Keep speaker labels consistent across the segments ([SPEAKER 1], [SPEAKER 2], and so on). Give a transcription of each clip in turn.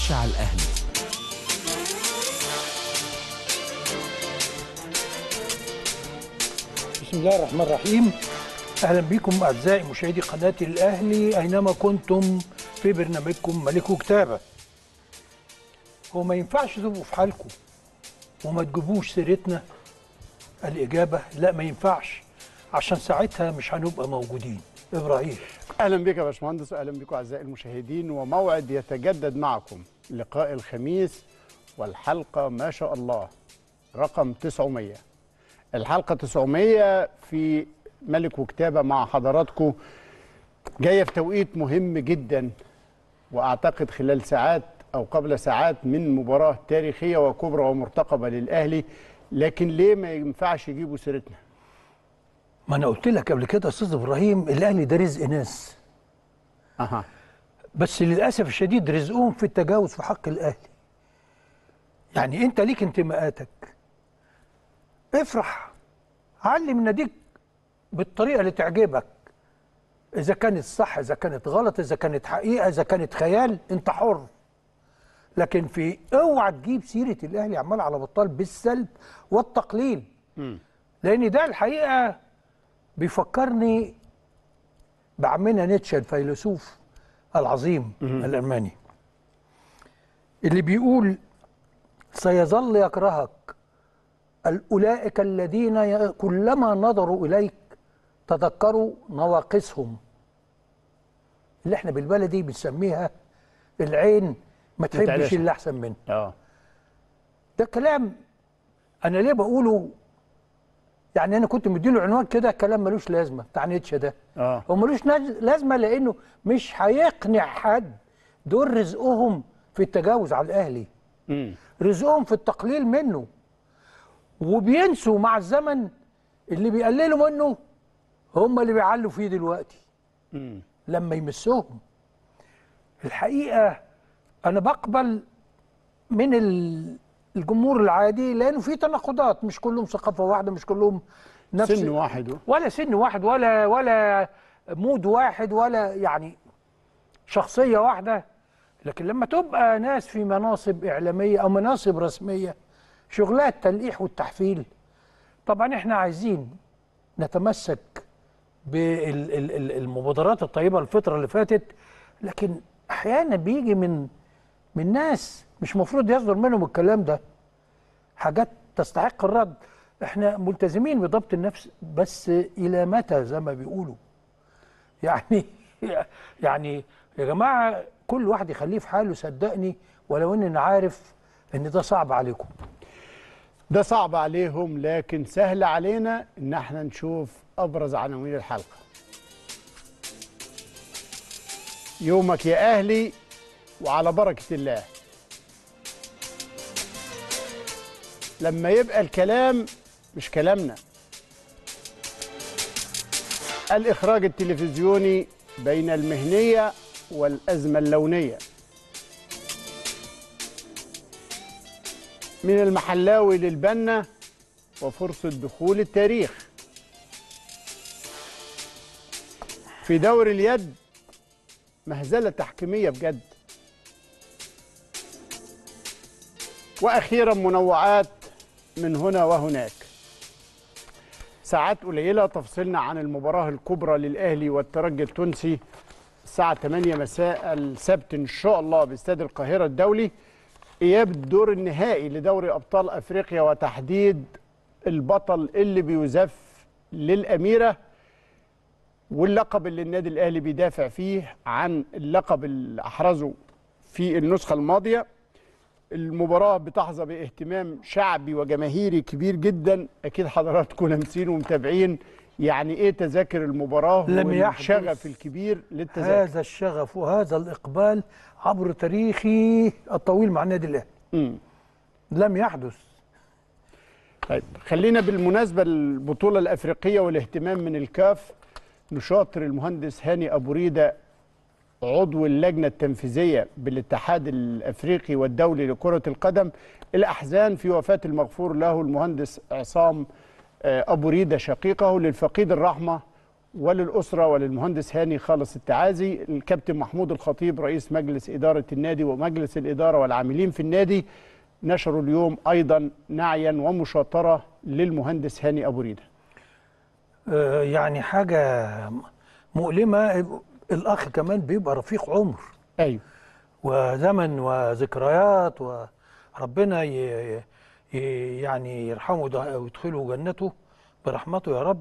[SPEAKER 1] خش على الأهلي
[SPEAKER 2] بسم الله الرحمن الرحيم اهلا بكم اعزائي مشاهدي قناه الاهلي اينما كنتم في برنامجكم ملك كتابه هو ما ينفعش تبقوا في حالكم وما تجيبوش سيرتنا الاجابه لا ما ينفعش عشان ساعتها مش هنبقى موجودين ابراهيم
[SPEAKER 3] اهلا بك يا باشمهندس واهلا بكم اعزائي المشاهدين وموعد يتجدد معكم لقاء الخميس والحلقه ما شاء الله رقم 900 الحلقه 900 في ملك وكتابه مع حضراتكم جايه في توقيت مهم جدا واعتقد خلال ساعات او قبل ساعات من مباراه تاريخيه وكبرى ومرتقبه للاهلي لكن ليه ما ينفعش يجيبوا سيرتنا
[SPEAKER 2] ما انا قلت لك قبل كده يا استاذ ابراهيم الاهلي ده رزق ناس
[SPEAKER 3] اها
[SPEAKER 2] بس للاسف الشديد رزقهم في التجاوز في حق الاهلي يعني انت ليك انتماءاتك افرح علم ناديك بالطريقه اللي تعجبك اذا كانت صح اذا كانت غلط اذا كانت حقيقه اذا كانت خيال انت حر لكن في اوعى تجيب سيره الاهلي عمال على بطال بالسلب والتقليل لان ده الحقيقه بيفكرني بعمنا نيتشه الفيلسوف العظيم الالماني اللي بيقول سيظل يكرهك اولئك الذين ي- كلما نظروا اليك تذكروا نواقصهم اللي احنا بالبلدي بنسميها العين ما تحبش
[SPEAKER 3] متعلشة.
[SPEAKER 2] اللي احسن منه
[SPEAKER 3] اه
[SPEAKER 2] ده كلام انا ليه بقوله يعني انا كنت مديله عنوان كده كلام ملوش لازمه بتاع نيتشه ده
[SPEAKER 3] اه
[SPEAKER 2] هو ملوش ناز- لازمه لانه مش هيقنع حد دول رزقهم في التجاوز على الاهلي
[SPEAKER 3] امم
[SPEAKER 2] رزقهم في التقليل منه وبينسوا مع الزمن اللي بيقللوا منه هم اللي بيعلوا فيه دلوقتي
[SPEAKER 3] امم
[SPEAKER 2] لما يمسهم الحقيقه انا بقبل من ال- الجمهور العادي لانه في تناقضات مش كلهم ثقافه واحده مش كلهم نفس
[SPEAKER 3] سن واحد
[SPEAKER 2] ولا سن واحد ولا ولا مود واحد ولا يعني شخصيه واحده لكن لما تبقى ناس في مناصب اعلاميه او مناصب رسميه شغلها التلقيح والتحفيل طبعا احنا عايزين نتمسك بالمبادرات الطيبه الفتره اللي فاتت لكن احيانا بيجي من من ناس مش مفروض يصدر منهم الكلام ده حاجات تستحق الرد احنا ملتزمين بضبط النفس بس الى متى زي ما بيقولوا يعني يعني يا جماعه كل واحد يخليه في حاله صدقني ولو ان انا عارف ان ده صعب عليكم
[SPEAKER 3] ده صعب عليهم لكن سهل علينا ان احنا نشوف ابرز عناوين الحلقه يومك يا اهلي وعلى بركه الله لما يبقى الكلام مش كلامنا الاخراج التلفزيوني بين المهنيه والازمه اللونيه من المحلاوي للبنا وفرصة دخول التاريخ في دور اليد مهزلة تحكيمية بجد وأخيرا منوعات من هنا وهناك ساعات قليلة تفصلنا عن المباراة الكبرى للأهلي والترجي التونسي الساعة 8 مساء السبت إن شاء الله باستاد القاهرة الدولي اياب الدور النهائي لدوري ابطال افريقيا وتحديد البطل اللي بيزف للاميره واللقب اللي النادي الاهلي بيدافع فيه عن اللقب اللي احرزه في النسخه الماضيه المباراه بتحظى باهتمام شعبي وجماهيري كبير جدا اكيد حضراتكم لامسين ومتابعين يعني ايه تذاكر المباراه
[SPEAKER 2] لم يحدث
[SPEAKER 3] والشغف الكبير للتذاكر
[SPEAKER 2] هذا الشغف وهذا الاقبال عبر تاريخي الطويل مع النادي الاهلي
[SPEAKER 3] مم.
[SPEAKER 2] لم يحدث
[SPEAKER 3] طيب خلينا بالمناسبة البطولة الأفريقية والاهتمام من الكاف نشاطر المهندس هاني أبو ريدة عضو اللجنة التنفيذية بالاتحاد الأفريقي والدولي لكرة القدم الأحزان في وفاة المغفور له المهندس عصام آه، أبو ريدة شقيقه للفقيد الرحمة وللأسرة وللمهندس هاني خالص التعازي الكابتن محمود الخطيب رئيس مجلس إدارة النادي ومجلس الإدارة والعاملين في النادي نشروا اليوم أيضا نعيا ومشاطرة للمهندس هاني أبو ريدة
[SPEAKER 2] آه، يعني حاجة مؤلمة الأخ كمان بيبقى رفيق عمر
[SPEAKER 3] أيوه
[SPEAKER 2] وزمن وذكريات وربنا ي... ي... يعني يرحمه ده- ويدخله جنته برحمته يا رب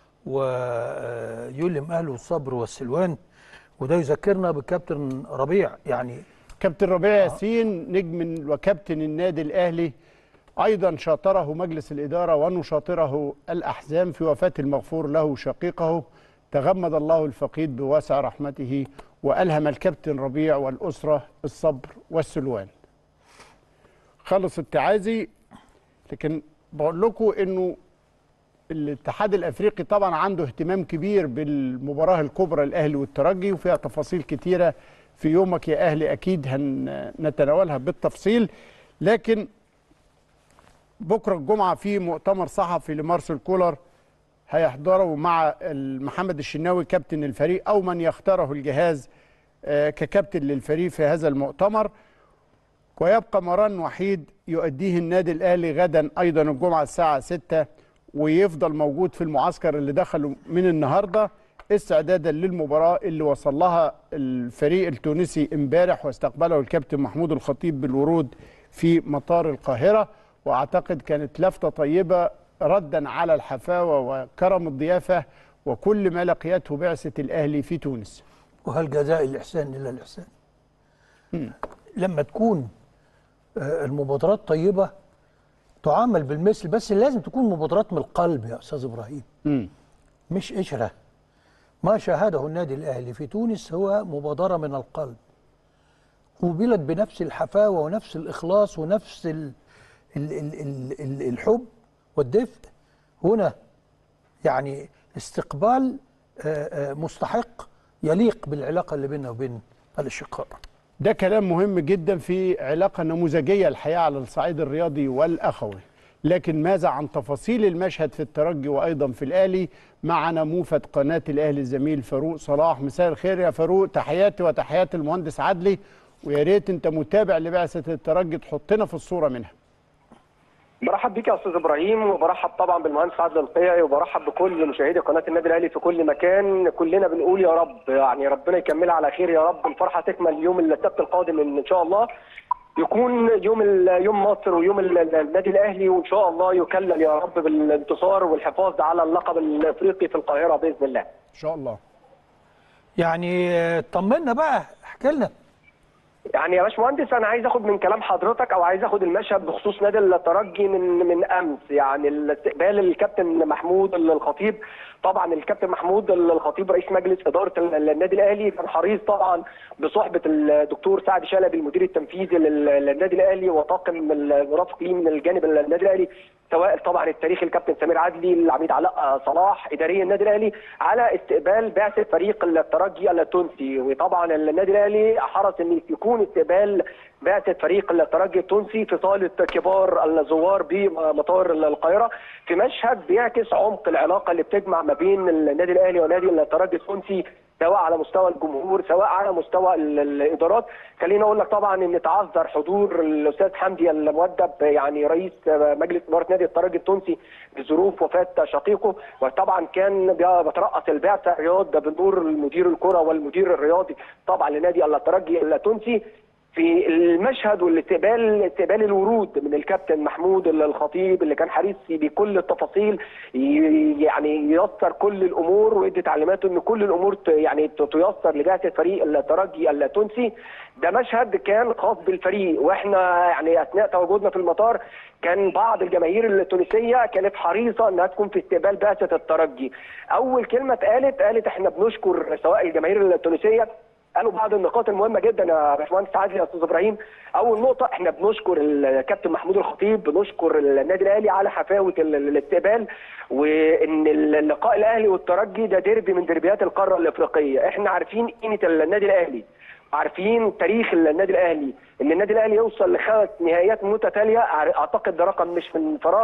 [SPEAKER 2] ويلم أهله الصبر والسلوان وده يذكرنا بالكابتن ربيع يعني
[SPEAKER 3] كابتن ربيع ياسين نجم وكابتن النادي الأهلي أيضا شاطره مجلس الإدارة ونشاطره الأحزاب في وفاة المغفور له شقيقه تغمد الله الفقيد بواسع رحمته وألهم الكابتن ربيع والأسرة الصبر والسلوان خلص التعازي لكن بقول لكم انه الاتحاد الافريقي طبعا عنده اهتمام كبير بالمباراه الكبرى الاهلي والترجي وفيها تفاصيل كتيره في يومك يا اهلي اكيد هنتناولها بالتفصيل لكن بكره الجمعه في مؤتمر صحفي لمارسيل كولر هيحضره مع محمد الشناوي كابتن الفريق او من يختاره الجهاز آه، ككابتن للفريق في هذا المؤتمر ويبقى مران وحيد يؤديه النادي الاهلي غدا ايضا الجمعه الساعه 6 ويفضل موجود في المعسكر اللي دخلوا من النهارده استعدادا للمباراه اللي وصل لها الفريق التونسي امبارح واستقبله الكابتن محمود الخطيب بالورود في مطار القاهره واعتقد كانت لفته طيبه ردا على الحفاوه وكرم الضيافه وكل ما لقيته بعثه الاهلي في تونس.
[SPEAKER 2] وهل جزاء الإحسان إلا الإحسان لما تكون آه، المبادرات طيبة تعامل بالمثل بس لازم تكون مبادرات من القلب يا أستاذ إبراهيم
[SPEAKER 3] امم
[SPEAKER 2] مش قشرة ما شاهده النادي الأهلي في تونس هو مبادرة من القلب قوبلت بنفس الحفاوة ونفس الإخلاص ونفس ال ال ال ال ال الحب والدفء هنا يعني استقبال آه، آه، مستحق يليق بالعلاقة اللي بيننا وبين الأشقاء
[SPEAKER 3] ده كلام مهم جدا في علاقة نموذجية الحقيقة على الصعيد الرياضي والأخوي لكن ماذا عن تفاصيل المشهد في الترجي وأيضا في الأهلي معنا موفد قناة الأهلي الزميل فاروق صلاح مساء الخير يا فاروق تحياتي وتحيات المهندس عدلي ويا ريت أنت متابع لبعثة الترجي تحطنا في الصورة منها
[SPEAKER 1] برحب بيك يا استاذ ابراهيم وبرحب طبعا بالمهندس عادل القيعي وبرحب بكل مشاهدي قناه النادي الاهلي في كل مكان كلنا بنقول يا رب يعني ربنا يكملها على خير يا رب الفرحه تكمل يوم السبت القادم ان شاء الله يكون يوم ال- يوم مصر ويوم ال- النادي الاهلي وان شاء الله يكلل يا رب بالانتصار والحفاظ على اللقب الافريقي في القاهره باذن الله
[SPEAKER 3] إن شاء الله
[SPEAKER 2] يعني آه، طمنا بقى احكي لنا
[SPEAKER 1] يعني يا باشمهندس انا عايز اخد من كلام حضرتك او عايز اخد المشهد بخصوص نادي الترجي من من امس يعني الاستقبال الكابتن محمود الخطيب طبعا الكابتن محمود الخطيب رئيس مجلس اداره النادي الاهلي كان حريص طبعا بصحبه الدكتور سعد شلبي المدير التنفيذي لل- للنادي الاهلي وطاقم المرافق ليه من الجانب النادي الاهلي سواء طبعا التاريخ الكابتن سمير عدلي العميد علاء صلاح اداري النادي الاهلي على استقبال بعثه فريق الترجي التونسي وطبعا النادي الاهلي حرص ان يكون استقبال بعثه فريق الترجي التونسي في صاله كبار الزوار بمطار القاهره في مشهد بيعكس عمق العلاقه اللي بتجمع ما بين النادي الاهلي ونادي الترجي التونسي سواء على مستوى الجمهور سواء على مستوى ال- الادارات خليني اقول لك طبعا ان تعذر حضور الاستاذ حمدي المؤدب يعني رئيس مجلس اداره نادي الترجي التونسي بظروف وفاه شقيقه وطبعا كان بيترأس البعثه رياض بنور المدير الكره والمدير الرياضي طبعا لنادي الترجي التونسي في المشهد والاستقبال استقبال الورود من الكابتن محمود الخطيب اللي كان حريص بكل التفاصيل ي- يعني ييسر كل الامور ويدي تعليماته ان كل الامور ت- يعني ت- تيسر لبعثه فريق الترجي التونسي ده مشهد كان خاص بالفريق واحنا يعني اثناء تواجدنا في المطار كان بعض الجماهير التونسيه كانت حريصه انها تكون في استقبال بعثه الترجي اول كلمه اتقالت قالت احنا بنشكر سواء الجماهير التونسيه قالوا بعض النقاط المهمه جدا يا باشمهندس عادل يا استاذ ابراهيم اول نقطه احنا بنشكر الكابتن محمود الخطيب بنشكر النادي الاهلي على حفاوه ال- الاستقبال وان اللقاء الاهلي والترجي ده ديربي من ديربيات القاره الافريقيه احنا عارفين قيمه النادي الاهلي عارفين تاريخ النادي الاهلي ان النادي الاهلي يوصل لخمس نهائيات متتاليه اعتقد ده رقم مش من فراغ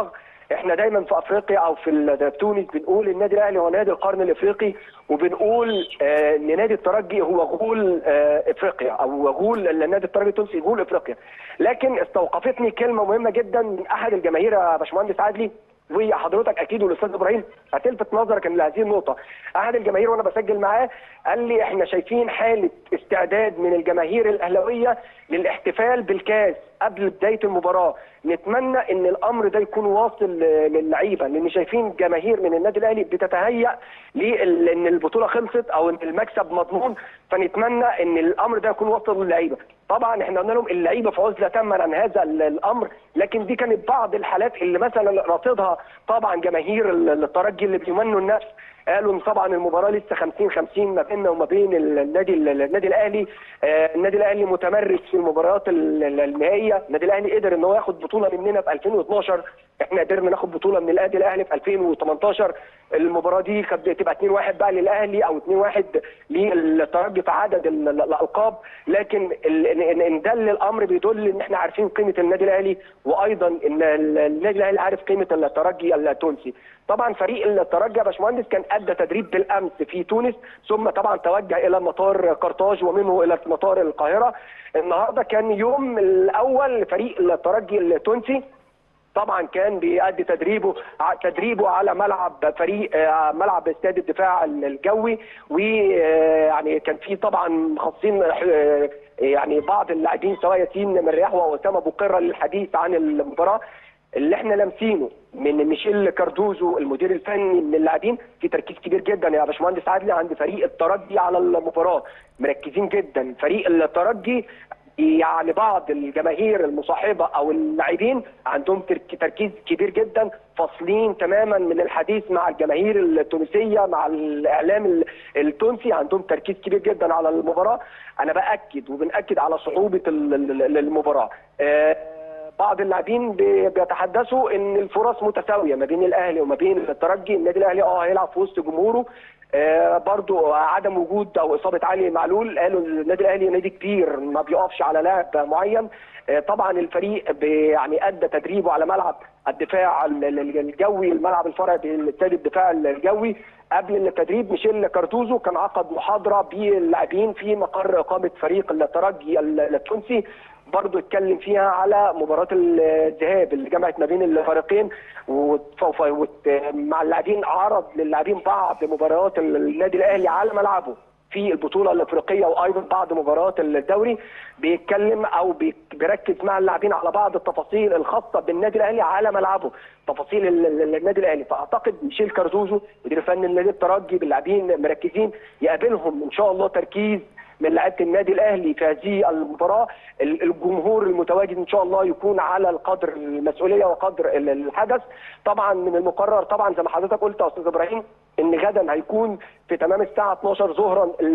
[SPEAKER 1] احنا دايما في افريقيا او في ال- في تونس بنقول النادي الاهلي هو نادي القرن الافريقي وبنقول آه، ان نادي الترجي هو غول آه، افريقيا او غول النادي الترجي التونسي غول افريقيا لكن استوقفتني كلمه مهمه جدا من احد الجماهير يا باشمهندس عادلي وحضرتك اكيد والاستاذ ابراهيم هتلفت نظرك لهذه النقطه احد الجماهير وانا بسجل معاه قال لي احنا شايفين حاله استعداد من الجماهير الاهلاويه للاحتفال بالكاس قبل بدايه المباراه نتمنى ان الامر ده يكون واصل ل- للعيبه لان شايفين جماهير من النادي الاهلي بتتهيأ لان ان البطوله خلصت او ان المكسب مضمون فنتمنى ان الامر ده يكون واصل للعيبه طبعا احنا قلنا لهم اللعيبه في عزله تاما عن هذا ال- الامر لكن دي كانت بعض الحالات اللي مثلا راصدها طبعا جماهير ال- الترجي اللي بيمنوا الناس قالوا ان طبعا المباراه لسه 50 50 ما بيننا وما بين النادي النادي الاهلي آه، النادي الاهلي متمرس في المباريات ال- ال- النهائيه النادي الاهلي قدر ان هو ياخد بطوله مننا في 2012 احنا قدرنا ناخد بطوله من النادي الاهلي في 2018 المباراه دي كانت تبقى 2-1 بقى للاهلي او 2-1 للترجي في عدد ال- ال- الالقاب لكن ال- ان إن دل الامر بيدل ان احنا عارفين قيمه النادي الاهلي وايضا ان ال- النادي الاهلي عارف قيمه الترجي التونسي طبعا فريق الترجي يا باشمهندس كان ادى تدريب بالامس في تونس ثم طبعا توجه الى مطار قرطاج ومنه الى مطار القاهره النهارده كان يوم الاول لفريق الترجي التونسي طبعا كان بيأدي تدريبه ع- تدريبه على ملعب فريق آه، ملعب استاد الدفاع الجوي ويعني كان في طبعا مخصصين آه، يعني بعض اللاعبين سواء ياسين مرياح واسامه بقره للحديث عن المباراه اللي احنا لامسينه من ميشيل كاردوزو المدير الفني من اللاعبين في تركيز كبير جدا يا باشمهندس عادلي عند فريق الترجي على المباراه مركزين جدا فريق الترجي يعني بعض الجماهير المصاحبه او اللاعبين عندهم ترك- تركيز كبير جدا فاصلين تماما من الحديث مع الجماهير التونسيه مع الاعلام ال- التونسي عندهم تركيز كبير جدا على المباراه انا باكد وبناكد على صعوبه ال- ال- المباراه آه، بعض اللاعبين بي- بيتحدثوا ان الفرص متساويه ما بين الاهلي وما بين الترجي النادي الاهلي اه هيلعب في وسط جمهوره آه برضو عدم وجود او اصابه علي معلول قالوا النادي الاهلي نادي كبير ما بيقفش على لاعب معين آه طبعا الفريق بي- يعني ادى تدريبه على ملعب الدفاع ال- ال- الجوي الملعب الفرعي باستاد الدفاع الجوي قبل التدريب ميشيل كارتوزو كان عقد محاضره باللاعبين في مقر اقامه فريق الترجي ال- التونسي برضه اتكلم فيها على مباراه الذهاب اللي جمعت ما بين الفريقين وت- ف- وت- مع اللاعبين عرض للاعبين بعض مباريات النادي الاهلي على ملعبه في البطوله الافريقيه وايضا بعض مباريات الدوري بيتكلم او بي- بيركز مع اللاعبين على بعض التفاصيل الخاصه بالنادي الاهلي على ملعبه تفاصيل ال- ال- النادي الاهلي فاعتقد ميشيل كارزوزو مدير فني النادي الترجي باللاعبين مركزين يقابلهم ان شاء الله تركيز من لعيبه النادي الاهلي في هذه المباراه ال- الجمهور المتواجد ان شاء الله يكون على القدر المسؤوليه وقدر ال- الحدث طبعا من المقرر طبعا زي ما حضرتك قلت يا استاذ ابراهيم ان غدا هيكون في تمام الساعه 12 ظهرا ال-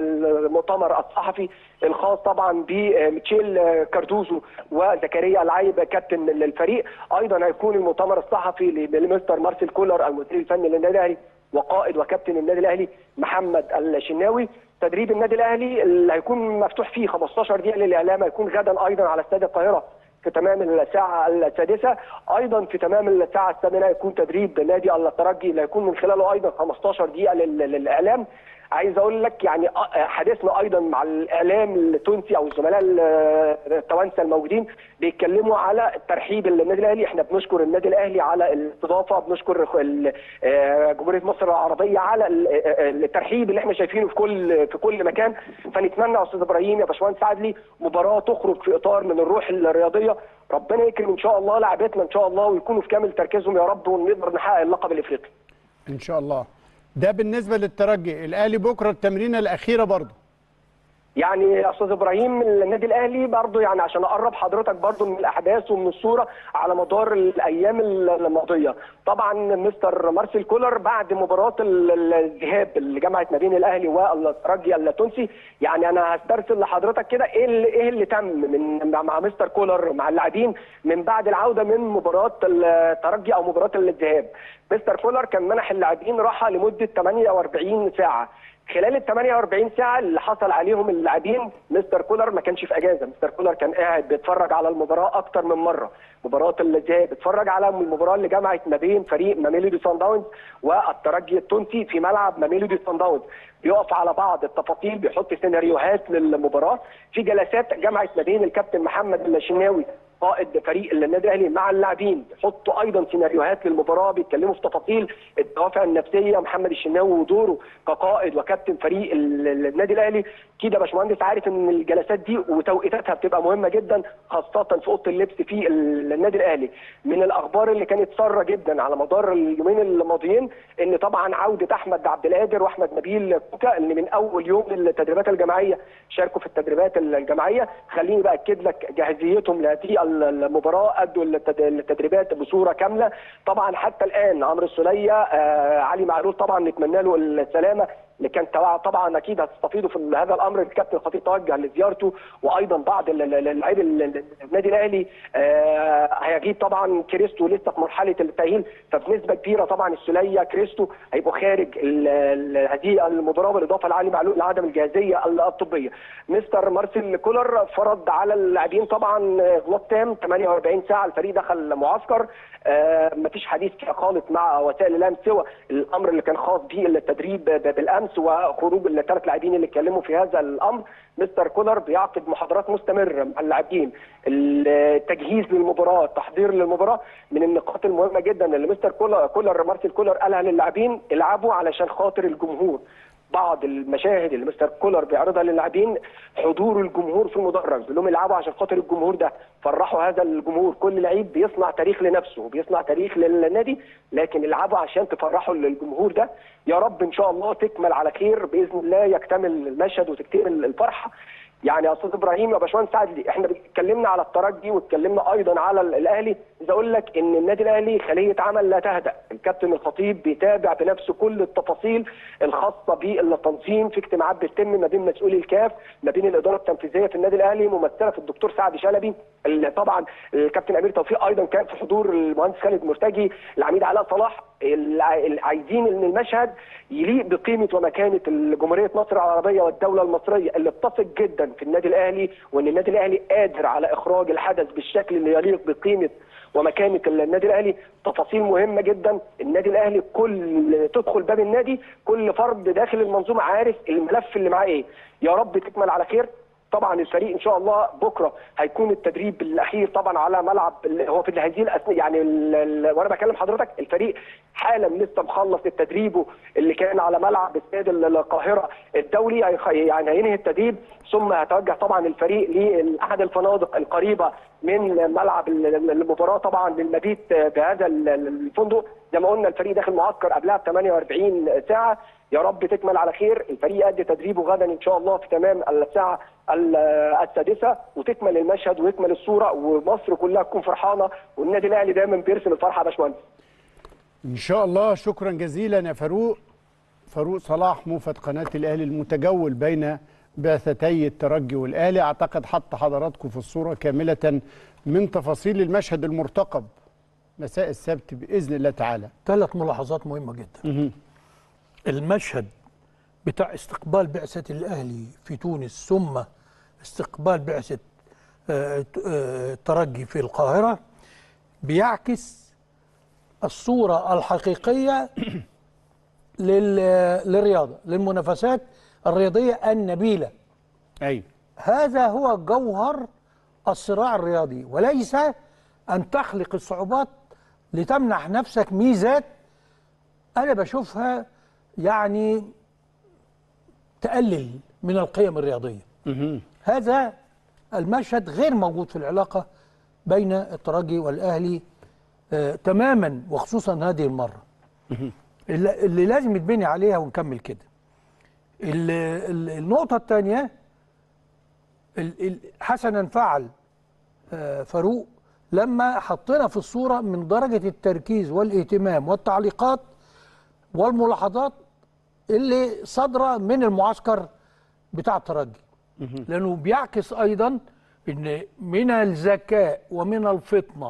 [SPEAKER 1] المؤتمر الصحفي الخاص طبعا بميتشيل كاردوزو وزكريا العيب كابتن الفريق ايضا هيكون المؤتمر الصحفي لمستر مارسيل كولر المدير الفني للنادي الاهلي وقائد وكابتن النادي الاهلي محمد الشناوي تدريب النادي الاهلي اللي هيكون مفتوح فيه 15 دقيقه للاعلام هيكون غدا ايضا على استاد القاهره في تمام الساعة السادسة أيضا في تمام الساعة الثامنة يكون تدريب نادي الترجي اللي هيكون من خلاله أيضا 15 دقيقة لل- للإعلام عايز أقول لك يعني أ- حديثنا أيضا مع الإعلام التونسي أو الزملاء ال- التوانسة الموجودين بيتكلموا على الترحيب النادي الأهلي احنا بنشكر النادي الأهلي على الاستضافة بنشكر ال- آه، جمهورية مصر العربية على ال- آه، الترحيب اللي احنا شايفينه في كل في كل مكان فنتمنى يا أستاذ إبراهيم يا باشمهندس عدلي مباراة تخرج في إطار من الروح الرياضية ربنا يكرم ان شاء الله لاعبتنا ان شاء الله ويكونوا في كامل تركيزهم يا رب ونقدر نحقق اللقب الافريقي.
[SPEAKER 3] ان شاء الله ده بالنسبه للترجي الاهلي بكره التمرينه الاخيره برضه
[SPEAKER 1] يعني يا استاذ ابراهيم النادي الاهلي برضه يعني عشان اقرب حضرتك برضه من الاحداث ومن الصوره على مدار الايام الماضيه طبعا مستر مارسيل كولر بعد مباراه ال- ال- الذهاب اللي جمعت ما بين الاهلي والترجي التونسي يعني انا هسترسل لحضرتك كده ايه اللي ايه اللي تم من مع- مع مستر كولر مع اللاعبين من بعد العوده من مباراه الترجي او مباراه الذهاب مستر كولر كان منح اللاعبين راحه لمده 48 ساعه خلال ال 48 ساعه اللي حصل عليهم اللاعبين مستر كولر ما كانش في اجازه مستر كولر كان قاعد بيتفرج على المباراه اكتر من مره مباراه الذهاب اتفرج على المباراه اللي جمعت ما بين فريق ماميلودي سان داونز والترجي التونسي في ملعب ماميلودي سان داونز بيقف على بعض التفاصيل بيحط سيناريوهات للمباراه في جلسات جمعت ما بين الكابتن محمد الشناوي قائد فريق النادي الاهلي مع اللاعبين بيحطوا ايضا سيناريوهات للمباراه بيتكلموا في تفاصيل الدوافع النفسيه محمد الشناوي ودوره كقائد وكابتن فريق ال- ال- النادي الاهلي كده يا باشمهندس عارف ان الجلسات دي وتوقيتاتها بتبقى مهمه جدا خاصه في اوضه اللبس في ال- النادي الاهلي من الاخبار اللي كانت ساره جدا على مدار اليومين الماضيين ان طبعا عوده احمد عبد القادر واحمد نبيل كوكا اللي من اول يوم للتدريبات الجماعيه شاركوا في التدريبات الجماعيه خليني بقى اكد لك جاهزيتهم لهذه المباراه ادوا التد- التدريبات بصوره كامله طبعا حتى الان عمرو السوليه آه علي معلول طبعا نتمنى له السلامه اللي كان توا- طبعا اكيد هتستفيدوا في هذا الامر الكابتن الخطيب توجه لزيارته وايضا بعض ال- ال- اللاعبي ال- ال- النادي الاهلي آه، هيغيب طبعا كريستو لسه في مرحله التاهيل فبنسبه كبيره طبعا السوليه كريستو هيبقوا خارج ال- ال- هذه المباراه بالاضافه لعلي معلول لعدم الجاهزيه الطبيه مستر مارسيل كولر فرض على اللاعبين طبعا اغلاق تام 48 ساعه الفريق دخل معسكر آه، مفيش حديث كده خالص مع وسائل الاعلام سوى الامر اللي كان خاص به التدريب ب- بالامس وخروج الثلاث لاعبين اللي اتكلموا في هذا الامر مستر كولر بيعقد محاضرات مستمره مع اللاعبين التجهيز للمباراه التحضير للمباراه من النقاط المهمه جدا اللي مستر كولر كولر مارسيل كولر قالها للاعبين العبوا علشان خاطر الجمهور بعض المشاهد اللي مستر كولر بيعرضها للاعبين حضور الجمهور في المدرج بيقول لهم العبوا عشان خاطر الجمهور ده فرحوا هذا الجمهور كل لعيب بيصنع تاريخ لنفسه وبيصنع تاريخ للنادي لكن العبوا عشان تفرحوا الجمهور ده يا رب ان شاء الله تكمل على خير باذن الله يكتمل المشهد وتكتمل الفرحه يعني يا استاذ ابراهيم يا باشمهندس سعد احنا اتكلمنا على الترجي واتكلمنا ايضا على الاهلي عايز اقول لك ان النادي الاهلي خليه عمل لا تهدأ الكابتن الخطيب بيتابع بنفسه كل التفاصيل الخاصه بالتنظيم في اجتماعات بتتم ما بين مسؤولي الكاف ما بين الاداره التنفيذيه في النادي الاهلي ممثله في الدكتور سعد شلبي اللي طبعا الكابتن امير توفيق ايضا كان في حضور المهندس خالد مرتجي العميد علاء صلاح اللي عايزين ان المشهد يليق بقيمه ومكانه جمهوريه مصر العربيه والدوله المصريه اللي بتثق جدا في النادي الاهلي وان النادي الاهلي قادر على اخراج الحدث بالشكل اللي يليق بقيمه ومكانه النادي الاهلي تفاصيل مهمه جدا النادي الاهلي كل تدخل باب النادي كل فرد داخل المنظومه عارف الملف اللي معاه ايه يا رب تكمل على خير طبعا الفريق ان شاء الله بكره هيكون التدريب الاخير طبعا على ملعب هو في هذه الاثناء يعني ال ال وانا بكلم حضرتك الفريق حالا لسه مخلص تدريبه اللي كان على ملعب استاد القاهره الدولي يعني هينهي التدريب ثم هيتوجه طبعا الفريق لاحد الفنادق القريبه من ملعب المباراه طبعا للمبيت بهذا الفندق زي ما قلنا الفريق داخل معسكر قبلها ب 48 ساعه يا رب تكمل على خير الفريق قد تدريبه غدا ان شاء الله في تمام الساعه السادسه وتكمل المشهد ويكمل الصوره ومصر كلها تكون فرحانه والنادي الاهلي دايما بيرسم الفرحه يا باشمهندس
[SPEAKER 3] ان شاء الله شكرا جزيلا يا فاروق فاروق صلاح موفد قناه الاهلي المتجول بين بعثتي الترجي والاهلي اعتقد حط حضراتكم في الصوره كامله من تفاصيل المشهد المرتقب مساء السبت باذن الله تعالى
[SPEAKER 2] ثلاث ملاحظات مهمه جدا المشهد بتاع استقبال بعثة الأهلي في تونس ثم استقبال بعثة الترجي في القاهرة بيعكس الصورة الحقيقية للرياضة للمنافسات الرياضية النبيلة
[SPEAKER 3] أيوة.
[SPEAKER 2] هذا هو جوهر الصراع الرياضي وليس أن تخلق الصعوبات لتمنح نفسك ميزات أنا بشوفها يعني تقلل من القيم الرياضيه. هذا المشهد غير موجود في العلاقه بين الترجي والاهلي آه تماما وخصوصا هذه المره. اللي, اللي لازم يتبني عليها ونكمل كده. النقطه الثانيه حسنا فعل آه فاروق لما حطينا في الصوره من درجه التركيز والاهتمام والتعليقات والملاحظات اللي صادره من المعسكر بتاع الترجي لانه بيعكس ايضا ان من الذكاء ومن الفطنه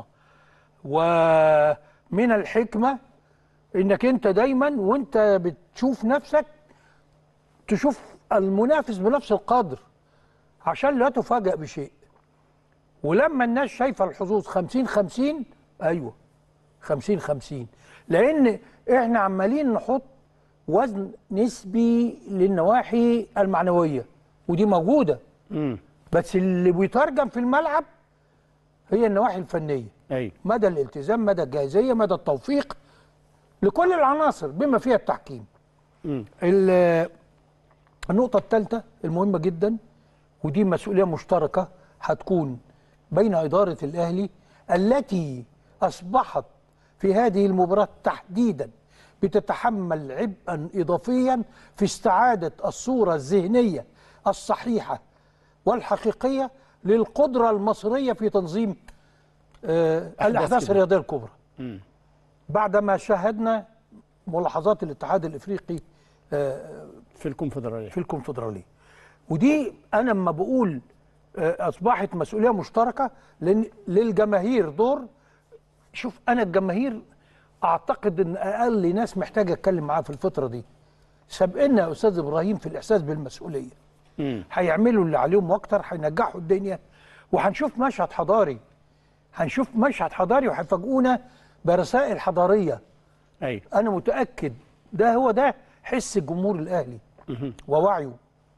[SPEAKER 2] ومن الحكمه انك انت دايما وانت بتشوف نفسك تشوف المنافس بنفس القدر عشان لا تفاجأ بشيء ولما الناس شايفه الحظوظ 50 50 ايوه 50 50 لان احنا عمالين نحط وزن نسبي للنواحي المعنويه ودي موجوده بس اللي بيترجم في الملعب هي النواحي الفنيه
[SPEAKER 3] ايوه
[SPEAKER 2] مدى الالتزام مدى الجاهزيه مدى التوفيق لكل العناصر بما فيها التحكيم ال- النقطه الثالثه المهمه جدا ودي مسؤوليه مشتركه هتكون بين اداره الاهلي التي اصبحت في هذه المباراه تحديدا بتتحمل عبئا اضافيا في استعاده الصوره الذهنيه الصحيحه والحقيقيه للقدره المصريه في تنظيم آه الاحداث
[SPEAKER 3] كده.
[SPEAKER 2] الرياضيه الكبرى بعدما شاهدنا ملاحظات الاتحاد الافريقي
[SPEAKER 3] في الكونفدراليه
[SPEAKER 2] في الكونفدراليه ودي انا لما بقول آه، اصبحت مسؤوليه مشتركه لان للجماهير دور شوف انا الجماهير اعتقد ان اقل ناس محتاج اتكلم معاه في الفتره دي سابقنا يا استاذ ابراهيم في الاحساس بالمسؤوليه هيعملوا اللي عليهم واكتر هينجحوا الدنيا وهنشوف مشهد حضاري هنشوف مشهد حضاري وهيفاجئونا برسائل حضاريه
[SPEAKER 3] ايوه
[SPEAKER 2] انا متاكد ده هو ده حس الجمهور الاهلي ووعيه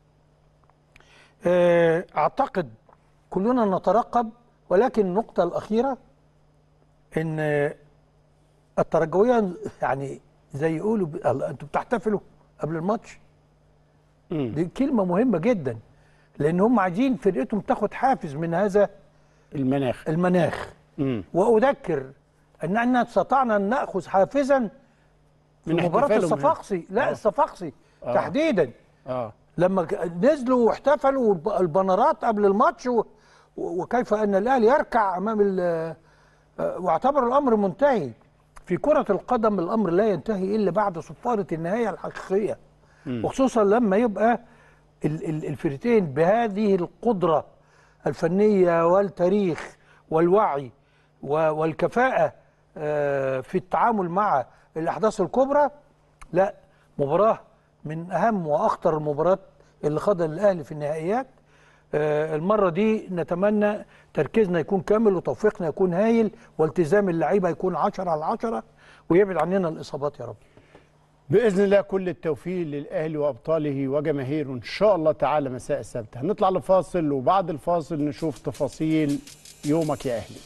[SPEAKER 2] آه، اعتقد كلنا نترقب ولكن النقطه الاخيره ان آه، الترجويه يعني زي يقولوا ب- الله، انتوا بتحتفلوا قبل الماتش دي كلمه مهمه جدا لان هم عايزين فرقتهم تاخد حافز من هذا
[SPEAKER 3] المناخ
[SPEAKER 2] المناخ
[SPEAKER 3] مم.
[SPEAKER 2] واذكر ان احنا استطعنا ان ناخذ حافزا في
[SPEAKER 3] من
[SPEAKER 2] مباراه
[SPEAKER 3] احتفالهم هنا.
[SPEAKER 2] الصفاقسي لا
[SPEAKER 3] آه.
[SPEAKER 2] الصفاقسي تحديدا
[SPEAKER 3] اه
[SPEAKER 2] لما ك- نزلوا واحتفلوا الب- البنرات قبل الماتش و... و- وكيف ان الاهلي يركع امام ال... آه، واعتبر الامر منتهي في كرة القدم الامر لا ينتهي الا بعد صفارة النهاية الحقيقية وخصوصا لما يبقى ال- ال- الفرقتين بهذه القدرة الفنية والتاريخ والوعي و- والكفاءة آه، في التعامل مع الاحداث الكبرى لا مباراة من أهم وأخطر المباريات اللي خاضها الأهلي في النهائيات آه، المرة دي نتمنى تركيزنا يكون كامل وتوفيقنا يكون هايل والتزام اللعيبة يكون عشرة على عشرة ويبعد عننا الإصابات يا رب
[SPEAKER 3] باذن الله كل التوفيق للاهلي وابطاله وجماهيره ان شاء الله تعالى مساء السبت هنطلع لفاصل وبعد الفاصل نشوف تفاصيل يومك يا اهلي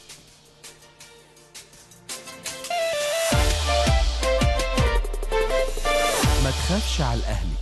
[SPEAKER 4] ما تخافش على الأهلي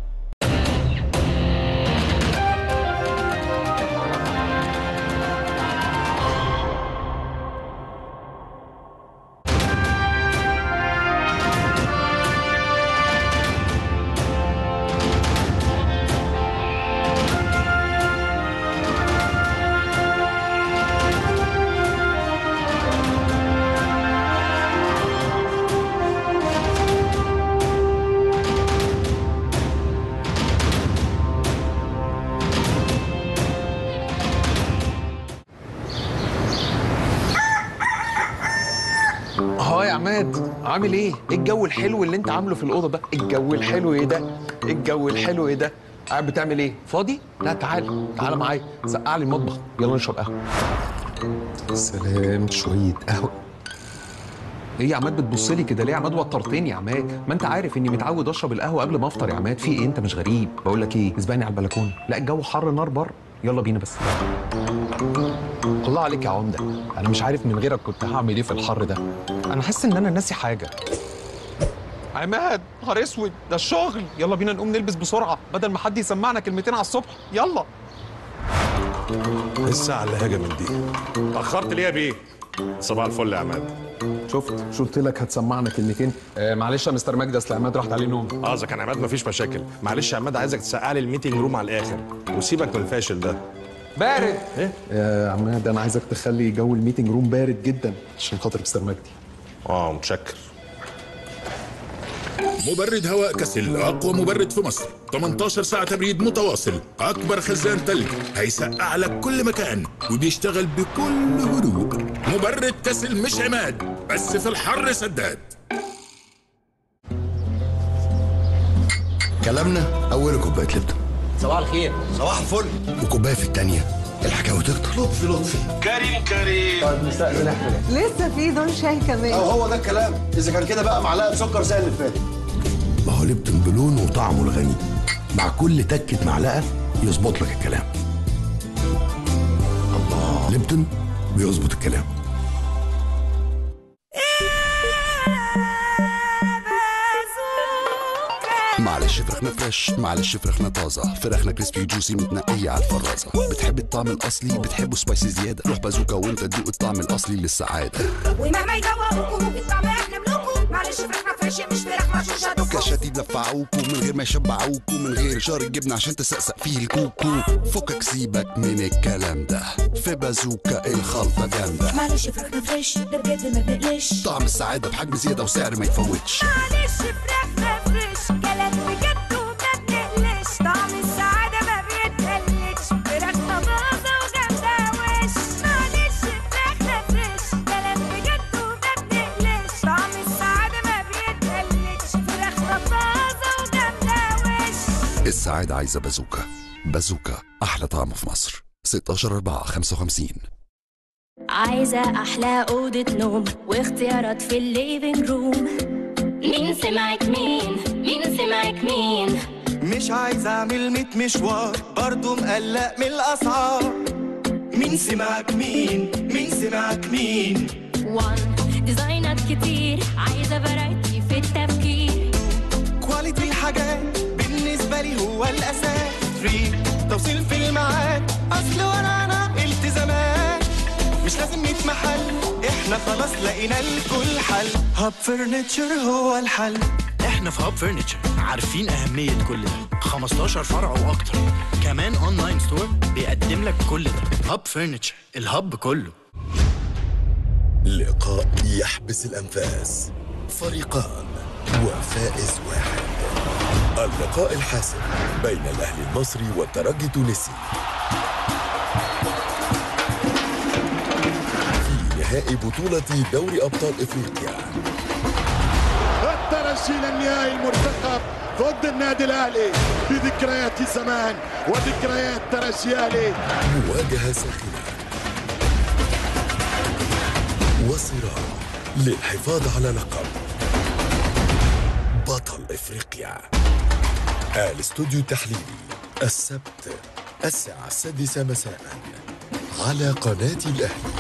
[SPEAKER 5] اه يا عماد عامل ايه؟ ايه الجو الحلو اللي انت عامله في الاوضه ده؟ الجو الحلو ايه ده؟ ايه الجو الحلو ايه ده؟ قاعد بتعمل ايه؟ فاضي؟ لا تعال تعال معايا سقع لي المطبخ يلا نشرب قهوه سلام شويه قهوه ايه يا عماد بتبص لي كده ليه يا عماد وترتني يا عماد ما انت عارف اني متعود اشرب القهوه قبل ما افطر يا عماد في ايه انت مش غريب بقول لك ايه اسبقني على البلكونه لا الجو حر نار بره يلا بينا بس الله عليك يا عمده انا مش عارف من غيرك كنت هعمل ايه في الحر ده انا حاسس ان انا ناسي حاجه عماد نهار اسود ده الشغل يلا بينا نقوم نلبس بسرعه بدل ما حد يسمعنا كلمتين على الصبح يلا
[SPEAKER 6] ايه الساعة اللي هاجة من دي؟ اتأخرت ليه يا بيه؟ صباح الفل يا عماد
[SPEAKER 5] شفت شو قلت لك هتسمعنا كلمتين آه معلش يا مستر مجدي اصل عماد راحت عليه نوم
[SPEAKER 6] اه اذا كان عماد مفيش مشاكل معلش يا عماد عايزك تسقع لي الميتنج روم على الاخر وسيبك من الفاشل ده
[SPEAKER 5] بارد
[SPEAKER 6] ايه؟
[SPEAKER 5] يا عماد انا عايزك تخلي جو الميتنج روم بارد جدا عشان خاطر مستر مجدي
[SPEAKER 6] اه متشكر
[SPEAKER 7] مبرد هواء كسل أقوى مبرد في مصر 18 ساعة تبريد متواصل أكبر خزان تلج هيسقع لك كل مكان وبيشتغل بكل هدوء مبرد كسل مش عماد بس في الحر سداد
[SPEAKER 8] كلامنا أوله كوباية لبن
[SPEAKER 9] صباح الخير
[SPEAKER 8] صباح الفل وكوباية في التانية الحكاية تكتر
[SPEAKER 9] لطفي لطفي
[SPEAKER 8] كريم كريم
[SPEAKER 9] طيب نستأذن احنا
[SPEAKER 10] لسه في دون شاي كمان
[SPEAKER 9] أو هو ده الكلام إذا كان كده بقى معلقة سكر زي اللي فات
[SPEAKER 8] ما هو لبن بلونه وطعمه الغني مع كل تكة معلقة يظبط لك الكلام الله لبن بيظبط الكلام
[SPEAKER 11] معلش فراخنا فريش معلش فراخنا طازة فراخنا كريسبي وجوسي متنقية على الفرازة بتحب الطعم الأصلي بتحبه سبايسي زيادة روح بازوكا وانت تدوق الطعم الأصلي للسعادة
[SPEAKER 12] ومهما يدوقوكوا الطعم احنا ملوكوا معلش فراخنا فريش مش فراخ مرشوشة دوكو
[SPEAKER 11] كشاتي دفعوكوا من غير ما يشبعوكوا من غير شار الجبنة عشان تسقسق فيه الكوكو فكك سيبك من الكلام ده في بازوكا الخلطة جامدة
[SPEAKER 12] معلش فراخنا فريش ده بجد ما بنقلش
[SPEAKER 11] طعم السعادة بحجم زيادة وسعر ما يتفوتش
[SPEAKER 12] معلش فراخنا فريش كلام بجد وما بنقلش طعم السعادة ما بيتقلش فراخنا طازة وجامدة وش معلش فراخنا فريش كلام بجد وما بنقلش طعم السعادة ما بيتقلش فراخنا طازة وجامدة وش
[SPEAKER 11] السعادة عايزة بازوكا بازوكا أحلى طعم في مصر 16 4 55
[SPEAKER 13] عايزة أحلى أوضة نوم واختيارات في الليفينج روم مين سمعك مين مين سمعك مين
[SPEAKER 14] مش عايز اعمل ميت مشوار برضه مقلق من الاسعار مين سمعك مين مين سمعك مين
[SPEAKER 13] وان ديزاينات كتير عايزة فرايتي في التفكير
[SPEAKER 14] كواليتي الحاجات بالنسبة لي هو الأساس 3 توصيل في الميعاد أصل ورانا التزامات مش لازم 100 محل احنا خلاص لقينا لكل حل هاب فرنتشر هو الحل
[SPEAKER 15] احنا في هاب فرنتشر عارفين اهميه كل ده 15 فرع واكتر كمان اونلاين ستور بيقدم لك كل ده هاب فرنتشر الهب كله
[SPEAKER 16] لقاء يحبس الأنفاس فريقان وفائز واحد اللقاء الحاسم بين الأهلي المصري والترجي التونسي في نهائي بطولة دوري أبطال إفريقيا
[SPEAKER 17] الترشي للنهائي المرتقب ضد النادي الاهلي بذكريات زمان وذكريات ترشي اهلي
[SPEAKER 16] مواجهة ساخنة وصراع للحفاظ على لقب بطل إفريقيا الاستوديو التحليلي السبت الساعة السادسة مساء على قناة الأهلي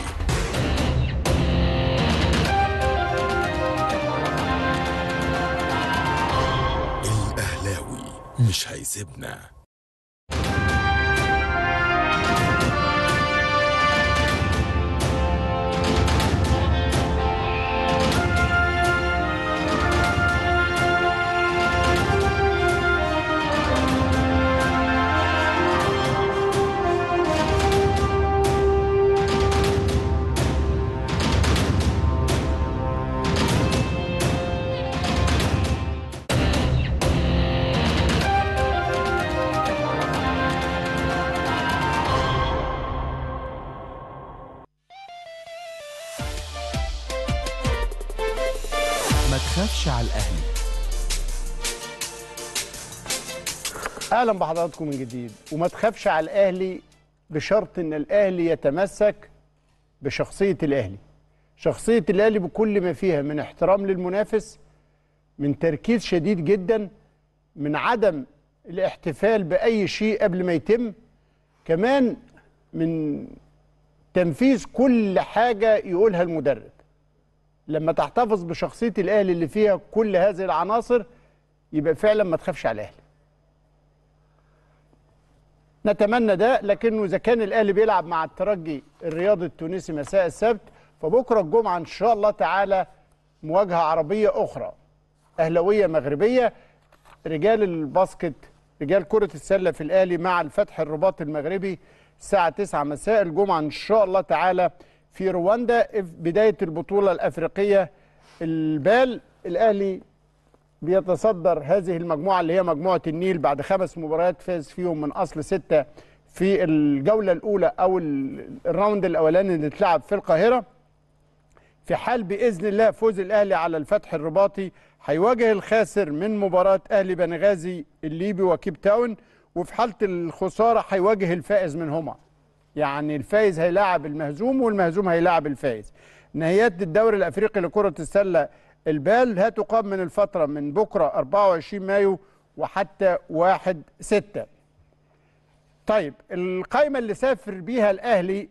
[SPEAKER 16] الأهلاوي مش هيسيبنا
[SPEAKER 4] ما تخافش على الأهلي
[SPEAKER 3] اهلا بحضراتكم من جديد وما تخافش على الاهلي بشرط ان الاهلي يتمسك بشخصيه الاهلي شخصيه الاهلي بكل ما فيها من احترام للمنافس من تركيز شديد جدا من عدم الاحتفال باي شيء قبل ما يتم كمان من تنفيذ كل حاجه يقولها المدرب لما تحتفظ بشخصيه الاهلي اللي فيها كل هذه العناصر يبقى فعلا ما تخافش على الاهلي نتمنى ده لكنه اذا كان الاهلي بيلعب مع الترجي الرياضي التونسي مساء السبت فبكره الجمعه ان شاء الله تعالى مواجهه عربيه اخرى اهلاويه مغربيه رجال الباسكت رجال كره السله في الاهلي مع الفتح الرباط المغربي الساعه 9 مساء الجمعه ان شاء الله تعالى في رواندا في بدايه البطوله الافريقيه البال الاهلي بيتصدر هذه المجموعة اللي هي مجموعة النيل بعد خمس مباريات فاز فيهم من أصل ستة في الجولة الأولى أو ال- الراوند الأولاني اللي اتلعب في القاهرة في حال باذن الله فوز الاهلي على الفتح الرباطي هيواجه الخاسر من مباراه اهلي بنغازي الليبي وكيب تاون وفي حاله الخساره هيواجه الفائز منهما يعني الفايز هيلاعب المهزوم والمهزوم هيلاعب الفائز نهائيات الدوري الافريقي لكره السله البال هتقام من الفتره من بكره 24 مايو وحتى 1 6 طيب القائمه اللي سافر بيها الاهلي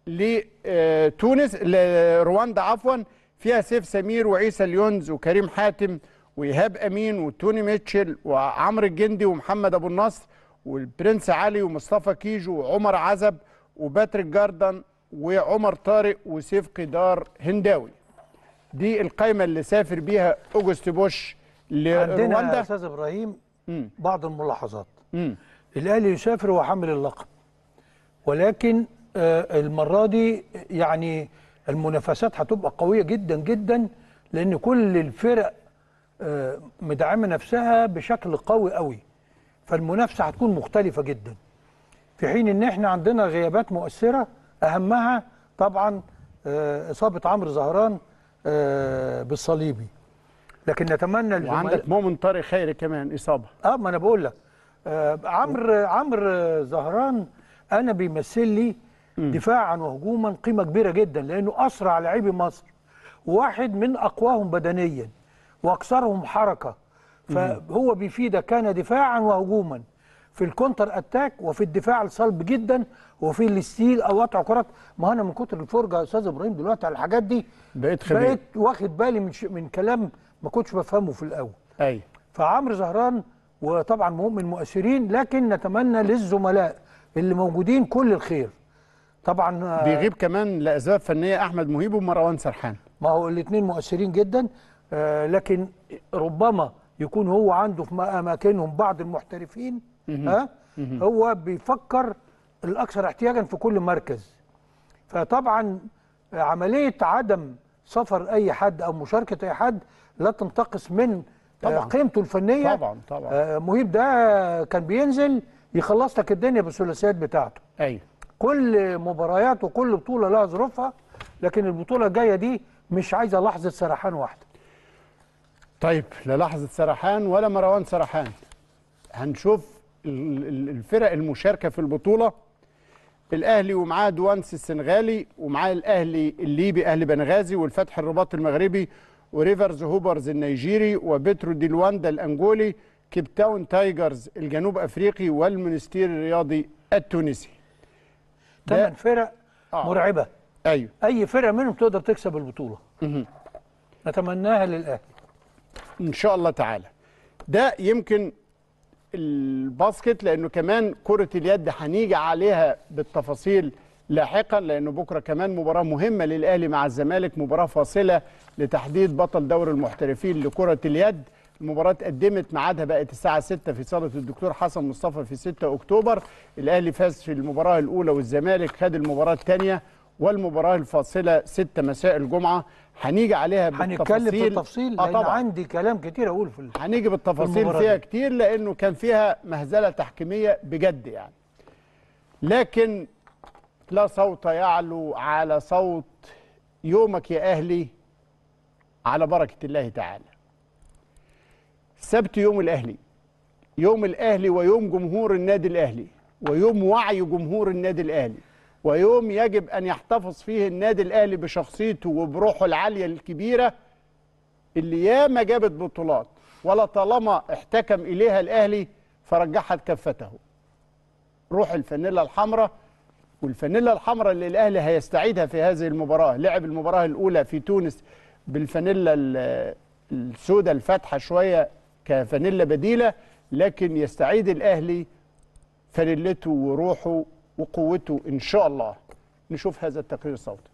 [SPEAKER 3] لتونس لرواندا عفوا فيها سيف سمير وعيسى اليونز وكريم حاتم وايهاب امين وتوني ميتشل وعمرو الجندي ومحمد ابو النصر والبرنس علي ومصطفى كيجو وعمر عزب وباتريك جاردن وعمر طارق وسيف قدار هنداوي دي القائمه اللي سافر بيها اوجست بوش
[SPEAKER 2] عندنا يا
[SPEAKER 3] لرواندا
[SPEAKER 2] استاذ ابراهيم بعض الملاحظات
[SPEAKER 3] مم.
[SPEAKER 2] الاهلي يسافر وحامل اللقب ولكن آه، المره دي يعني المنافسات هتبقى قويه جدا جدا لان كل الفرق آه، مدعمه نفسها بشكل قوي قوي فالمنافسه هتكون مختلفه جدا في حين ان احنا عندنا غيابات مؤثره اهمها طبعا آه، اصابه عمرو زهران آه، بالصليبي لكن نتمنى الزملاء-
[SPEAKER 3] وعندك مؤمن طارق خيري كمان اصابه
[SPEAKER 2] اه ما انا بقول لك آه عمرو عمرو زهران انا بيمثل لي دفاعا وهجوما قيمه كبيره جدا لانه اسرع لاعبي مصر واحد من اقواهم بدنيا واكثرهم حركه فهو بيفيدك كان دفاعا وهجوما في الكونتر اتاك وفي الدفاع الصلب جدا وفي الستيل او قطع كرات ما انا من كتر الفرجه يا استاذ ابراهيم دلوقتي على الحاجات دي
[SPEAKER 3] بقيت خبير
[SPEAKER 2] بقيت واخد بالي من ش... من كلام ما كنتش بفهمه في الاول
[SPEAKER 3] ايوه
[SPEAKER 2] فعمرو زهران وطبعا مؤمن مؤثرين لكن نتمنى للزملاء اللي موجودين كل الخير طبعا آه،
[SPEAKER 3] بيغيب كمان لاسباب فنيه احمد مهيب ومروان سرحان
[SPEAKER 2] ما هو الاثنين مؤثرين جدا آه، لكن ربما يكون هو عنده في اماكنهم بعض المحترفين
[SPEAKER 3] مهم.
[SPEAKER 2] ها
[SPEAKER 3] مهم.
[SPEAKER 2] هو بيفكر الاكثر احتياجا في كل مركز فطبعا عمليه عدم سفر اي حد او مشاركه اي حد لا تنتقص من آه،
[SPEAKER 3] طبعاً.
[SPEAKER 2] قيمته الفنيه
[SPEAKER 3] طبعا طبعا
[SPEAKER 2] آه، مهيب ده كان بينزل يخلص لك الدنيا بالثلاثيات بتاعته
[SPEAKER 3] ايوه
[SPEAKER 2] كل مباريات وكل بطوله لها ظروفها لكن البطوله الجايه دي مش عايزه لحظه سرحان واحده
[SPEAKER 3] طيب لا لحظه سرحان ولا مروان سرحان هنشوف ال- ال- الفرق المشاركه في البطوله الاهلي ومعاه دوانس السنغالي ومعاه الاهلي الليبي اهلي بنغازي والفتح الرباط المغربي وريفرز هوبرز النيجيري وبترو دي لواندا الانجولي كيب تاون تايجرز الجنوب افريقي والمنستير الرياضي التونسي
[SPEAKER 2] ثمان فرق مرعبه
[SPEAKER 3] ايوه
[SPEAKER 2] اي فرقه منهم تقدر تكسب البطوله نتمناها للاهلي
[SPEAKER 3] ان شاء الله تعالى ده يمكن الباسكت لانه كمان كره اليد هنيجي عليها بالتفاصيل لاحقا لانه بكره كمان مباراه مهمه للاهلي مع الزمالك مباراه فاصله لتحديد بطل دوري المحترفين لكره اليد المباراة اتقدمت ميعادها بقت الساعة 6 في صالة الدكتور حسن مصطفى في 6 أكتوبر الأهلي فاز في المباراة الأولى والزمالك خد المباراة الثانية والمباراة الفاصلة 6 مساء الجمعة هنيجي عليها
[SPEAKER 2] هنتكلم
[SPEAKER 3] بالتفاصيل
[SPEAKER 2] في التفصيل
[SPEAKER 3] آه
[SPEAKER 2] لان
[SPEAKER 3] طبعا
[SPEAKER 2] عندي كلام كتير اقول في ال-
[SPEAKER 3] هنيجي بالتفاصيل
[SPEAKER 2] المباراة
[SPEAKER 3] فيها
[SPEAKER 2] دي.
[SPEAKER 3] كتير لانه كان فيها مهزله تحكيميه بجد يعني لكن لا صوت يعلو على صوت يومك يا اهلي على بركه الله تعالى السبت يوم الاهلي يوم الاهلي ويوم جمهور النادي الاهلي ويوم وعي جمهور النادي الاهلي ويوم يجب ان يحتفظ فيه النادي الاهلي بشخصيته وبروحه العاليه الكبيره اللي ياما جابت بطولات ولا طالما احتكم اليها الاهلي فرجحت كفته روح الفانيلا الحمراء والفانيلا الحمراء اللي الاهلي هيستعيدها في هذه المباراه لعب المباراه الاولى في تونس بالفانيلا ال- السوداء الفاتحه شويه كفانيلا بديله لكن يستعيد الاهلي فانيلته وروحه وقوته ان شاء الله نشوف هذا التقرير الصوتي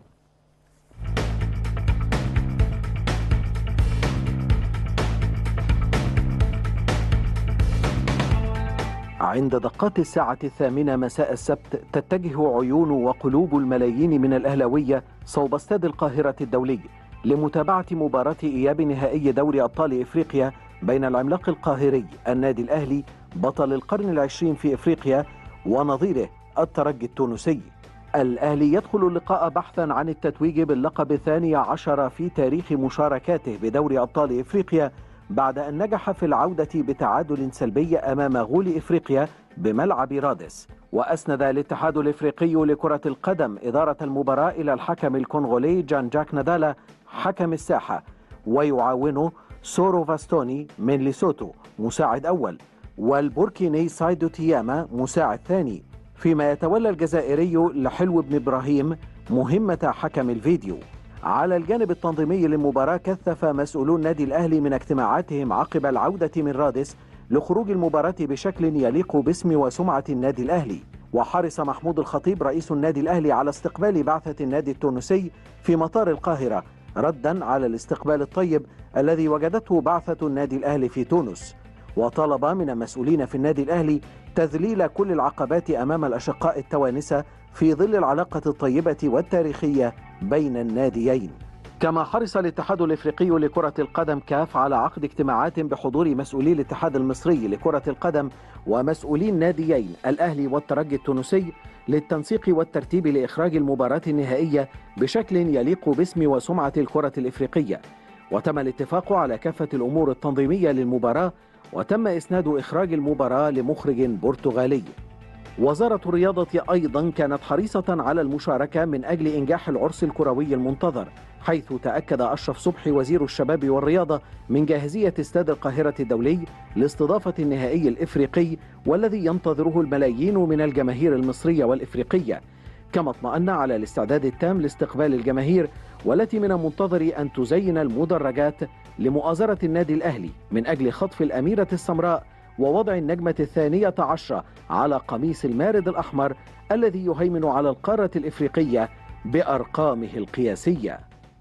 [SPEAKER 18] عند دقات الساعة الثامنة مساء السبت تتجه عيون وقلوب الملايين من الأهلاوية صوب استاد القاهرة الدولي لمتابعة مباراة إياب نهائي دوري أبطال إفريقيا بين العملاق القاهري النادي الأهلي بطل القرن العشرين في إفريقيا ونظيره الترجي التونسي الأهلي يدخل اللقاء بحثا عن التتويج باللقب الثاني عشر في تاريخ مشاركاته بدوري أبطال إفريقيا بعد أن نجح في العودة بتعادل سلبي أمام غول إفريقيا بملعب رادس وأسند الاتحاد الإفريقي لكرة القدم إدارة المباراة إلى الحكم الكونغولي جان جاك نادالا حكم الساحة ويعاونه سورو فاستوني من ليسوتو مساعد أول والبوركيني سايدو تياما مساعد ثاني فيما يتولى الجزائري لحلو بن إبراهيم مهمة حكم الفيديو على الجانب التنظيمي للمباراة كثف مسؤولون نادي الأهلي من اجتماعاتهم عقب العودة من رادس لخروج المباراة بشكل يليق باسم وسمعة النادي الأهلي وحرص محمود الخطيب رئيس النادي الأهلي على استقبال بعثة النادي التونسي في مطار القاهرة ردا على الاستقبال الطيب الذي وجدته بعثة النادي الأهلي في تونس وطلب من المسؤولين في النادي الأهلي تذليل كل العقبات أمام الأشقاء التوانسة في ظل العلاقة الطيبة والتاريخية بين الناديين كما حرص الاتحاد الافريقي لكرة القدم كاف على عقد اجتماعات بحضور مسؤولي الاتحاد المصري لكرة القدم ومسؤولي الناديين الاهلي والترجي التونسي للتنسيق والترتيب لاخراج المباراة النهائية بشكل يليق باسم وسمعة الكرة الافريقية وتم الاتفاق على كافة الامور التنظيمية للمباراة وتم اسناد اخراج المباراة لمخرج برتغالي وزارة الرياضة أيضا كانت حريصة على المشاركة من أجل إنجاح العرس الكروي المنتظر حيث تأكد أشرف صبحي وزير الشباب والرياضة من جاهزية استاد القاهرة الدولي لاستضافة النهائي الإفريقي والذي ينتظره الملايين من الجماهير المصرية والإفريقية كما اطمأن على الاستعداد التام لاستقبال الجماهير والتي من المنتظر أن تزين المدرجات لمؤازرة النادي الأهلي من أجل خطف الأميرة السمراء ووضع النجمة الثانية عشرة على قميص المارد الأحمر الذي يهيمن على القارة الإفريقية بأرقامه القياسية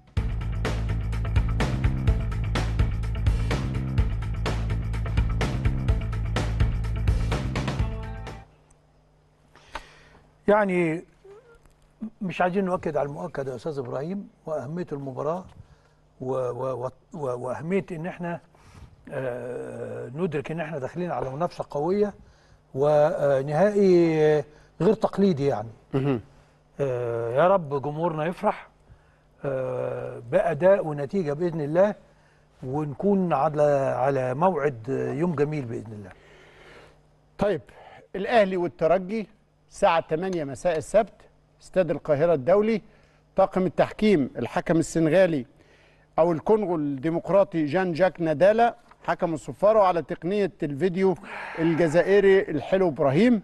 [SPEAKER 2] يعني مش عايزين نؤكد على المؤكد يا استاذ ابراهيم واهميه المباراه و و و واهميه ان احنا آه، ندرك ان احنا داخلين على منافسه قويه ونهائي آه، غير تقليدي يعني آه، يا رب جمهورنا يفرح آه، باداء ونتيجه باذن الله ونكون على على موعد آه، يوم جميل باذن الله
[SPEAKER 3] طيب الاهلي والترجي الساعه 8 مساء السبت استاد القاهره الدولي طاقم التحكيم الحكم السنغالي او الكونغو الديمقراطي جان جاك نادالا حكم الصفاره وعلى تقنيه الفيديو الجزائري الحلو ابراهيم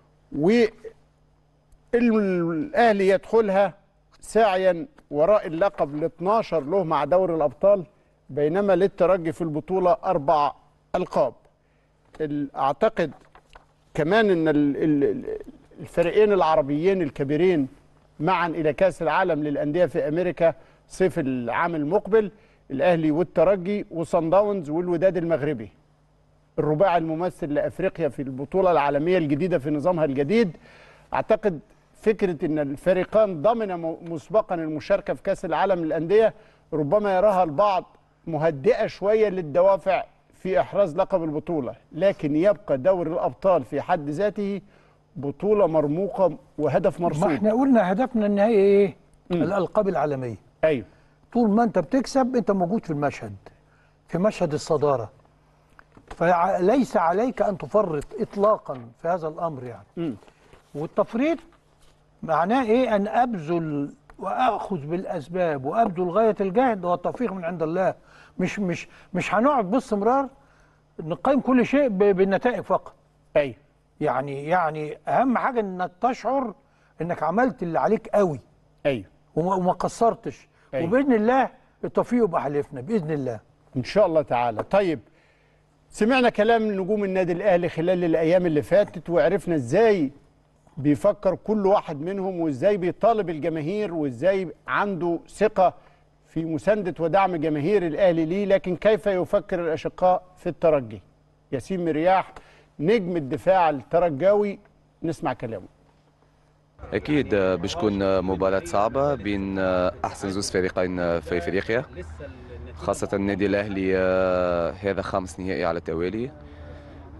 [SPEAKER 3] والاهلي يدخلها ساعيا وراء اللقب ال 12 له مع دوري الابطال بينما للترجي في البطوله اربع القاب ال- اعتقد كمان ان ال- ال- الفريقين العربيين الكبيرين معا الى كاس العالم للانديه في امريكا صيف العام المقبل الاهلي والترجي وصن داونز والوداد المغربي الرباعي الممثل لافريقيا في البطوله العالميه الجديده في نظامها الجديد اعتقد فكره ان الفريقان ضمن م- مسبقا المشاركه في كاس العالم للانديه ربما يراها البعض مهدئه شويه للدوافع في احراز لقب البطوله لكن يبقى دوري الابطال في حد ذاته بطوله مرموقه وهدف
[SPEAKER 2] ما
[SPEAKER 3] مرصود
[SPEAKER 2] احنا قلنا هدفنا النهائي ايه؟ الالقاب العالميه
[SPEAKER 3] ايوه
[SPEAKER 2] طول ما انت بتكسب انت موجود في المشهد في مشهد الصداره فليس عليك ان تفرط اطلاقا في هذا الامر يعني والتفريط معناه ايه ان ابذل واخذ بالاسباب وابذل غايه الجهد والتوفيق من عند الله مش مش مش هنقعد باستمرار نقيم كل شيء ب- بالنتائج فقط
[SPEAKER 3] ايوه
[SPEAKER 2] يعني يعني اهم حاجه انك تشعر انك عملت اللي عليك قوي
[SPEAKER 3] ايوه
[SPEAKER 2] وما, وما قصرتش
[SPEAKER 3] أيوة.
[SPEAKER 2] وباذن الله التوفيق يبقى حلفنا باذن الله
[SPEAKER 3] ان شاء الله تعالى طيب سمعنا كلام نجوم النادي الاهلي خلال الايام اللي فاتت وعرفنا ازاي بيفكر كل واحد منهم وازاي بيطالب الجماهير وازاي عنده ثقه في مسانده ودعم جماهير الاهلي ليه لكن كيف يفكر الاشقاء في الترجي ياسين مرياح نجم الدفاع الترجاوي نسمع كلامه
[SPEAKER 19] اكيد آه، باش تكون آه، مباراه صعبه بين آه، احسن زوز فريقين آه، في افريقيا خاصه النادي الاهلي آه، هذا خامس نهائي على التوالي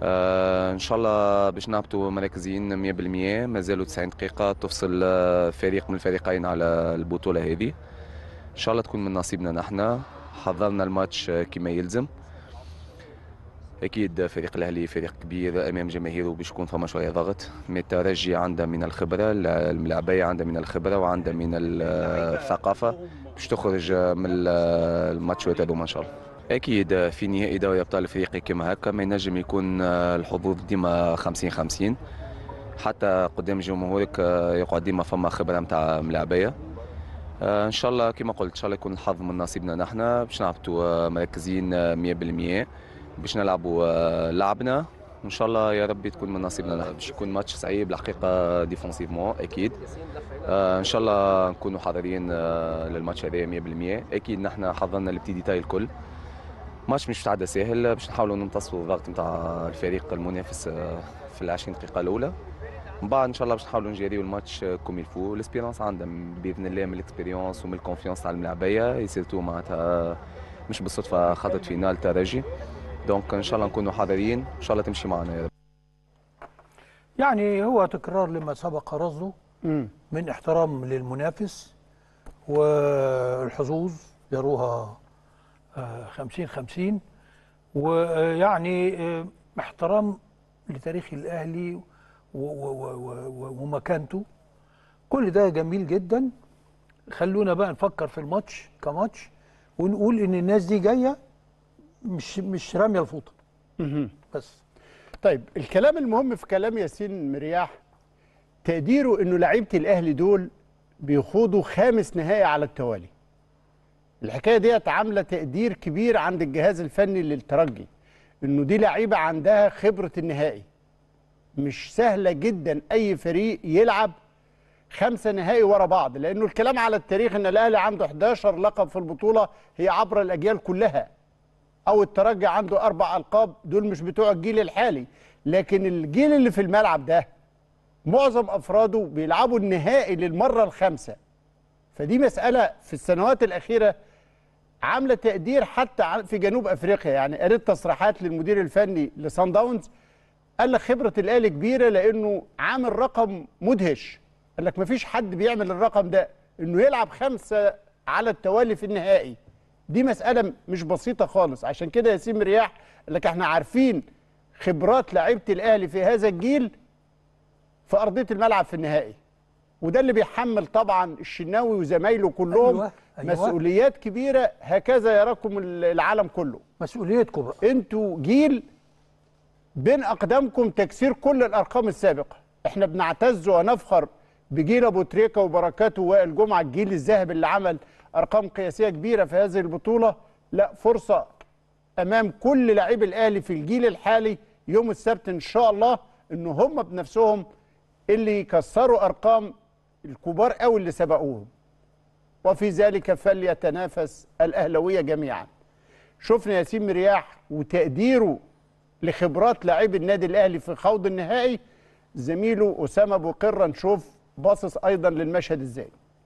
[SPEAKER 19] آه، ان شاء الله باش نهبطوا مركزين 100% مازالوا 90 دقيقه تفصل آه، فريق من الفريقين على البطوله هذه ان شاء الله تكون من نصيبنا نحن حضرنا الماتش آه، كما يلزم اكيد فريق الاهلي فريق كبير امام جماهيره باش يكون فما شويه ضغط مي الترجي عنده من الخبره الملاعبيه عنده من الخبره وعنده من الثقافه باش تخرج من الماتشات هذوما ان شاء الله اكيد في نهائي دوري ابطال افريقيا كما هكا ما ينجم يكون الحظوظ ديما 50 50 حتى قدام جمهورك يقعد ديما فما خبره نتاع ملاعبيه ان شاء الله كما قلت ان شاء الله يكون الحظ من نصيبنا نحن باش نهبطوا مركزين 100% باش نلعبوا لعبنا وان شاء الله يا ربي تكون من نصيبنا نحن باش يكون ماتش صعيب الحقيقه ديفونسيفمون اكيد آه، ان شاء الله نكونوا حاضرين آه، للماتش هذا 100% اكيد نحن حضرنا البتي ديتاي الكل ماتش مش متعدى ساهل باش نحاولوا نمتصوا الضغط نتاع الفريق المنافس آه، في ال 20 دقيقه الاولى من بعد ان شاء الله باش نحاولوا نجريو الماتش كوم يلفو الاسبيرونس عندها باذن الله من الاكسبيريونس ومن الكونفيونس تاع الملاعبيه سيرتو معناتها مش بالصدفه خاضت فينال ترجي دونك ان شاء الله نكونوا حاضرين ان شاء الله تمشي معنا يا رب
[SPEAKER 2] يعني هو تكرار لما سبق رصده من احترام للمنافس والحظوظ يروها آه، خمسين خمسين ويعني آه، احترام لتاريخ الأهلي و- و- و- و- ومكانته كل ده جميل جدا خلونا بقى نفكر في الماتش كماتش ونقول ان الناس دي جايه مش مش راميه الفوطه بس
[SPEAKER 3] طيب الكلام المهم في كلام ياسين مرياح تقديره انه لعيبه الاهلي دول بيخوضوا خامس نهائي على التوالي الحكايه ديت عامله تقدير كبير عند الجهاز الفني للترجي انه دي لعيبه عندها خبره النهائي مش سهله جدا اي فريق يلعب خمسه نهائي ورا بعض لانه الكلام على التاريخ ان الاهلي عنده 11 لقب في البطوله هي عبر الاجيال كلها او الترجي عنده اربع القاب دول مش بتوع الجيل الحالي لكن الجيل اللي في الملعب ده معظم افراده بيلعبوا النهائي للمره الخامسه فدي مساله في السنوات الاخيره عامله تقدير حتى ع- في جنوب افريقيا يعني قريت تصريحات للمدير الفني لسان داونز قال لك خبره الاهلي كبيره لانه عامل رقم مدهش قال لك مفيش حد بيعمل الرقم ده انه يلعب خمسه على التوالي في النهائي دي مساله مش بسيطه خالص عشان كده ياسين مرياح قال لك احنا عارفين خبرات لعيبه الاهلي في هذا الجيل في ارضيه الملعب في النهائي وده اللي بيحمل طبعا الشناوي وزمايله كلهم
[SPEAKER 2] أيوة، أيوة.
[SPEAKER 3] مسؤوليات كبيره هكذا يراكم العالم كله
[SPEAKER 2] مسؤوليتكم بقى
[SPEAKER 3] انتوا جيل بين اقدامكم تكسير كل الارقام السابقه احنا بنعتز ونفخر بجيل ابو تريكه وبركاته وائل جمعه الجيل الذهبي اللي عمل ارقام قياسيه كبيره في هذه البطوله لا فرصه امام كل لاعبي الاهلي في الجيل الحالي يوم السبت ان شاء الله ان هم بنفسهم اللي يكسروا ارقام الكبار قوي اللي سبقوهم وفي ذلك فليتنافس الاهلاويه جميعا شفنا ياسين مرياح وتقديره لخبرات لاعبي النادي الاهلي في خوض النهائي زميله اسامه ابو قره نشوف باصص ايضا للمشهد ازاي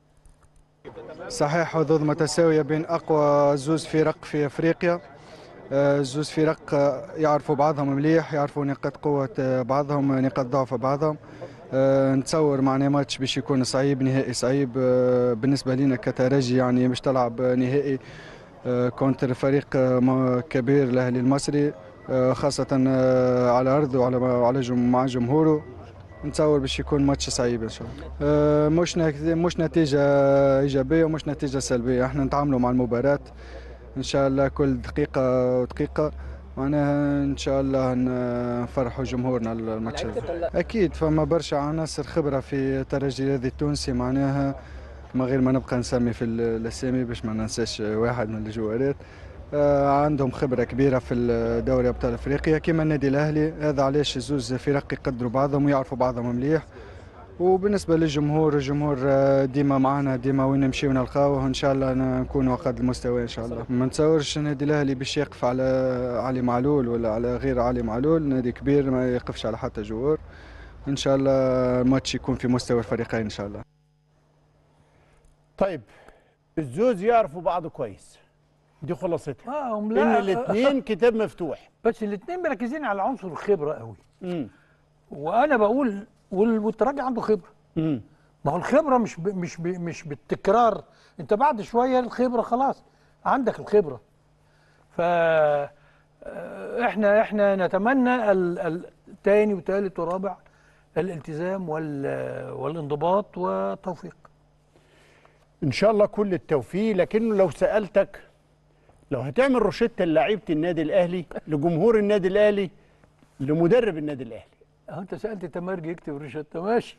[SPEAKER 20] صحيح حظوظ متساوية بين أقوى زوز فرق في أفريقيا آه، زوز فرق آه، يعرفوا بعضهم مليح يعرفوا نقاط قوة آه، بعضهم نقاط ضعف بعضهم آه، نتصور معنا ماتش باش يكون صعيب نهائي صعيب آه، بالنسبة لنا كترجي يعني باش تلعب نهائي آه، كونتر فريق آه، م- كبير الأهلي المصري آه، خاصة آه، على أرضه وعلى على جم- مع جمهوره نتصور باش يكون ماتش صعيب ان شاء الله آه، مش نت- مش نتيجه ايجابيه ومش نتيجه سلبيه احنا نتعاملوا مع المباراه ان شاء الله كل دقيقه ودقيقه معناها ان شاء الله نفرحوا جمهورنا الماتش هذا. اكيد فما برشا عناصر خبره في الترجي الرياضي التونسي معناها من غير ما نبقى نسمي في ال- الاسامي باش ما ننساش واحد من الجوارات آه، عندهم خبرة كبيرة في دوري أبطال أفريقيا كما النادي الأهلي هذا علاش زوز فرق يقدروا بعضهم ويعرفوا بعضهم مليح وبالنسبة للجمهور الجمهور آه، ديما معنا ديما وين نمشيو نلقاوه إن شاء الله نكونوا قد المستوى إن شاء الله ما نتصورش النادي الأهلي باش يقف على علي معلول ولا على غير علي معلول نادي كبير ما يقفش على حتى جوار إن شاء الله الماتش يكون في مستوى الفريقين إن شاء الله
[SPEAKER 3] طيب الزوز يعرفوا بعض كويس دي خلاصتها
[SPEAKER 2] اه هم
[SPEAKER 3] ان
[SPEAKER 2] لا
[SPEAKER 3] الاثنين كتاب مفتوح
[SPEAKER 2] بس الاثنين مركزين على عنصر الخبره قوي
[SPEAKER 3] امم
[SPEAKER 2] وانا بقول وال- والترجي عنده خبره
[SPEAKER 3] امم
[SPEAKER 2] ما هو الخبره مش ب... مش ب... مش بالتكرار انت بعد شويه الخبره خلاص عندك الخبره ف آه، احنا احنا نتمنى ال- الثاني وثالث ورابع الالتزام وال... والانضباط والتوفيق
[SPEAKER 3] ان شاء الله كل التوفيق لكنه لو سالتك لو هتعمل روشته لعيبه النادي الاهلي لجمهور النادي الاهلي لمدرب النادي الاهلي
[SPEAKER 2] اه انت سالت تمرجي يكتب روشته ماشي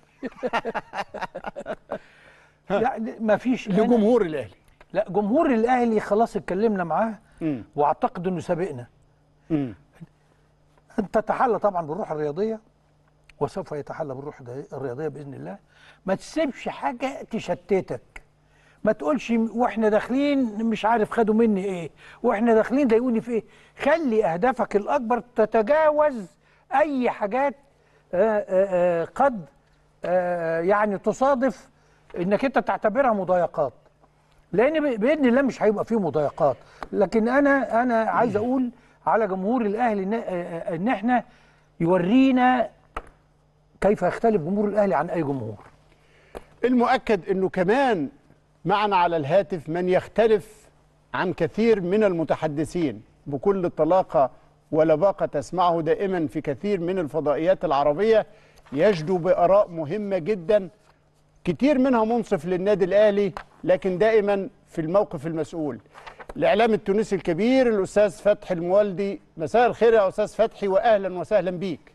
[SPEAKER 2] لا ما فيش
[SPEAKER 3] لجمهور الاهلي
[SPEAKER 2] لا جمهور الاهلي خلاص اتكلمنا معاه واعتقد انه سابقنا
[SPEAKER 3] امم
[SPEAKER 2] انت تتحلى طبعا بالروح الرياضيه وسوف يتحلى بالروح الري- الرياضيه باذن الله ما تسيبش حاجه تشتتك ما تقولش واحنا داخلين مش عارف خدوا مني ايه واحنا داخلين ضايقوني في ايه خلي اهدافك الاكبر تتجاوز اي حاجات آآ آآ قد آآ يعني تصادف انك انت تعتبرها مضايقات لان ب- باذن الله مش هيبقى فيه مضايقات لكن انا انا عايز اقول على جمهور الاهلي ان آه، ان احنا يورينا كيف يختلف جمهور الاهلي عن اي جمهور
[SPEAKER 3] المؤكد انه كمان معنا على الهاتف من يختلف عن كثير من المتحدثين بكل طلاقه ولباقه تسمعه دائما في كثير من الفضائيات العربيه يجدو باراء مهمه جدا كتير منها منصف للنادي الاهلي لكن دائما في الموقف المسؤول الاعلام التونسي الكبير الاستاذ فتحي الموالدي مساء الخير يا استاذ فتحي واهلا وسهلا بيك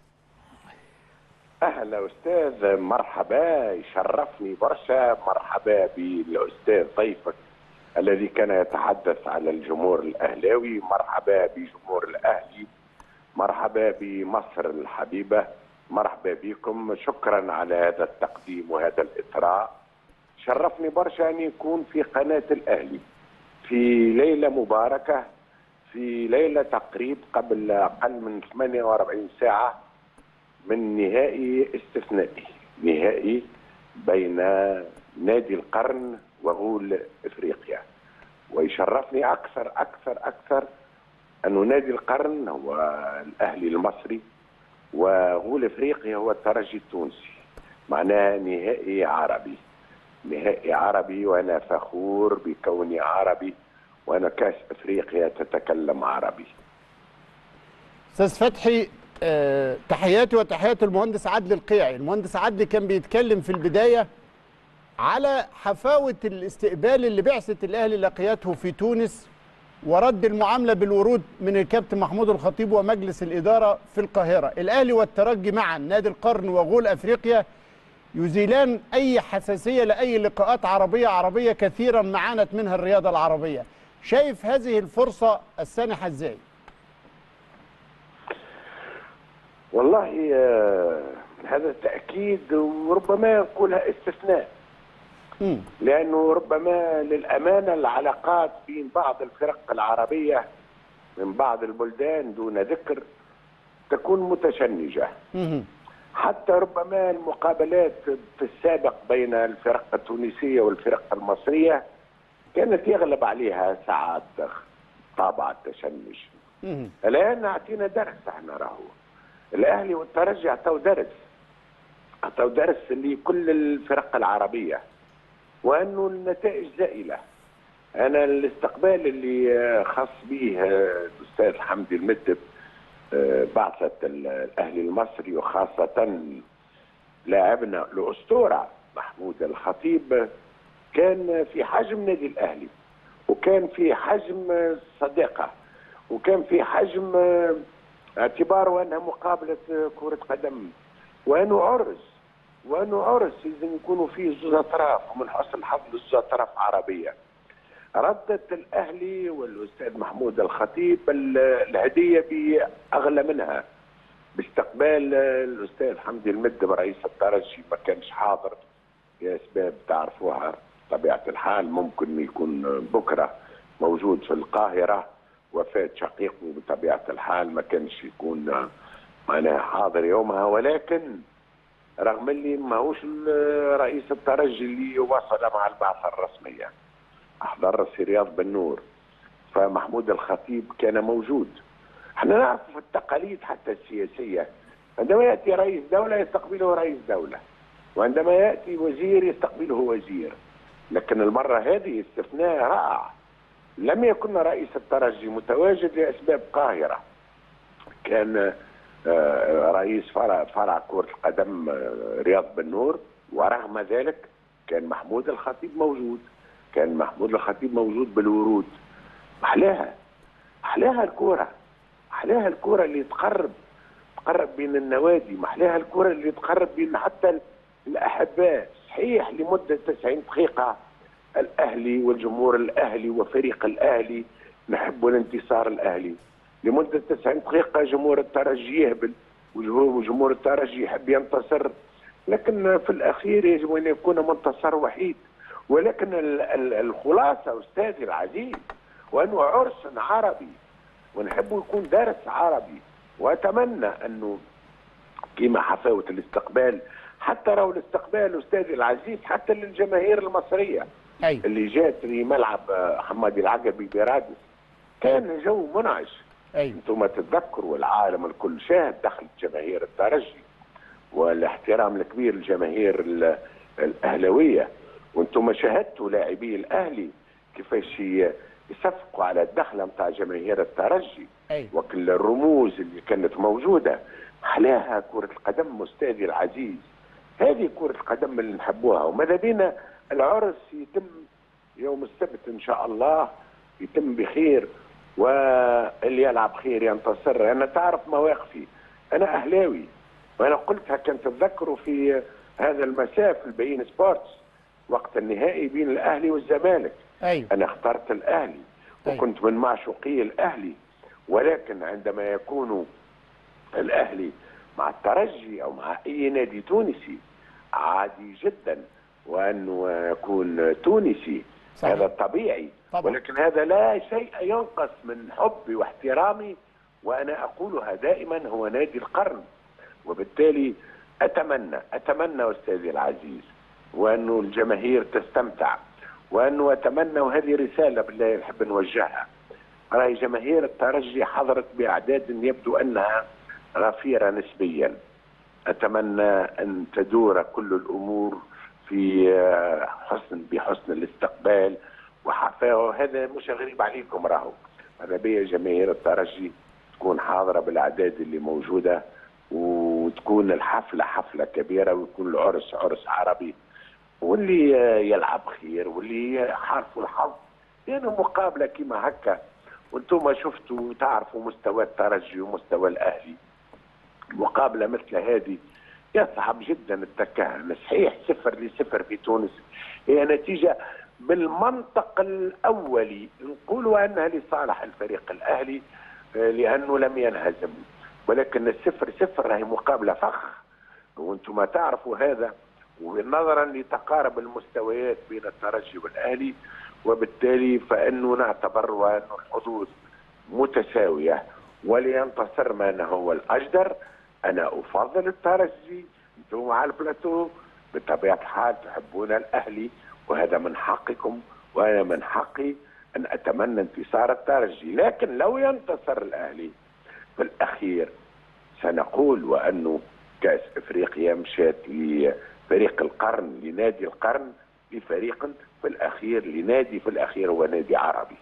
[SPEAKER 21] اهلا استاذ مرحبا يشرفني برشا مرحبا بالاستاذ ضيفك الذي كان يتحدث على الجمهور الاهلاوي مرحبا بجمهور الاهلي مرحبا بمصر الحبيبه مرحبا بكم شكرا على هذا التقديم وهذا الاثراء شرفني برشا ان يكون في قناه الاهلي في ليله مباركه في ليله تقريب قبل اقل من 48 ساعه من نهائي استثنائي نهائي بين نادي القرن وغول افريقيا ويشرفني اكثر اكثر اكثر انه نادي القرن هو الاهلي المصري وغول افريقيا هو الترجي التونسي معناها نهائي عربي نهائي عربي وانا فخور بكوني عربي وانا كاس افريقيا تتكلم عربي
[SPEAKER 3] استاذ فتحي آه، تحياتي وتحيات المهندس عدلي القيعي المهندس عدلي كان بيتكلم في البدايه على حفاوه الاستقبال اللي بعثه الاهلي لقيته في تونس ورد المعامله بالورود من الكابتن محمود الخطيب ومجلس الاداره في القاهره الاهلي والترجي معا نادي القرن وغول افريقيا يزيلان اي حساسيه لاي لقاءات عربيه عربيه كثيرا معانت منها الرياضه العربيه شايف هذه الفرصه السانحه ازاي
[SPEAKER 21] والله آه، هذا تأكيد وربما يقولها استثناء لأنه ربما للأمانة العلاقات بين بعض الفرق العربية من بعض البلدان دون ذكر تكون متشنجة حتى ربما المقابلات في السابق بين الفرق التونسية والفرق المصرية كانت يغلب عليها ساعات طابع التشنج الآن أعطينا درس احنا راهو الأهلي والترجي أعطوا درس أعطوا درس لكل الفرق العربية وأنه النتائج زائلة أنا الاستقبال اللي آه، خاص به آه، الأستاذ حمدي المدب آه، بعثة الأهلي المصري وخاصة لاعبنا الأسطورة محمود الخطيب كان في حجم نادي الأهلي وكان في حجم صداقة وكان في حجم آه، اعتباره أنها مقابلة آه، كرة قدم وأنه عرس وأنه عرس لازم يكونوا فيه زوز أطراف ومن حسن الحظ زوز أطراف عربية ردت الأهلي والأستاذ محمود الخطيب ال- الهدية بأغلى منها باستقبال آه، الأستاذ حمدي المدب رئيس الترجي ما كانش حاضر لأسباب تعرفوها طبيعة الحال ممكن يكون بكرة موجود في القاهرة وفاة شقيقه بطبيعة الحال ما كانش يكون معناها حاضر يومها ولكن رغم اللي ماهوش ال- رئيس الترجي اللي وصل مع البعثة الرسمية أحضر سي رياض بن نور فمحمود الخطيب كان موجود احنا نعرف في التقاليد حتى السياسيه عندما ياتي رئيس دوله يستقبله رئيس دوله وعندما ياتي وزير يستقبله وزير لكن المره هذه استثناء رائع لم يكن رئيس الترجي متواجد لاسباب قاهره كان آه، رئيس فرع فرع كرة القدم آه، رياض بن نور ورغم ذلك كان محمود الخطيب موجود كان محمود الخطيب موجود بالورود أحلاها أحلاها الكورة أحلاها الكورة اللي تقرب تقرب بين النوادي محلاها الكورة اللي تقرب بين حتى الأحباء صحيح لمدة 90 دقيقة الأهلي والجمهور الأهلي وفريق الأهلي نحب الانتصار الأهلي لمدة 90 دقيقة جمهور الترجي يهبل وجمهور الترجي يحب ينتصر لكن في الأخير يجب أن يكون منتصر وحيد ولكن ال- ال- الخلاصة أستاذي العزيز وأنه عرس عربي ونحب يكون درس عربي وأتمنى أنه كما حفاوة الاستقبال حتى لو الاستقبال أستاذي العزيز حتى للجماهير المصرية
[SPEAKER 3] أي.
[SPEAKER 21] اللي جات لملعب آه، حمادي العقبي برادس كان جو منعش
[SPEAKER 3] أي.
[SPEAKER 21] انتم تتذكروا العالم الكل شاهد دخل جماهير الترجي والاحترام الكبير لجماهير ال- الاهلاويه وانتم شاهدتوا لاعبي الاهلي كيفاش ي- يصفقوا على الدخله نتاع جماهير الترجي
[SPEAKER 3] أي.
[SPEAKER 21] وكل الرموز اللي كانت موجوده احلاها كره القدم استاذي العزيز هذه كره القدم اللي نحبوها وماذا بينا العرس يتم يوم السبت ان شاء الله يتم بخير واللي يلعب خير ينتصر انا تعرف مواقفي انا اهلاوي وانا قلتها كان تتذكروا في هذا المساء في البين سبورتس وقت النهائي بين الاهلي والزمالك
[SPEAKER 3] أيوة.
[SPEAKER 21] انا اخترت الاهلي وكنت من معشوقي الاهلي ولكن عندما يكون الاهلي مع الترجي او مع اي نادي تونسي عادي جدا وانه يكون تونسي
[SPEAKER 3] صحيح.
[SPEAKER 21] هذا طبيعي
[SPEAKER 3] طبعا.
[SPEAKER 21] ولكن هذا لا شيء ينقص من حبي واحترامي وانا اقولها دائما هو نادي القرن وبالتالي اتمنى اتمنى استاذي العزيز وانه الجماهير تستمتع وانه اتمنى وهذه رساله بالله نحب نوجهها راي جماهير الترجي حضرت باعداد يبدو انها غفيره نسبيا اتمنى ان تدور كل الامور في آه، حسن بحسن الاستقبال وحفاوه هذا مش غريب عليكم راهو هذا بيا جماهير الترجي تكون حاضره بالاعداد اللي موجوده وتكون الحفله حفله كبيره ويكون العرس عرس عربي واللي آه، يلعب خير واللي حارفوا الحظ يعني مقابله كما هكا وانتم شفتوا تعرفوا مستوى الترجي ومستوى الاهلي مقابله مثل هذه يصعب جدا التكهن صحيح صفر لصفر في تونس هي نتيجه بالمنطق الاولي نقولوا انها لصالح الفريق الاهلي آه، لانه لم ينهزم ولكن الصفر صفر راهي مقابله فخ وانتم تعرفوا هذا ونظرا لتقارب المستويات بين الترجي والاهلي وبالتالي فانه نعتبر وان الحظوظ متساويه ولينتصر من هو الاجدر انا افضل الترجي انتم على البلاتو بطبيعه الحال تحبون الاهلي وهذا من حقكم وانا من حقي ان اتمنى انتصار الترجي لكن لو ينتصر الاهلي في الاخير سنقول وانه كاس افريقيا مشات لفريق القرن لنادي القرن لفريق في الاخير لنادي في الاخير هو نادي عربي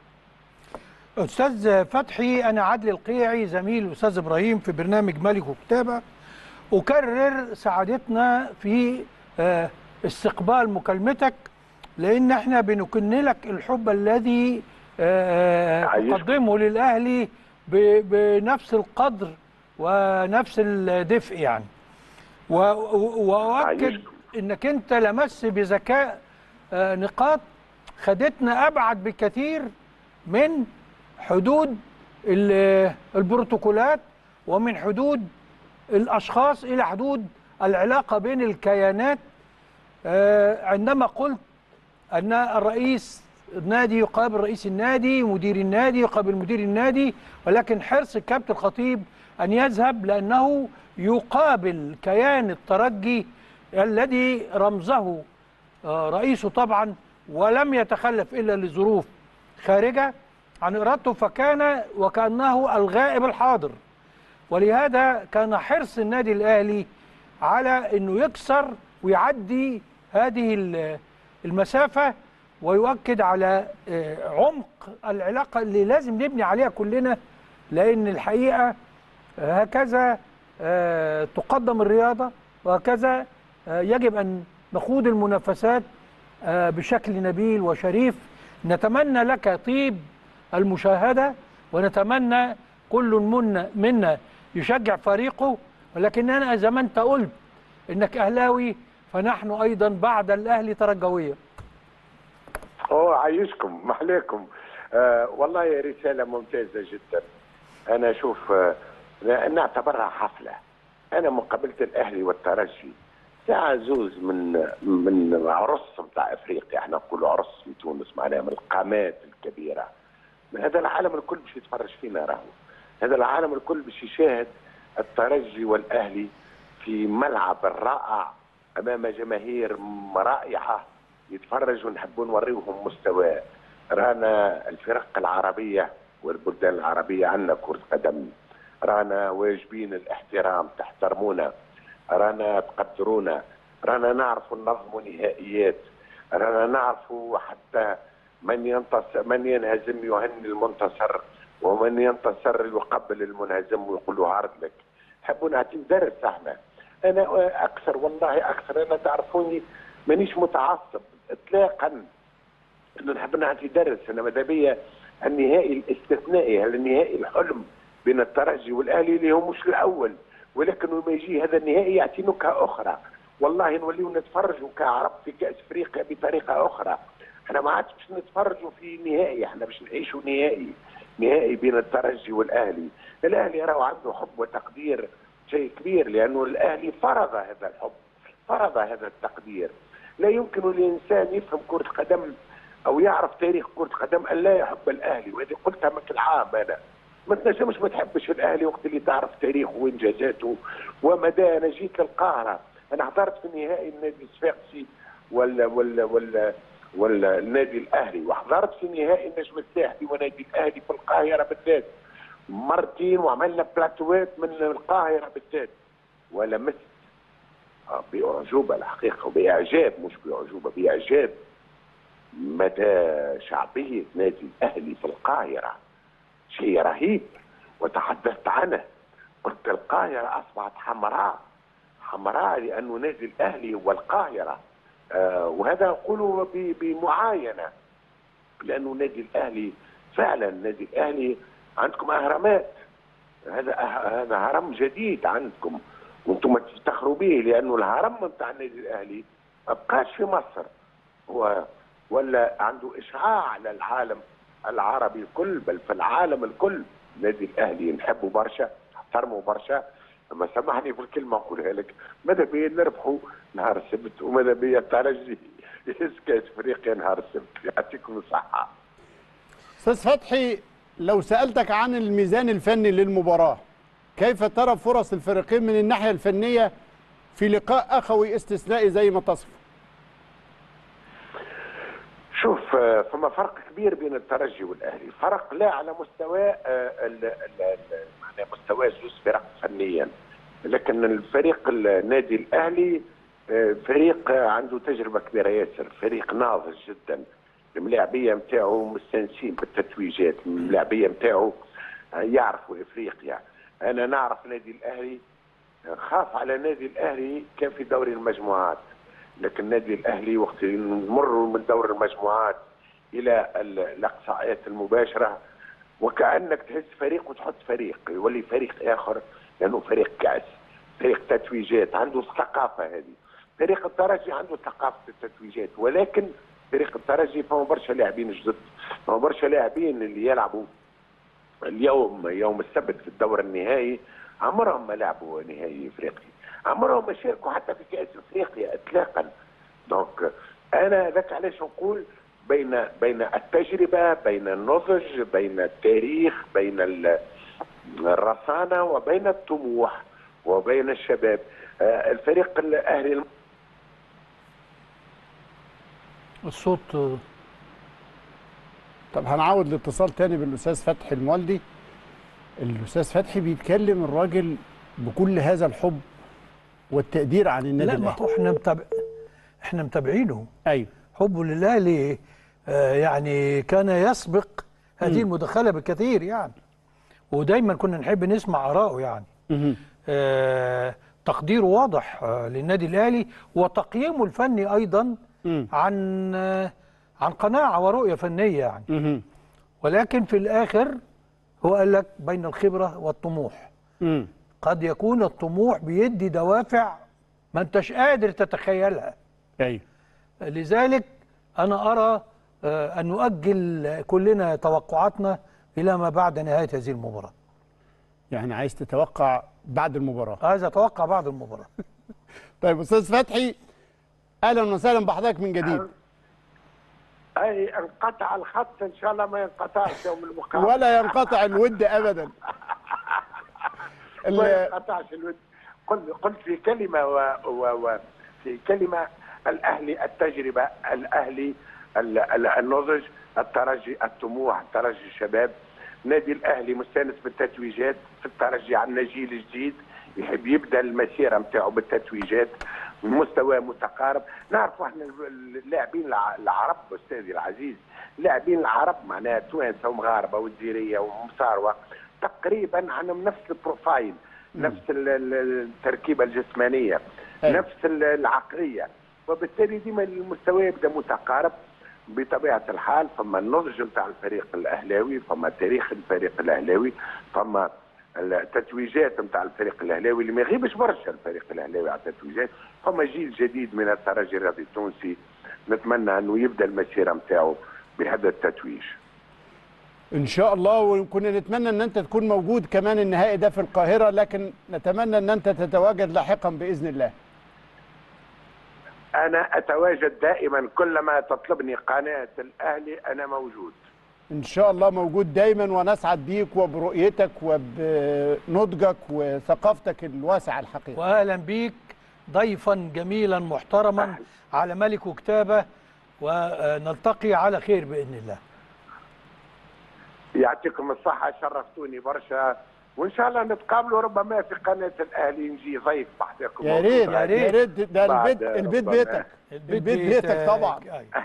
[SPEAKER 2] استاذ فتحي انا عدلي القيعي زميل الاستاذ ابراهيم في برنامج ملك وكتابه اكرر سعادتنا في آه، استقبال مكالمتك لان احنا بنكن لك الحب الذي آه، تقدمه للاهلي ب- بنفس القدر ونفس الدفء يعني و- و- واؤكد انك انت لمس بذكاء آه، نقاط خدتنا ابعد بكثير من حدود ال- البروتوكولات ومن حدود الاشخاص الى حدود العلاقه بين الكيانات آه، عندما قلت ان الرئيس النادي يقابل رئيس النادي مدير النادي يقابل مدير النادي ولكن حرص الكابتن الخطيب ان يذهب لانه يقابل كيان الترجي الذي رمزه آه، رئيسه طبعا ولم يتخلف الا لظروف خارجه عن ارادته فكان وكانه الغائب الحاضر ولهذا كان حرص النادي الاهلي على انه يكسر ويعدي هذه ال- المسافه ويؤكد على آه، عمق العلاقه اللي لازم نبني عليها كلنا لان الحقيقه آه، هكذا آه، تقدم الرياضه وهكذا آه، يجب ان نخوض المنافسات آه، بشكل نبيل وشريف نتمنى لك طيب المشاهده ونتمنى كل منا منا يشجع فريقه ولكن انا زي ما انت قلت انك اهلاوي فنحن ايضا بعد الاهلي ترجويه
[SPEAKER 21] اوه عايشكم محليكم آه والله رساله ممتازه جدا انا اشوف آه نعتبرها حفله انا مقابله الاهلي والترجي ساعة زوز من من عرس بتاع افريقيا احنا نقولوا عرس في تونس معناها من القامات الكبيره من هذا العالم الكل باش يتفرج فينا راهو هذا العالم الكل باش يشاهد الترجي والاهلي في ملعب رائع امام جماهير رائعه يتفرجوا نحبوا نوريهم مستوى رانا الفرق العربيه والبلدان العربيه عندنا كره قدم رانا واجبين الاحترام تحترمونا رانا تقدرونا رانا نعرفوا ننظموا نهائيات رانا نعرفوا حتى من ينتصر من ينهزم يهني المنتصر ومن ينتصر يقبل المنهزم ويقول له هارد لك حبوا نعطي درس احنا انا اكثر والله اكثر انا تعرفوني مانيش متعصب اطلاقا انه نحب نعطي درس انا ماذا بيا النهائي الاستثنائي هذا النهائي الحلم بين الترجي والاهلي اللي هو مش الاول ولكن لما يجي هذا النهائي يعطي نكهه اخرى والله نوليو نتفرجوا كعرب في كاس افريقيا بطريقه اخرى احنا ما عادش باش نتفرجوا في نهائي احنا باش نعيشوا نهائي نهائي بين الترجي والاهلي الاهلي راهو عنده حب وتقدير شيء كبير لانه الاهلي فرض هذا الحب فرض هذا التقدير لا يمكن للانسان يفهم كره قدم او يعرف تاريخ كره قدم ان لا يحب الاهلي وهذه قلتها من العام انا ما تنجمش ما تحبش الاهلي وقت اللي تعرف تاريخه وانجازاته ومدى انا جيت للقاهره انا حضرت في نهائي النادي الصفاقسي ولا ولا ولا ولا النادي الاهلي وحضرت في نهائي النجم الساحلي ونادي الاهلي في القاهره بالذات مرتين وعملنا بلاتوات من القاهره بالذات ولمست آه، باعجوبه الحقيقه وباعجاب مش باعجوبه باعجاب مدى شعبيه نادي الاهلي في القاهره شيء رهيب وتحدثت عنه قلت القاهره اصبحت حمراء حمراء لانه نادي الاهلي هو القاهره آه وهذا اقوله ب- بمعاينه لانه نادي الاهلي فعلا نادي الاهلي عندكم اهرامات هذا أه- هذا هرم جديد عندكم وانتم تفتخروا به لانه الهرم بتاع النادي الاهلي ما بقاش في مصر هو ولا عنده اشعاع للعالم العربي الكل بل في العالم الكل النادي الاهلي نحبه برشا نحترمه برشا اما سامحني في الكلمه نقولها لك ماذا بيا نربحوا نهار السبت وماذا بيا الترجي يهز كاس افريقيا نهار السبت يعطيكم الصحه
[SPEAKER 3] استاذ فتحي لو سالتك عن الميزان الفني للمباراه كيف ترى فرص الفريقين من الناحيه الفنيه في لقاء اخوي استثنائي زي ما تصف
[SPEAKER 21] شوف آه، فما فرق كبير بين الترجي والاهلي فرق لا على مستوى آه، ال- ال- ال- معناه مستوى زوز فرق فنيا لكن الفريق النادي الاهلي آه، فريق آه، عنده تجربه كبيره ياسر فريق ناضج جدا الملاعبيه نتاعو مستانسين بالتتويجات الملاعبيه نتاعو آه، يعرفوا افريقيا انا نعرف نادي الاهلي آه، خاف على نادي الاهلي كان في دوري المجموعات لكن النادي الاهلي وقت نمروا من دور المجموعات الى ال- الاقصائيات المباشره وكانك تهز فريق وتحط فريق يولي فريق اخر لانه فريق كاس فريق تتويجات عنده الثقافه هذه فريق الترجي عنده ثقافه التتويجات ولكن فريق الترجي فما برشا لاعبين جدد فما برشا لاعبين اللي يلعبوا اليوم يوم السبت في الدور النهائي عمرهم ما لعبوا نهائي افريقي عمرهم ما شاركوا حتى في كاس افريقيا اطلاقا دونك انا ذاك علاش نقول بين بين التجربه بين النضج بين التاريخ بين ال- الرصانه وبين الطموح وبين الشباب آه، الفريق الاهلي
[SPEAKER 2] الصوت آه،
[SPEAKER 3] طب هنعود الاتصال تاني بالاستاذ فتحي المولدي الاستاذ فتحي بيتكلم الراجل بكل هذا الحب والتقدير عن النادي
[SPEAKER 2] لا ما
[SPEAKER 3] الاهلي
[SPEAKER 2] هو احنا متابع احنا متابعينه
[SPEAKER 3] ايوه
[SPEAKER 2] حبه للاهلي آه يعني كان يسبق هذه
[SPEAKER 3] مم.
[SPEAKER 2] المداخله بكثير يعني ودايما كنا نحب نسمع ارائه يعني آه تقديره واضح آه للنادي الاهلي وتقييمه الفني ايضا عن آه عن قناعه ورؤيه فنيه يعني ولكن في الاخر هو قال لك بين الخبره والطموح
[SPEAKER 3] مم.
[SPEAKER 2] قد يكون الطموح بيدي دوافع ما انتش قادر تتخيلها
[SPEAKER 3] ايوه
[SPEAKER 2] لذلك انا ارى آه، ان نؤجل كلنا توقعاتنا الى ما بعد نهايه هذه المباراه
[SPEAKER 3] يعني عايز تتوقع بعد المباراه
[SPEAKER 2] عايز اتوقع بعد المباراه
[SPEAKER 3] طيب استاذ فتحي اهلا وسهلا بحضرتك من جديد
[SPEAKER 21] اي انقطع الخط ان شاء الله ما ينقطعش يوم المقابله
[SPEAKER 3] ولا ينقطع الود ابدا
[SPEAKER 21] ما ينقطعش الود قل قلت في كلمه و, و, و في كلمه الاهلي التجربه الاهلي ال- ال- النضج الترجي الطموح الترجي الشباب نادي الاهلي مستانس بالتتويجات في الترجي عندنا جيل جديد يحب يبدا المسيره نتاعو بالتتويجات مستوى متقارب نعرفوا احنا اللاعبين الع- العرب استاذي العزيز اللاعبين العرب معناها توانسه ومغاربه والجزيريه ومصاروه تقريبا عندهم نفس البروفايل نفس ال- ال- التركيبه الجسمانيه نفس ال- العقليه وبالتالي ديما المستوى يبدا متقارب بطبيعه الحال فما النضج نتاع الفريق الاهلاوي فما تاريخ الفريق الاهلاوي فما التتويجات نتاع الفريق الاهلاوي اللي ما يغيبش برشا الفريق الاهلاوي على التتويجات فما جيل جديد من الترجي الرياضي التونسي نتمنى انه يبدا المسيره نتاعو بهذا التتويج
[SPEAKER 3] ان شاء الله وكنا نتمنى ان انت تكون موجود كمان النهائي ده في القاهره لكن نتمنى ان انت تتواجد لاحقا باذن الله
[SPEAKER 21] انا اتواجد دائما كلما تطلبني قناه الاهلي انا موجود
[SPEAKER 3] ان شاء الله موجود دايما ونسعد بيك وبرؤيتك وبنضجك وثقافتك الواسعه الحقيقه
[SPEAKER 2] واهلا بيك ضيفا جميلا محترما على ملك وكتابه ونلتقي على خير باذن الله
[SPEAKER 21] يعطيكم الصحه شرفتوني برشا وان شاء الله نتقابلوا ربما في قناه الاهلي نجي ضيف بحدكم
[SPEAKER 3] يا ريت يا ريت ده البيت
[SPEAKER 21] بعد
[SPEAKER 3] البيت
[SPEAKER 21] ربما.
[SPEAKER 3] بيتك البيت بيتك طبعا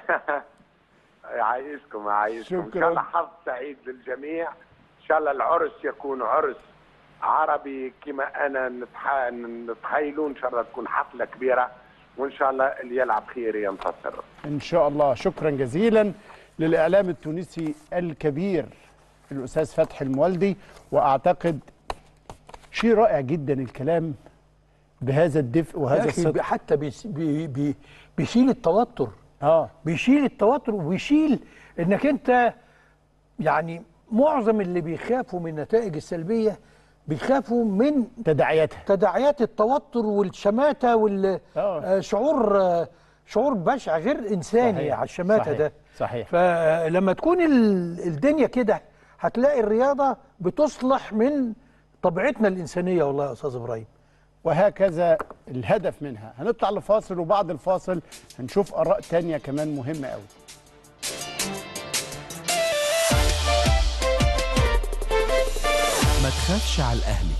[SPEAKER 21] يعيشكم يعيشكم ان
[SPEAKER 3] شكراً.
[SPEAKER 21] شاء الله حظ سعيد للجميع ان شاء الله العرس يكون عرس عربي كما انا نتح... نتخيلوا ان شاء الله تكون حفله كبيره وان شاء الله اللي يلعب خير ينتصر
[SPEAKER 3] ان شاء الله شكرا جزيلا للاعلام التونسي الكبير الاستاذ فتحي المولدي واعتقد شيء رائع جدا الكلام بهذا الدفء
[SPEAKER 2] يا
[SPEAKER 3] وهذا
[SPEAKER 2] أخي
[SPEAKER 3] الصدق
[SPEAKER 2] حتى بيس- بي بي بيشيل التوتر
[SPEAKER 3] اه
[SPEAKER 2] بيشيل التوتر وبيشيل انك انت يعني معظم اللي بيخافوا من النتائج السلبيه بيخافوا من
[SPEAKER 3] تداعياتها
[SPEAKER 2] تداعيات التوتر والشماته والشعور شعور بشع غير انساني
[SPEAKER 3] صحيح.
[SPEAKER 2] على الشماته
[SPEAKER 3] صحيح.
[SPEAKER 2] ده
[SPEAKER 3] صحيح
[SPEAKER 2] فلما تكون ال- الدنيا كده هتلاقي الرياضه بتصلح من طبيعتنا الانسانيه والله يا استاذ ابراهيم
[SPEAKER 3] وهكذا الهدف منها هنطلع لفاصل وبعد الفاصل هنشوف اراء تانية كمان مهمه قوي
[SPEAKER 4] ما تخافش على الأهلي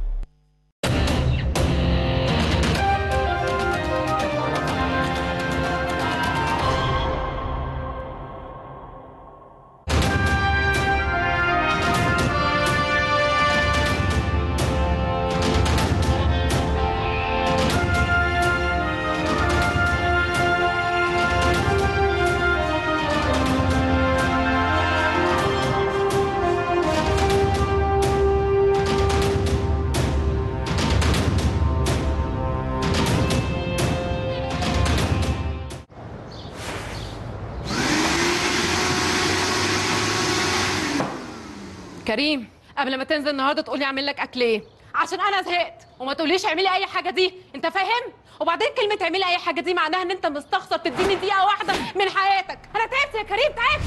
[SPEAKER 1] كريم قبل ما تنزل النهارده تقولي اعمل لك اكل ايه عشان انا زهقت وما تقوليش اعملي اي حاجه دي انت فاهم وبعدين كلمه اعملي اي حاجه دي معناها ان انت مستخسر تديني دقيقه واحده من حياتك انا تعبت يا كريم تعبت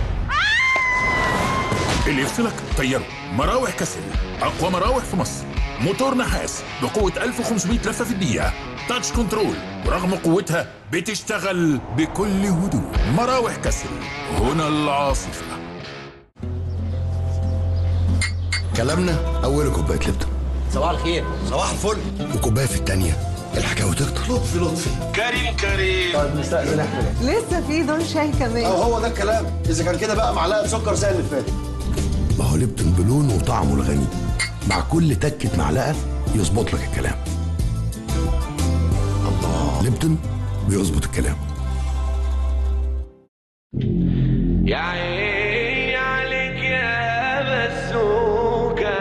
[SPEAKER 7] اللي يفصلك طيره مراوح كاسل اقوى مراوح في مصر موتور نحاس بقوه 1500 لفه في الدقيقه تاتش كنترول ورغم قوتها بتشتغل بكل هدوء مراوح كاسل هنا العاصفه
[SPEAKER 8] كلامنا اوله كوبايه لبن
[SPEAKER 9] صباح الخير صباح الفل
[SPEAKER 8] وكوبايه في الثانيه الحكايه تكتر
[SPEAKER 9] لطفي لطفي
[SPEAKER 17] كريم كريم
[SPEAKER 9] طيب نستأذن احنا
[SPEAKER 10] لسه في دون شاي كمان
[SPEAKER 9] اه هو ده الكلام اذا كان كده بقى معلقه سكر زي اللي فات
[SPEAKER 8] ما هو لبن بلونه وطعمه الغني مع كل تكه معلقه يظبط لك الكلام الله لبن بيظبط الكلام
[SPEAKER 14] يا عيني عليك يا بسوكة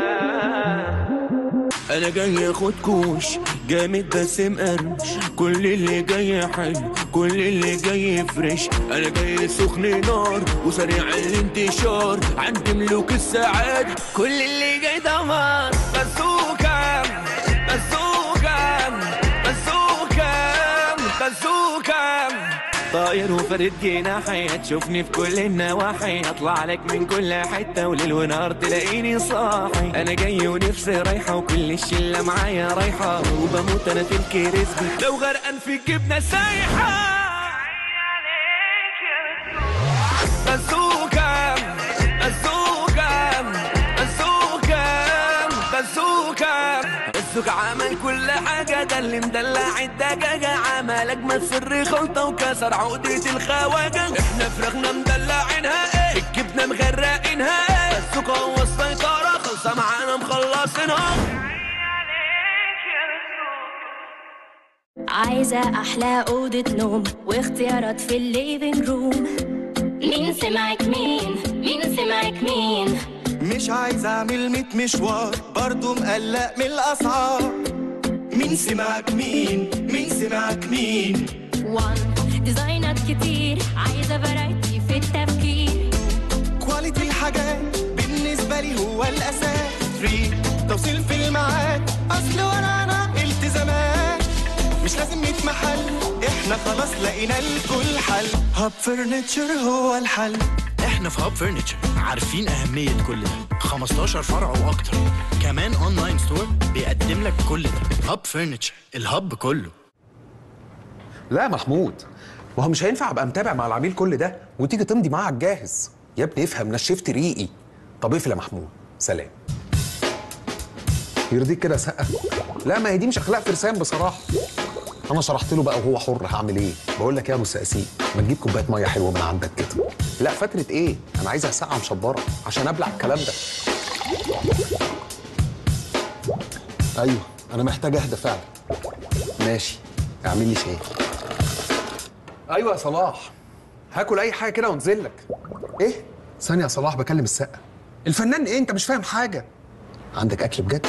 [SPEAKER 5] انا جاي اخد كوش جامد بس مقرمش كل اللي جاي حلو كل اللي جاي فريش انا جاي سخن نار وسريع الانتشار عند ملوك السعادة كل اللي جاي دمار بازوكا بازوكا بازوكا بازوكا طاير وفرد جناحي تشوفني في كل النواحي اطلع لك من كل حته وليل ونهار تلاقيني صاحي انا جاي ونفسي رايحه وكل الشله معايا رايحه وبموت انا في الكريسبي لو غرقان في الجبنه سايحه بازوكا بازوكا بازوكا بازوكا الزوج عمل كل حاجة ده اللي مدلع الدجاجة عمل أجمل سر خلطة وكسر عقدة الخواجة احنا فراخنا مدلعينها ايه الجبنة مغرقينها ايه الزوج هو السيطرة خلصة معانا مخلصينها
[SPEAKER 13] عايزة أحلى أوضة نوم واختيارات في الليفينج روم مين سمعك مين مين سمعك مين
[SPEAKER 14] مش عايز اعمل ميت مشوار برضو مقلق من الاسعار مين سمعك مين مين سمعك مين
[SPEAKER 13] وان ديزاينات كتير عايزة فرايتي في التفكير
[SPEAKER 14] كواليتي الحاجات بالنسبة لي هو الأساس فري توصيل في الميعاد أصل ورانا التزامات مش لازم 100 محل احنا خلاص لقينا لكل حل هاب فرنتشر هو الحل
[SPEAKER 15] احنا في هاب فurniture عارفين اهميه كل ده 15 فرع واكتر كمان اونلاين ستور بيقدم لك كل ده هاب فurniture الهب كله
[SPEAKER 22] لا محمود ما هو مش هينفع ابقى متابع مع العميل كل ده وتيجي تمضي معاه على الجاهز يا ابني افهم نشفت ريقي طب اقفل يا محمود سلام يرضيك كده سقه لا ما هي دي مش اخلاق فرسان بصراحه انا شرحت له بقى وهو حر هعمل ايه بقول لك يا ابو السقاسيق ما تجيب كوبايه ميه حلوه من عندك كده لا فتره ايه انا عايزها ساقعه مشبره عشان ابلع الكلام ده ايوه انا محتاج اهدى فعلا ماشي اعمل لي شاي ايوه يا صلاح هاكل اي حاجه كده وانزل لك ايه ثانيه يا صلاح بكلم السقه الفنان ايه انت مش فاهم حاجه عندك اكل بجد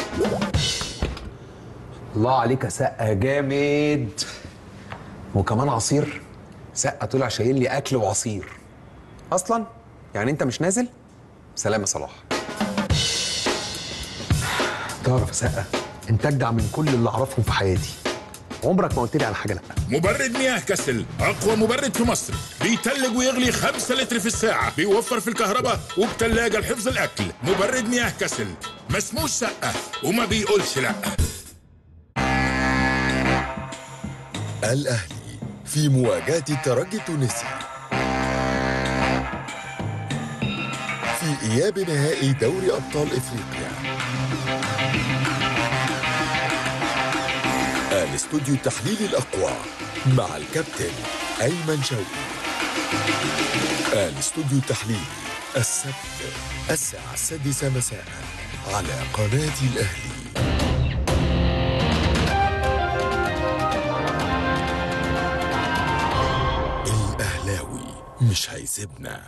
[SPEAKER 22] الله عليك يا سقه جامد وكمان عصير سقه طلع شايل لي اكل وعصير اصلا يعني انت مش نازل سلام يا صلاح تعرف يا سقه انت اجدع من كل اللي اعرفهم في حياتي عمرك ما قلت لي على حاجه لا
[SPEAKER 7] مبرد مياه كسل اقوى مبرد في مصر بيتلج ويغلي 5 لتر في الساعه بيوفر في الكهرباء وبتلاجه لحفظ الاكل مبرد مياه كسل ما اسموش سقه وما بيقولش لا
[SPEAKER 16] الأهلي في مواجهة الترجي التونسي في إياب نهائي دوري أبطال إفريقيا الاستوديو التحليلي الأقوى مع الكابتن أيمن شوقي الاستوديو التحليلي السبت الساعة السادسة مساء على قناة الأهلي الأهلاوي مش هيسيبنا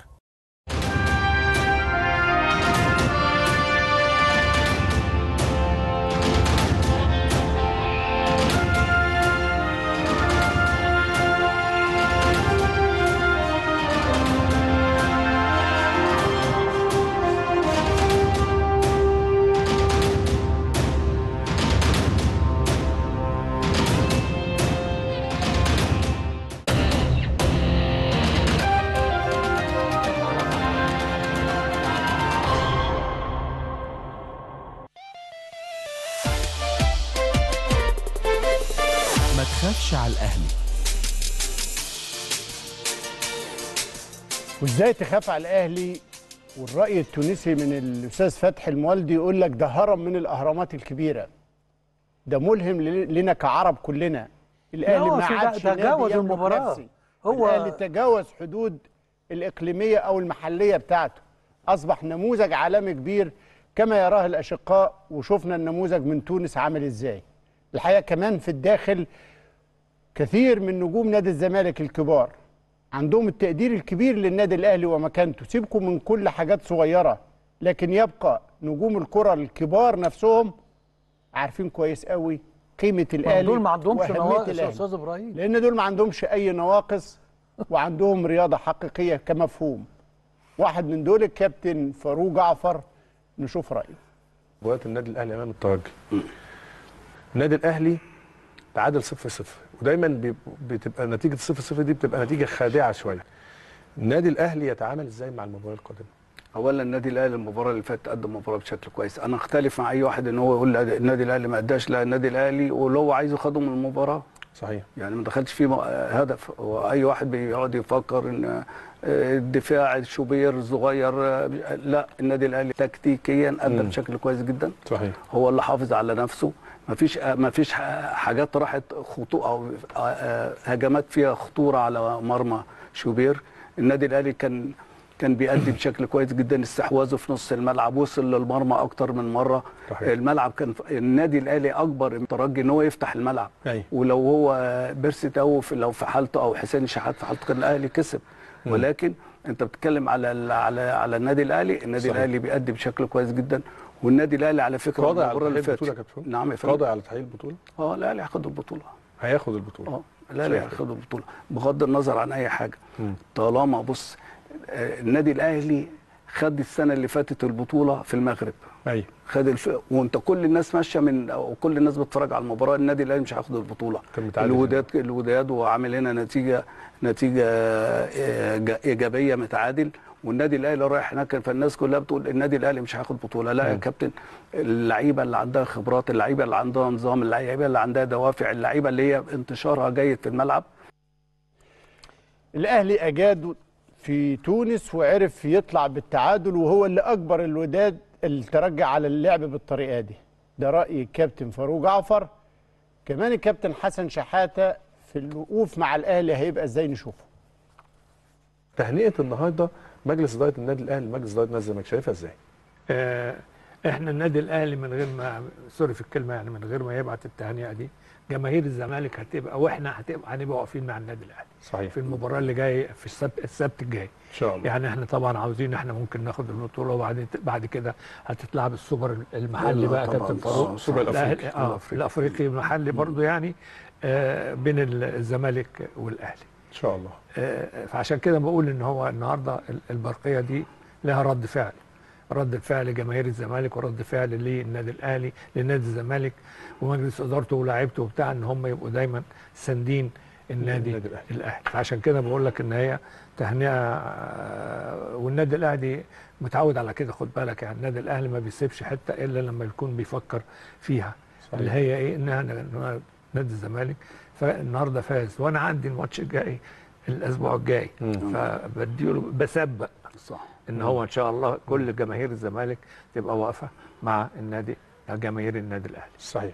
[SPEAKER 4] ما تخافش على الأهلي
[SPEAKER 3] وازاي تخاف على الاهلي والراي التونسي من الاستاذ فتحي الموالدي يقول لك ده هرم من الاهرامات الكبيره ده ملهم ل- لنا كعرب كلنا الاهلي
[SPEAKER 2] لا، هو
[SPEAKER 3] ما
[SPEAKER 2] في-
[SPEAKER 3] عادش
[SPEAKER 2] تجاوز
[SPEAKER 3] نادي يملك
[SPEAKER 2] المباراة.
[SPEAKER 3] نفسي.
[SPEAKER 2] هو-
[SPEAKER 3] الاهلي تجاوز حدود الاقليميه او المحليه بتاعته اصبح نموذج عالمي كبير كما يراه الاشقاء وشفنا النموذج من تونس عامل ازاي الحقيقه كمان في الداخل كثير من نجوم نادي الزمالك الكبار عندهم التقدير الكبير للنادي الاهلي ومكانته سيبكم من كل حاجات صغيره لكن يبقى نجوم الكره الكبار نفسهم عارفين كويس قوي قيمه الاهلي
[SPEAKER 2] دول ما عندهمش
[SPEAKER 3] وأهمية
[SPEAKER 2] نواقص يا
[SPEAKER 3] الأهلي.
[SPEAKER 2] استاذ ابراهيم
[SPEAKER 3] لان دول ما عندهمش اي نواقص وعندهم رياضه حقيقيه كمفهوم واحد من دول الكابتن فاروق جعفر نشوف رايه
[SPEAKER 6] مباراه النادي الاهلي امام الترجي النادي الاهلي تعادل 0 0 ودايما بيب- بتبقى نتيجه 0 0 دي بتبقى نتيجه خادعه شويه النادي الاهلي يتعامل ازاي مع المباراه القادمه
[SPEAKER 12] اولا النادي الاهلي المباراه اللي فاتت قدم مباراه بشكل كويس انا اختلف مع اي واحد ان هو يقول لا النادي الاهلي ما اداش لا النادي الاهلي ولو هو عايز ياخده من المباراه
[SPEAKER 6] صحيح
[SPEAKER 12] يعني ما دخلش فيه م- هدف واي واحد بيقعد يفكر ان آه، الدفاع الشوبير الصغير آه، لا النادي الاهلي تكتيكيا ادى
[SPEAKER 6] مم.
[SPEAKER 12] بشكل كويس جدا
[SPEAKER 6] صحيح
[SPEAKER 12] هو اللي حافظ على نفسه ما فيش ما فيش حاجات راحت خطوط او آه، آه، هجمات فيها خطوره على مرمى شوبير النادي الاهلي كان كان بيأدي بشكل كويس جدا استحواذه في نص الملعب وصل للمرمى اكتر من مره
[SPEAKER 6] صحيح.
[SPEAKER 12] الملعب كان النادي الاهلي اكبر الترجي ان هو يفتح الملعب
[SPEAKER 6] أيوة.
[SPEAKER 12] ولو هو بيرسي تاو في لو في حالته او حسين شحات في حالته كان الاهلي كسب
[SPEAKER 6] مم.
[SPEAKER 12] ولكن انت بتتكلم على ال- على على النادي الاهلي النادي
[SPEAKER 6] صحيح.
[SPEAKER 12] الاهلي بيأدي بشكل كويس جدا والنادي الاهلي على فكره
[SPEAKER 6] راضي على
[SPEAKER 12] المباراه اللي
[SPEAKER 6] تحقيق
[SPEAKER 12] فاتت
[SPEAKER 6] البطوله يا كابتن
[SPEAKER 12] نعم يا فندم
[SPEAKER 6] راضي على تحقيق البطوله
[SPEAKER 12] اه الاهلي هياخد البطوله
[SPEAKER 6] هياخد البطوله
[SPEAKER 12] اه الاهلي
[SPEAKER 6] صحيح.
[SPEAKER 12] هياخد البطوله بغض النظر عن اي حاجه
[SPEAKER 6] مم.
[SPEAKER 12] طالما بص آه، النادي الاهلي خد السنه اللي فاتت البطوله في المغرب
[SPEAKER 6] ايوه
[SPEAKER 12] خد الف... وانت كل الناس ماشيه من او كل الناس بتتفرج على المباراه النادي الاهلي مش هياخد البطوله
[SPEAKER 6] كان متعادل
[SPEAKER 12] الوداد الوداد وعامل هنا نتيجه نتيجه آه، إيجا- ايجابيه متعادل والنادي الاهلي رايح هناك فالناس كلها بتقول النادي الاهلي مش هياخد بطوله لا يا
[SPEAKER 6] مم.
[SPEAKER 12] كابتن اللعيبه اللي عندها خبرات اللعيبه اللي عندها نظام اللعيبه اللي عندها دوافع اللعيبه اللي هي انتشارها جيد في الملعب
[SPEAKER 3] الاهلي اجاد في تونس وعرف يطلع بالتعادل وهو اللي اجبر الوداد الترجي على اللعب بالطريقه دي ده راي الكابتن فاروق جعفر كمان الكابتن حسن شحاته في الوقوف مع الاهلي هيبقى ازاي نشوفه
[SPEAKER 6] تهنئه النهارده مجلس اداره النادي الاهلي مجلس اداره نادي الزمالك شايفها ازاي؟
[SPEAKER 23] آه، احنا النادي الاهلي من غير ما سوري في الكلمه يعني من غير ما يبعت التهنئه دي جماهير الزمالك هتبقى واحنا هتبقى هنبقى واقفين مع النادي الاهلي
[SPEAKER 6] صحيح
[SPEAKER 23] في المباراه اللي جايه في السبت السبت الجاي
[SPEAKER 6] ان شاء الله
[SPEAKER 23] يعني احنا طبعا عاوزين احنا ممكن ناخد البطوله وبعد بعد كده هتتلعب السوبر المحلي
[SPEAKER 12] يلا
[SPEAKER 23] بقى
[SPEAKER 12] طبعاً.
[SPEAKER 23] كابتن
[SPEAKER 12] آه،
[SPEAKER 23] فاروق
[SPEAKER 6] السوبر الأفريقي.
[SPEAKER 23] الأهلي- اه الافريقي المحلي برضو يعني آه بين ال- الزمالك والاهلي
[SPEAKER 6] ان شاء الله
[SPEAKER 23] آه، فعشان كده بقول ان هو النهارده ال- البرقيه دي لها رد فعل رد فعل جماهير الزمالك ورد فعل للنادي الاهلي لنادي الزمالك ومجلس ادارته ولاعيبته وبتاع ان هم يبقوا دايما ساندين النادي
[SPEAKER 6] النادي الأهلي.
[SPEAKER 23] الاهلي فعشان كده بقول لك ان هي تهنئه آه، والنادي الاهلي متعود على كده خد بالك يعني النادي الاهلي ما بيسيبش حته الا لما يكون بيفكر فيها
[SPEAKER 6] صحيح.
[SPEAKER 23] اللي هي ايه انها إنها نادي الزمالك فالنهارده فاز وانا عندي الماتش الجاي الاسبوع الجاي فبديله بسبق
[SPEAKER 12] صح
[SPEAKER 23] ان هو ان شاء الله كل جماهير الزمالك تبقى واقفه مع النادي جماهير النادي الاهلي
[SPEAKER 6] صحيح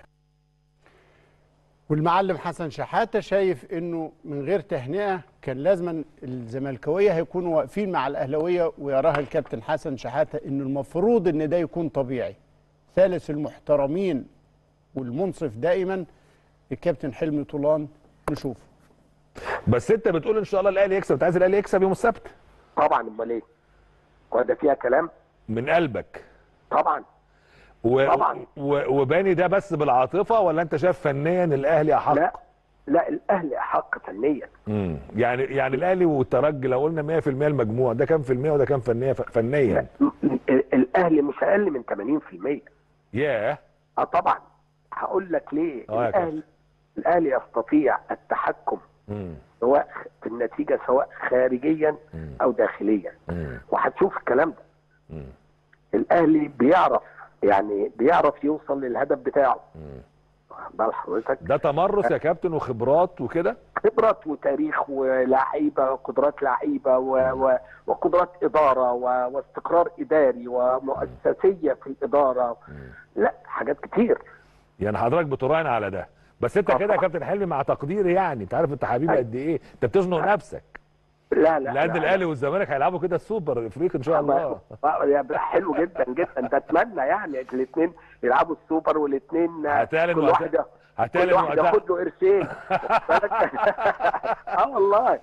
[SPEAKER 3] والمعلم حسن شحاته شايف انه من غير تهنئه كان لازما الزملكاويه هيكونوا واقفين مع الاهلاويه ويراها الكابتن حسن شحاته انه المفروض ان ده يكون طبيعي ثالث المحترمين والمنصف دائما الكابتن حلمي طولان نشوفه
[SPEAKER 6] بس انت بتقول ان شاء الله الاهلي يكسب انت عايز الاهلي يكسب يوم السبت
[SPEAKER 21] طبعا امال ايه؟ هو ده فيها كلام؟
[SPEAKER 6] من قلبك
[SPEAKER 21] طبعا
[SPEAKER 6] و...
[SPEAKER 21] طبعا.
[SPEAKER 6] و... وباني ده بس بالعاطفه ولا انت شايف فنيا الاهلي احق؟
[SPEAKER 21] لا لا الاهلي احق فنيا
[SPEAKER 6] مم. يعني يعني الاهلي والترجي لو قلنا 100% المجموع ده كام في المية وده كام فنيا فنيا
[SPEAKER 21] ال- الاهلي مش اقل من 80%
[SPEAKER 6] ياه
[SPEAKER 21] اه طبعا هقول لك ليه
[SPEAKER 6] آه يا كابتن.
[SPEAKER 21] الاهلي الاهلي يستطيع التحكم
[SPEAKER 6] مم.
[SPEAKER 21] سواء خ- في النتيجه سواء خارجيا او داخليا
[SPEAKER 6] مم.
[SPEAKER 21] وهتشوف الكلام ده
[SPEAKER 6] مم.
[SPEAKER 21] الاهلي بيعرف يعني بيعرف يوصل للهدف بتاعه
[SPEAKER 11] بال حضرتك
[SPEAKER 18] ده تمرس يا كابتن وخبرات وكده
[SPEAKER 11] خبرات وتاريخ ولاعيبه قدرات لعيبه و... و... وقدرات اداره و... واستقرار اداري ومؤسسيه في الاداره لا حاجات كتير
[SPEAKER 18] يعني حضرتك بتراهن على ده بس انت كده يا كابتن حلمي مع تقديري يعني انت عارف انت حبيبي قد ايه انت بتزنق نفسك
[SPEAKER 11] لا لا
[SPEAKER 18] لان
[SPEAKER 11] لا.
[SPEAKER 18] الاهلي والزمالك هيلعبوا كده السوبر الافريقي ان شاء الله
[SPEAKER 11] آه، يا حلو جدا جدا ده اتمنى يعني الاثنين يلعبوا السوبر والاثنين
[SPEAKER 18] هتعلن
[SPEAKER 11] كل
[SPEAKER 18] وقتها-
[SPEAKER 11] واحد
[SPEAKER 18] هتعلن
[SPEAKER 11] كل واحد
[SPEAKER 18] وقتها.
[SPEAKER 11] ياخد له قرشين واخد بالك؟ اه والله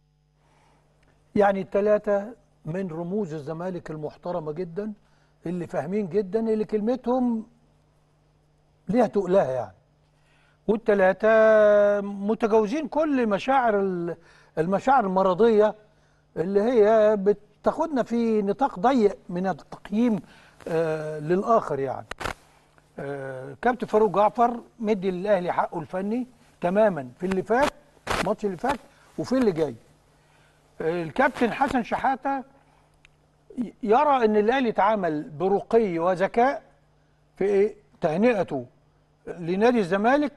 [SPEAKER 2] يعني الثلاثة من رموز الزمالك المحترمة جدا اللي فاهمين جدا اللي كلمتهم ليها تقلها يعني والثلاثة متجاوزين كل مشاعر ال- المشاعر المرضية اللي هي بتاخدنا في نطاق ضيق من التقييم آه للآخر يعني آه كابتن فاروق جعفر مدي للأهلي حقه الفني تماما في اللي فات الماتش اللي فات وفي اللي جاي الكابتن حسن شحاته يرى ان الاهلي تعامل برقي وذكاء في تهنئته لنادي الزمالك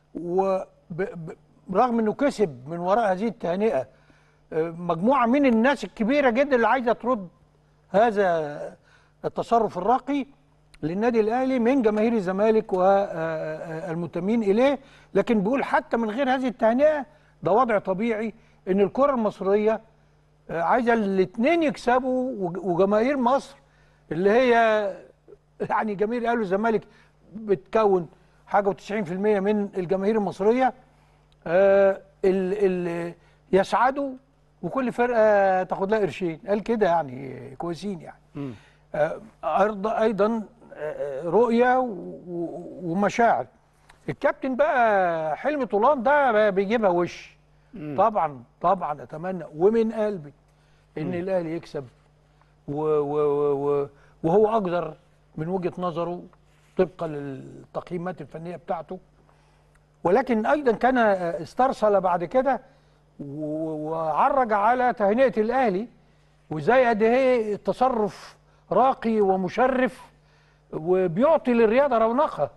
[SPEAKER 2] ورغم انه كسب من وراء هذه التهنئه آه، مجموعه من الناس الكبيره جدا اللي عايزه ترد هذا التصرف الراقي للنادي الاهلي من جماهير الزمالك والمنتمين اليه لكن بيقول حتى من غير هذه التهنئه ده وضع طبيعي ان الكره المصريه آه، عايزه الاثنين يكسبوا وج- وجماهير مصر اللي هي يعني جماهير الاهلي والزمالك بتكون حاجه و90% من الجماهير المصريه آه، ال ال يسعدوا وكل فرقه تاخد لها قرشين قال كده يعني كويسين يعني آه، أرض- ايضا آه، رؤيه و- و- ومشاعر الكابتن بقى حلمي طولان ده بيجيبها وش طبعا طبعا اتمنى ومن قلبي ان الاهلي يكسب و و و و وهو اقدر من وجهه نظره طبقا للتقييمات الفنيه بتاعته ولكن ايضا كان استرسل بعد كده و- وعرج على تهنئه الاهلي وازاي قد ايه تصرف راقي ومشرف وبيعطي للرياضه رونقها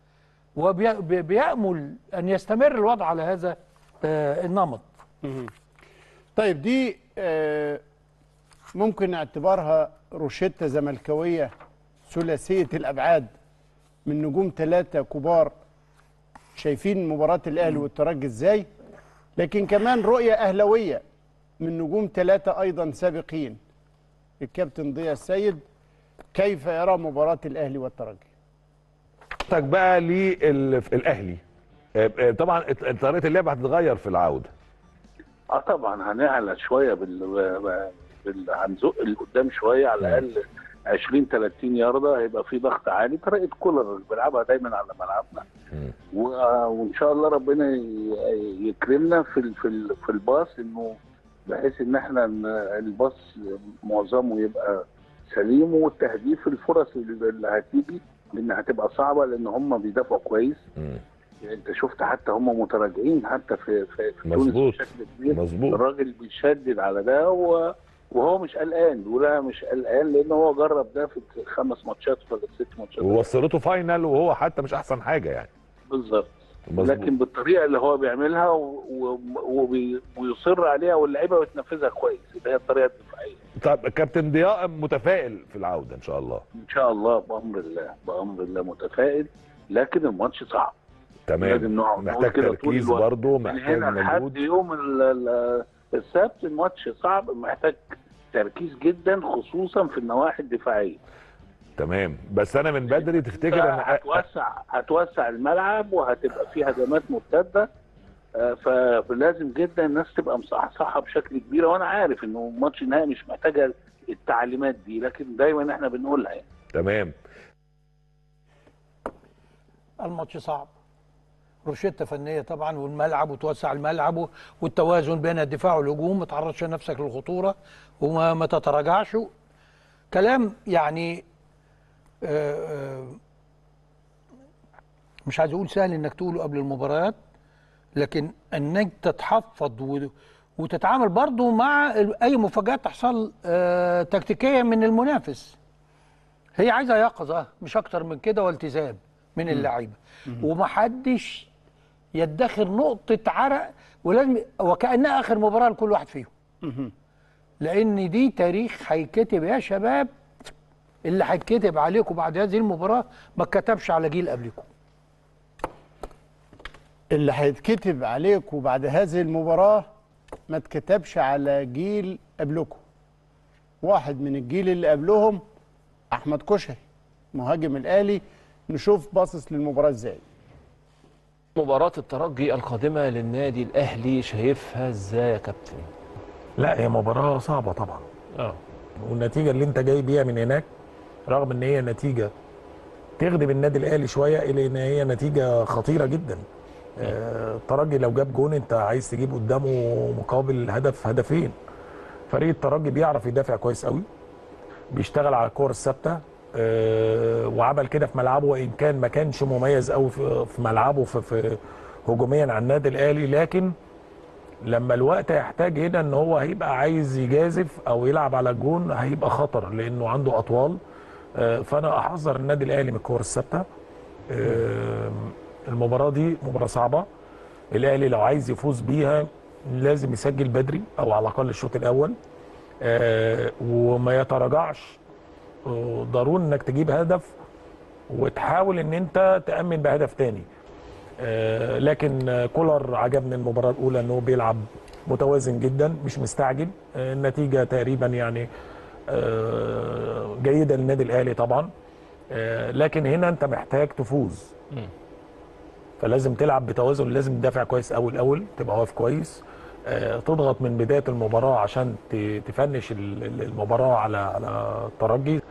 [SPEAKER 2] وبيأمل ان يستمر الوضع على هذا آه، النمط
[SPEAKER 3] طيب دي آه، ممكن اعتبارها روشتة زملكاوية ثلاثية الأبعاد من نجوم ثلاثة كبار شايفين مباراة الأهلي والترجي إزاي لكن كمان رؤية أهلوية من نجوم ثلاثة أيضا سابقين الكابتن ضياء السيد كيف يرى مباراة الأهلي والترجي
[SPEAKER 18] حضرتك بقى للاهلي آه، آه، طبعا طريقه اللعب هتتغير في العوده
[SPEAKER 19] اه طبعا هنعلى شويه بال, بال... هنزق لقدام شويه على الاقل 20 30 يارده هيبقى في ضغط عالي طريقه كولر اللي بيلعبها دايما على ملعبنا و... وان شاء الله ربنا ي... يكرمنا في ال... في ال... في الباص انه بحيث ان احنا ن- الباص معظمه يبقى سليم والتهديف الفرص اللي اللي هتيجي لان هتبقى صعبه لان هم بيدافعوا كويس يعني انت شفت حتى هم متراجعين حتى في في, في تونس
[SPEAKER 18] مظبوط.
[SPEAKER 19] بشكل كبير
[SPEAKER 18] مظبوط.
[SPEAKER 19] الراجل بيشدد على ده و... وهو مش قلقان ولا مش قلقان لان هو جرب ده في خمس ماتشات ولا ست ماتشات
[SPEAKER 18] ووصلته فاينل وهو حتى مش احسن حاجه يعني
[SPEAKER 19] بالظبط
[SPEAKER 18] مظبوط.
[SPEAKER 19] لكن بالطريقه اللي هو بيعملها و... و... وبي... ويصر عليها واللعيبه بتنفذها كويس اللي هي الطريقه الدفاعيه
[SPEAKER 18] طب كابتن ضياء متفائل في العوده ان شاء الله
[SPEAKER 19] ان شاء الله بامر الله بامر الله متفائل لكن الماتش صعب
[SPEAKER 18] تمام
[SPEAKER 19] لازم نقعد نقول
[SPEAKER 18] محتاج
[SPEAKER 19] كده طول
[SPEAKER 18] تركيز
[SPEAKER 19] الوقت.
[SPEAKER 18] برضه
[SPEAKER 19] من
[SPEAKER 18] محتاج
[SPEAKER 19] هنا لحد
[SPEAKER 18] مجهود
[SPEAKER 19] يوم ال- ال- السبت الماتش صعب محتاج تركيز جدا خصوصا في النواحي الدفاعيه
[SPEAKER 18] تمام بس انا من بدري تفتكر ان
[SPEAKER 19] هتوسع هتوسع الملعب وهتبقى فيه هجمات مرتده آه، فلازم جدا الناس تبقى مصحصحه بشكل كبير وانا عارف انه ماتش النهائي مش محتاجه التعليمات دي لكن دايما احنا بنقولها يعني
[SPEAKER 18] تمام
[SPEAKER 2] الماتش صعب روشته فنيه طبعا والملعب وتوسع الملعب والتوازن بين الدفاع والهجوم ما تعرضش نفسك للخطوره وما ما تتراجعش كلام يعني آه، آه، مش عايز اقول سهل انك تقوله قبل المباريات لكن انك تتحفظ و- وتتعامل برضو مع ال- اي مفاجات تحصل آه، تكتيكيه من المنافس هي عايزه يقظه مش اكتر من كده والتزام من اللعيبه ومحدش يدخر نقطه عرق ولازم وكانها اخر مباراه لكل واحد فيهم لان دي تاريخ هيتكتب يا شباب اللي هيتكتب عليكم بعد هذه المباراه ما اتكتبش على جيل قبلكم
[SPEAKER 3] اللي هيتكتب عليكم بعد هذه المباراة ما اتكتبش على جيل قبلكم واحد من الجيل اللي قبلهم أحمد كشري مهاجم الأهلي نشوف باصص للمباراة ازاي
[SPEAKER 1] مباراة الترجي القادمة للنادي الأهلي شايفها ازاي يا كابتن؟
[SPEAKER 18] لا هي مباراة صعبة طبعا اه والنتيجة اللي انت جاي بيها من هناك رغم ان هي نتيجة تغلب النادي الاهلي شوية الى ان هي نتيجة خطيرة جدا آه، الترجي لو جاب جون انت عايز تجيب قدامه مقابل هدف هدفين فريق الترجي بيعرف يدافع كويس قوي بيشتغل على الكور الثابته آه، وعمل كده في ملعبه وان كان ما كانش مميز قوي في في ملعبه في, في هجوميا على النادي الاهلي لكن لما الوقت يحتاج هنا ان هو هيبقى عايز يجازف او يلعب على الجون هيبقى خطر لانه عنده اطوال آه، فانا احذر النادي الاهلي من الكور الثابته آه، المباراه دي مباراه صعبه الاهلي لو عايز يفوز بيها لازم يسجل بدري او على الاقل الشوط الاول آه، وما يتراجعش آه، ضروري انك تجيب هدف وتحاول ان انت تامن بهدف تاني آه، لكن آه، كولر عجبني المباراه الاولى ان هو بيلعب متوازن جدا مش مستعجل آه، النتيجه تقريبا يعني آه، جيده للنادي الاهلي طبعا آه، لكن هنا انت محتاج تفوز فلازم تلعب بتوازن لازم تدافع كويس قوي الاول تبقى واقف كويس آه، تضغط من بدايه المباراه عشان ت- تفنش ال- ال- المباراه على على الترجي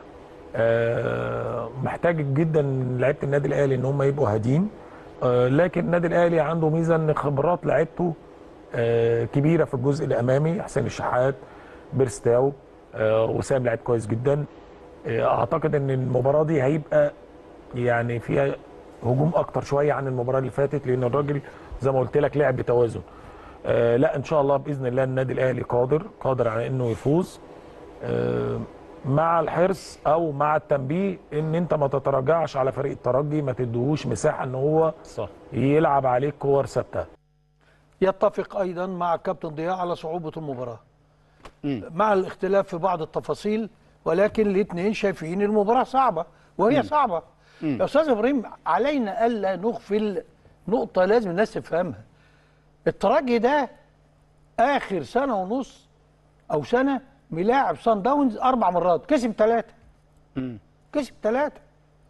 [SPEAKER 18] آه، محتاج جدا لعيبه النادي الاهلي ان هم يبقوا هادين آه، لكن النادي الاهلي عنده ميزه ان خبرات لعيبته آه، كبيره في الجزء الامامي حسين الشحات بيرستاو آه، وسام لعيب كويس جدا آه، اعتقد ان المباراه دي هيبقى يعني فيها هجوم اكتر شويه عن المباراه اللي فاتت لان الراجل زي ما قلت لك لعب بتوازن آه لا ان شاء الله باذن الله النادي الاهلي قادر قادر على انه يفوز آه مع الحرص او مع التنبيه ان انت ما تتراجعش على فريق الترجي ما تديهوش مساحه ان هو
[SPEAKER 1] صح
[SPEAKER 18] يلعب عليك كور ثابته
[SPEAKER 2] يتفق ايضا مع كابتن ضياء على صعوبه المباراه مع الاختلاف في بعض التفاصيل ولكن الاثنين شايفين المباراه صعبه وهي
[SPEAKER 3] مم.
[SPEAKER 2] صعبه يا استاذ ابراهيم علينا الا نغفل نقطه لازم الناس تفهمها الترجي ده اخر سنه ونص او سنه ملاعب سان داونز اربع مرات كسب ثلاثه كسب ثلاثه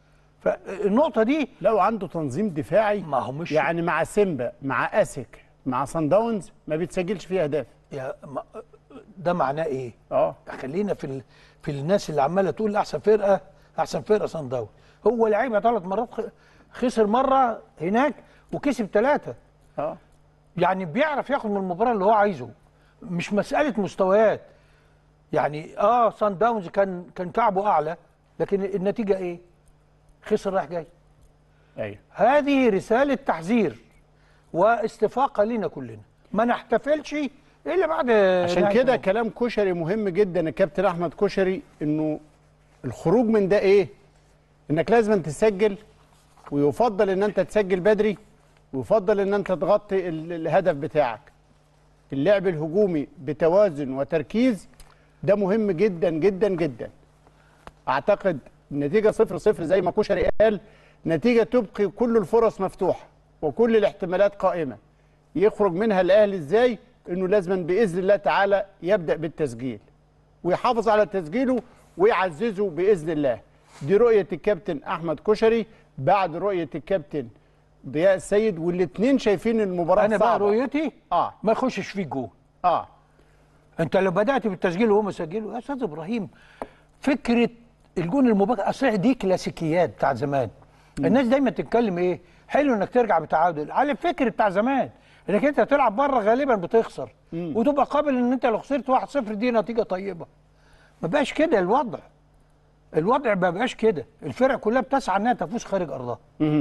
[SPEAKER 2] فالنقطه دي
[SPEAKER 3] لو عنده تنظيم دفاعي
[SPEAKER 2] ما هو مش
[SPEAKER 3] يعني مع سيمبا مع اسك مع سان داونز ما بيتسجلش فيه اهداف
[SPEAKER 2] يا ما ده معناه ايه؟
[SPEAKER 3] اه
[SPEAKER 2] خلينا في ال... في الناس اللي عماله تقول احسن فرقه احسن فرقه سان داونز هو لعبها ثلاث مرات خ- خسر مره هناك وكسب ثلاثه
[SPEAKER 3] اه
[SPEAKER 2] يعني بيعرف ياخد من المباراه اللي هو عايزه مش مساله مستويات يعني اه سان داونز كان كان كعبه اعلى لكن النتيجه ايه؟ خسر رايح جاي
[SPEAKER 3] ايوه
[SPEAKER 2] هذه رساله تحذير واستفاقه لنا كلنا ما نحتفلش الا بعد
[SPEAKER 3] عشان
[SPEAKER 2] نهاية
[SPEAKER 3] كده كلام كشري مهم جدا الكابتن احمد كشري انه الخروج من ده ايه انك لازم تسجل ويفضل ان انت تسجل بدري ويفضل ان انت تغطي ال- الهدف بتاعك اللعب الهجومي بتوازن وتركيز ده مهم جدا جدا جدا اعتقد النتيجه صفر صفر زي ما كشري قال نتيجه تبقي كل الفرص مفتوحه وكل الاحتمالات قائمه يخرج منها الاهلي ازاي انه لازما باذن الله تعالى يبدا بالتسجيل ويحافظ على تسجيله ويعززه باذن الله دي رؤيه الكابتن احمد كشري بعد رؤيه الكابتن ضياء السيد والاثنين شايفين المباراه
[SPEAKER 2] انا بقى
[SPEAKER 3] صعبة.
[SPEAKER 2] رؤيتي
[SPEAKER 3] اه
[SPEAKER 2] ما يخشش فيه جول
[SPEAKER 3] اه
[SPEAKER 2] انت لو بدات بالتسجيل وهم سجلوا يا استاذ ابراهيم فكره الجون المبكر اصل دي كلاسيكيات بتاع زمان الناس دايما تتكلم ايه حلو انك ترجع بتعادل على الفكر بتاع زمان انك انت تلعب بره غالبا بتخسر وتبقى قابل ان انت لو خسرت 1-0 دي نتيجه طيبه ما بقاش كده الوضع الوضع ما بقاش كده الفرق كلها بتسعى انها تفوز خارج ارضها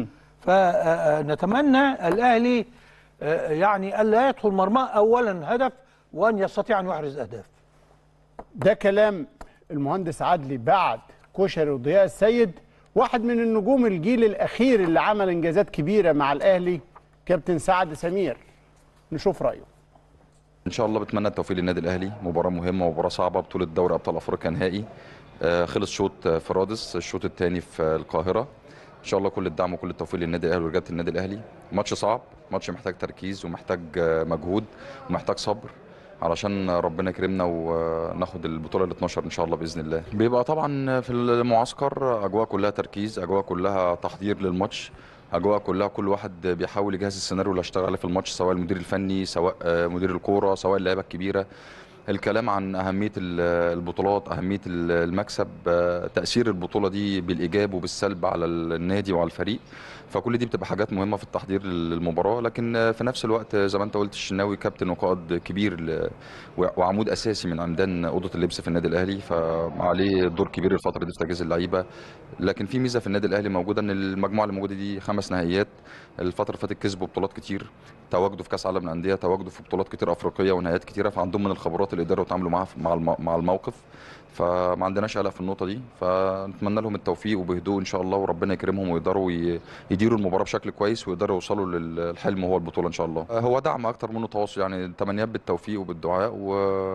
[SPEAKER 2] فنتمنى الاهلي آه، يعني الا يدخل مرماه اولا هدف وان يستطيع ان يحرز اهداف
[SPEAKER 3] ده كلام المهندس عدلي بعد كشري وضياء السيد واحد من النجوم الجيل الاخير اللي عمل انجازات كبيره مع الاهلي كابتن سعد سمير نشوف رايه
[SPEAKER 10] ان شاء الله بتمنى التوفيق للنادي الاهلي مباراه مهمه ومباراه صعبه بطوله دوري ابطال افريقيا نهائي آه، خلص شوط آه، في رادس الشوط الثاني في آه، القاهره ان شاء الله كل الدعم وكل التوفيق للنادي الاهلي ورجاله النادي الاهلي ماتش صعب ماتش محتاج تركيز ومحتاج آه، مجهود ومحتاج صبر علشان ربنا يكرمنا وناخد البطوله ال 12 ان شاء الله باذن الله بيبقى طبعا في المعسكر اجواء كلها تركيز اجواء كلها تحضير للماتش اجواء كلها كل واحد بيحاول يجهز السيناريو اللي هيشتغل عليه في الماتش سواء المدير الفني سواء آه، مدير الكوره سواء اللعيبه الكبيره الكلام عن اهميه ال- البطولات اهميه ال- المكسب آه، تاثير البطوله دي بالايجاب وبالسلب على النادي وعلى الفريق فكل دي بتبقى حاجات مهمه في التحضير للمباراه لكن آه، في نفس الوقت آه، زي ما انت قلت الشناوي كابتن وقائد كبير ل- و- وعمود اساسي من عمدان اوضه اللبس في النادي الاهلي فعليه دور كبير الفتره دي في تجهيز اللعيبه لكن في ميزه في النادي الاهلي موجوده ان المجموعه اللي موجوده دي خمس نهائيات الفتره اللي فاتت كسبوا بطولات كتير تواجدوا في كاس عالم الانديه تواجدوا في بطولات كتير افريقيه ونهائيات كتيره فعندهم من الخبرات اللي يقدروا يتعاملوا معاها مع الم- مع الموقف فما عندناش قلق في النقطه دي فنتمنى لهم التوفيق وبهدوء ان شاء الله وربنا يكرمهم ويقدروا ي- يديروا المباراه بشكل كويس ويقدروا يوصلوا للحلم وهو البطوله ان شاء الله هو دعم اكتر منه تواصل يعني تمنيات بالتوفيق وبالدعاء و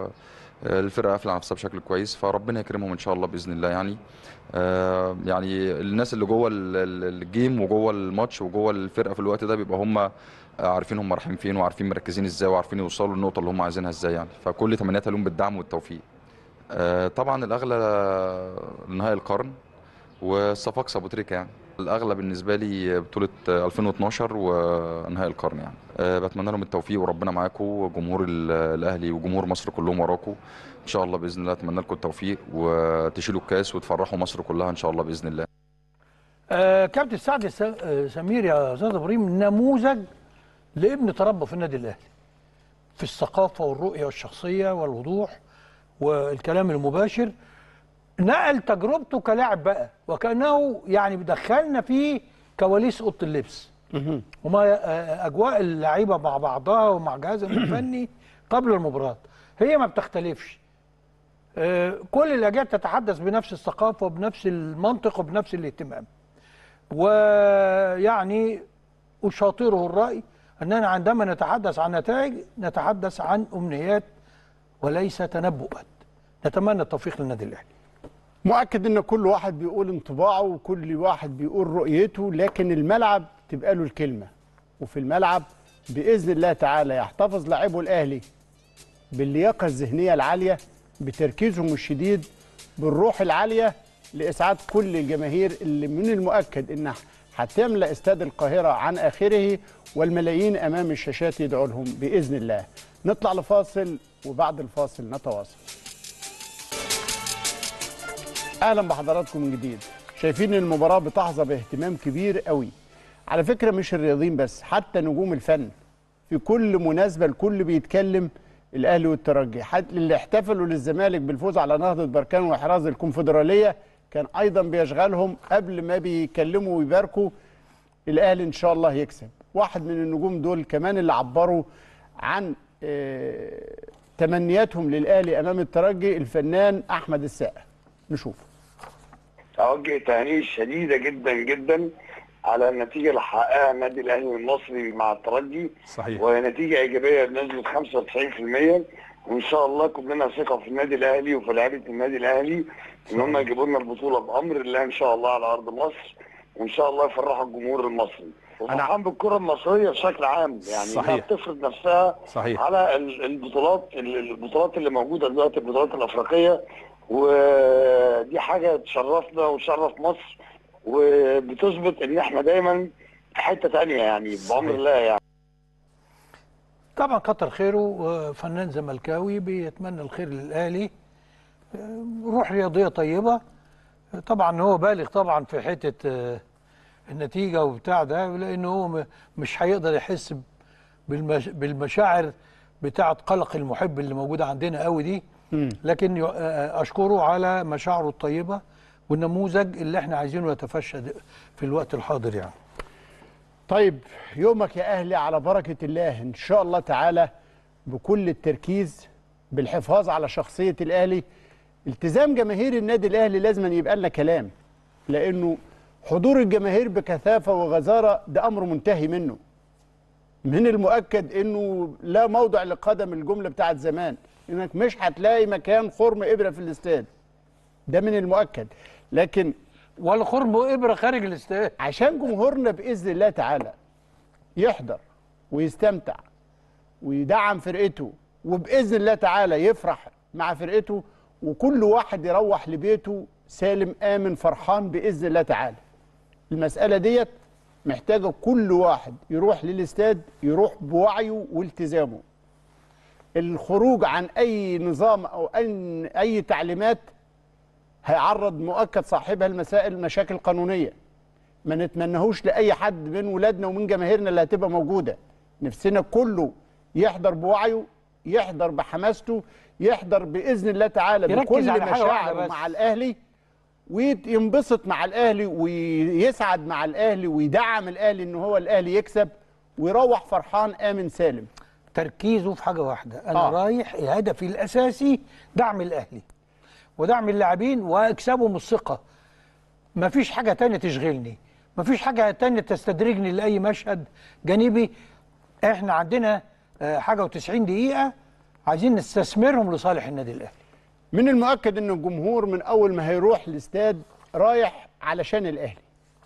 [SPEAKER 10] الفرقه قافله على نفسها بشكل كويس فربنا يكرمهم ان شاء الله باذن الله يعني آه، يعني الناس اللي جوه ال- ال- الجيم وجوه الماتش وجوه الفرقه في الوقت ده بيبقى هم عارفين هم رايحين فين وعارفين مركزين ازاي وعارفين يوصلوا للنقطه اللي هم عايزينها ازاي يعني فكل تمنياتها لهم بالدعم والتوفيق آه، طبعا الاغلى نهائي القرن والصفاقس ابو تريكه يعني الاغلى بالنسبه لي بطوله 2012 ونهائي القرن يعني أه بتمنى لهم التوفيق وربنا معاكم جمهور ال- الاهلي وجمهور مصر كلهم وراكم ان شاء الله باذن الله اتمنى لكم التوفيق وتشيلوا الكاس وتفرحوا مصر كلها ان شاء الله باذن الله
[SPEAKER 2] آه كابتن سعد س- آه، سمير يا استاذ ابراهيم نموذج لابن تربى في النادي الاهلي في الثقافه والرؤيه والشخصيه والوضوح والكلام المباشر نقل تجربته كلاعب بقى وكانه يعني دخلنا في كواليس اوضه اللبس وما آه، اجواء اللعيبه مع بعضها ومع جهازهم الفني قبل المباراه هي ما بتختلفش آه، كل الاجيال تتحدث بنفس الثقافه وبنفس المنطق وبنفس الاهتمام ويعني أشاطره الرأي أننا عندما نتحدث عن نتائج نتحدث عن أمنيات وليس تنبؤات نتمنى التوفيق للنادي الأهلي
[SPEAKER 3] مؤكد ان كل واحد بيقول انطباعه وكل واحد بيقول رؤيته لكن الملعب تبقى له الكلمه وفي الملعب باذن الله تعالى يحتفظ لاعبه الاهلي باللياقه الذهنيه العاليه بتركيزهم الشديد بالروح العاليه لاسعاد كل الجماهير اللي من المؤكد انها هتملا استاد القاهره عن اخره والملايين امام الشاشات يدعوا لهم باذن الله نطلع لفاصل وبعد الفاصل نتواصل اهلا بحضراتكم من جديد شايفين المباراه بتحظى باهتمام كبير قوي على فكره مش الرياضيين بس حتى نجوم الفن في كل مناسبه الكل بيتكلم الاهلي والترجي حتى اللي احتفلوا للزمالك بالفوز على نهضه بركان واحراز الكونفدراليه كان ايضا بيشغلهم قبل ما بيكلموا ويباركوا الاهلي ان شاء الله يكسب واحد من النجوم دول كمان اللي عبروا عن آه، تمنياتهم للاهلي امام الترجي الفنان احمد السقا نشوف
[SPEAKER 17] أوجه تهنئة شديدة جدا جدا على النتيجة اللي حققها النادي الأهلي المصري مع الترجي
[SPEAKER 6] صحيح
[SPEAKER 17] وهي نتيجة إيجابية بنسبة 95% وإن شاء الله كلنا ثقة في النادي الأهلي وفي لعيبة النادي الأهلي إن هم يجيبوا لنا البطولة بأمر الله إن شاء الله على أرض مصر وإن شاء الله يفرحوا الجمهور المصري وفرحان بالكرة المصرية بشكل عام يعني إنها
[SPEAKER 6] صحيح.
[SPEAKER 17] بتفرض نفسها
[SPEAKER 6] صحيح.
[SPEAKER 17] على ال- البطولات ال- البطولات اللي موجودة دلوقتي البطولات الأفريقية ودي حاجة تشرفنا وتشرف مصر وبتثبت ان احنا دايما في حتة تانية يعني بأمر الله يعني
[SPEAKER 2] طبعا كتر خيره آه، فنان زملكاوي بيتمنى الخير للأهلي آه، روح رياضية طيبة آه، طبعا هو بالغ طبعا في حتة آه، النتيجة وبتاع ده لأنه هو م- مش هيقدر يحس بالمش... بالمشاعر بتاعة قلق المحب اللي موجودة عندنا قوي دي لكن ي- آه، أشكره على مشاعره الطيبة والنموذج اللي احنا عايزينه يتفشى د- في الوقت الحاضر يعني
[SPEAKER 3] طيب يومك يا اهلي على بركه الله ان شاء الله تعالى بكل التركيز بالحفاظ على شخصيه الاهلي التزام جماهير النادي الاهلي لازم يبقى لنا كلام لانه حضور الجماهير بكثافه وغزاره ده امر منتهي منه من المؤكد انه لا موضع لقدم الجمله بتاعت زمان انك مش هتلاقي مكان خرم ابره في الاستاد ده من المؤكد لكن
[SPEAKER 2] ولا خرم ابره خارج الاستاد
[SPEAKER 3] عشان جمهورنا باذن الله تعالى يحضر ويستمتع ويدعم فرقته وباذن الله تعالى يفرح مع فرقته وكل واحد يروح لبيته سالم امن فرحان باذن الله تعالى المساله ديت محتاجه كل واحد يروح للاستاد يروح بوعيه والتزامه الخروج عن اي نظام او اي اي تعليمات هيعرض مؤكد صاحبها لمسائل مشاكل قانونيه ما نتمنهوش لاي حد من ولادنا ومن جماهيرنا اللي هتبقى موجوده نفسنا كله يحضر بوعيه يحضر بحماسته يحضر باذن الله تعالى
[SPEAKER 2] يركز
[SPEAKER 3] بكل
[SPEAKER 2] على حاجة واحدة
[SPEAKER 3] مشاعره
[SPEAKER 2] بس.
[SPEAKER 3] مع الاهلي وينبسط مع الاهلي ويسعد مع الاهلي ويدعم الاهلي ان هو الاهلي يكسب ويروح فرحان امن سالم
[SPEAKER 2] تركيزه في حاجه واحده انا
[SPEAKER 3] آه.
[SPEAKER 2] آه. رايح هدفي الاساسي دعم الاهلي ودعم اللاعبين واكسبهم الثقه مفيش حاجه تانية تشغلني مفيش حاجه تانية تستدرجني لاي مشهد جانبي احنا عندنا آه، حاجه و90 دقيقه عايزين نستثمرهم لصالح النادي الاهلي
[SPEAKER 3] من المؤكد ان الجمهور من اول ما هيروح الاستاد رايح علشان الاهلي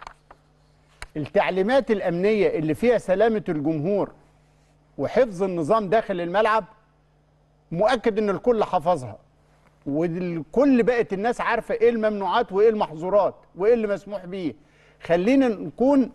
[SPEAKER 3] التعليمات الامنيه اللي فيها سلامه الجمهور وحفظ النظام داخل الملعب مؤكد ان الكل حفظها والكل بقت الناس عارفه ايه الممنوعات وايه المحظورات وايه اللي مسموح بيه خلينا نكون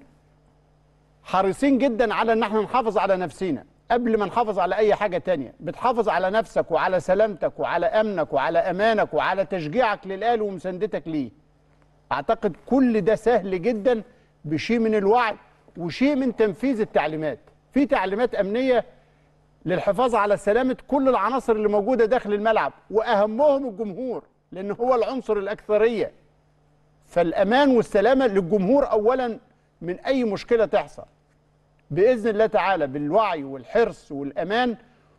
[SPEAKER 3] حريصين جدا على ان احنا نحافظ على نفسينا قبل ما نحافظ على اي حاجه تانية بتحافظ على نفسك وعلى سلامتك وعلى امنك وعلى امانك وعلى تشجيعك للاهلي ومساندتك ليه اعتقد كل ده سهل جدا بشيء من الوعي وشيء من تنفيذ التعليمات في تعليمات امنيه للحفاظ على سلامه كل العناصر اللي موجوده داخل الملعب واهمهم الجمهور لان هو العنصر الاكثريه فالامان والسلامه للجمهور اولا من اي مشكله تحصل باذن الله تعالى بالوعي والحرص والامان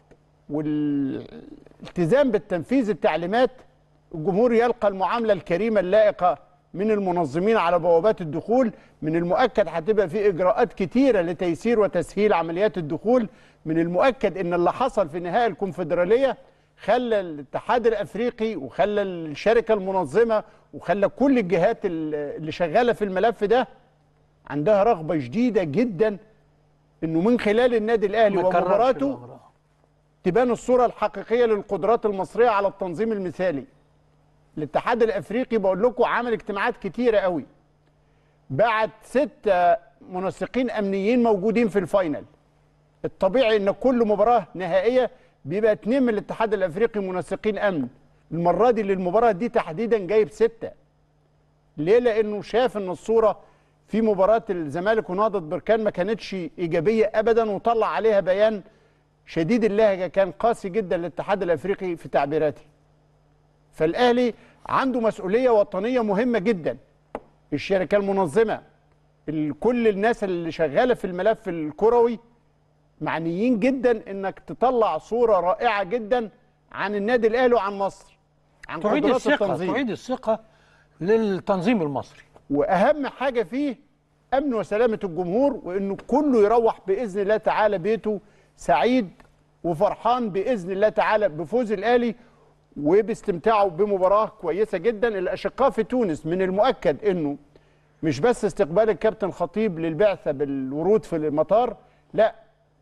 [SPEAKER 3] والالتزام بالتنفيذ التعليمات الجمهور يلقى المعامله الكريمه اللائقه من المنظمين على بوابات الدخول من المؤكد هتبقى في اجراءات كتيره لتيسير وتسهيل عمليات الدخول من المؤكد ان اللي حصل في نهائي الكونفدراليه خلى الاتحاد الافريقي وخلى الشركه المنظمه وخلى كل الجهات اللي شغاله في الملف ده عندها رغبه شديده جدا انه من خلال النادي الاهلي
[SPEAKER 2] ما يكررش
[SPEAKER 3] ومباراته
[SPEAKER 2] الأمر.
[SPEAKER 3] تبان الصوره الحقيقيه للقدرات المصريه على التنظيم المثالي الاتحاد الافريقي بقول لكم عمل اجتماعات كتيره قوي بعت ستة منسقين امنيين موجودين في الفاينل الطبيعي ان كل مباراه نهائيه بيبقى اتنين من الاتحاد الافريقي منسقين امن المره دي للمباراه دي تحديدا جايب سته ليه لانه شاف ان الصوره في مباراه الزمالك ونهضه بركان ما كانتش ايجابيه ابدا وطلع عليها بيان شديد اللهجه كان قاسي جدا للاتحاد الافريقي في تعبيراته فالاهلي عنده مسؤوليه وطنيه مهمه جدا الشركه المنظمه ال- كل الناس اللي شغاله في الملف الكروي معنيين جدا انك تطلع صوره رائعه جدا عن النادي الاهلي وعن مصر عن
[SPEAKER 2] تعيد
[SPEAKER 3] قدرات
[SPEAKER 2] الثقه
[SPEAKER 3] التنظيم
[SPEAKER 2] تعيد الثقه للتنظيم المصري
[SPEAKER 3] واهم حاجه فيه امن وسلامه الجمهور وانه كله يروح باذن الله تعالى بيته سعيد وفرحان باذن الله تعالى بفوز الاهلي وباستمتاعه بمباراه كويسه جدا الاشقاء في تونس من المؤكد انه مش بس استقبال الكابتن خطيب للبعثه بالورود في المطار لا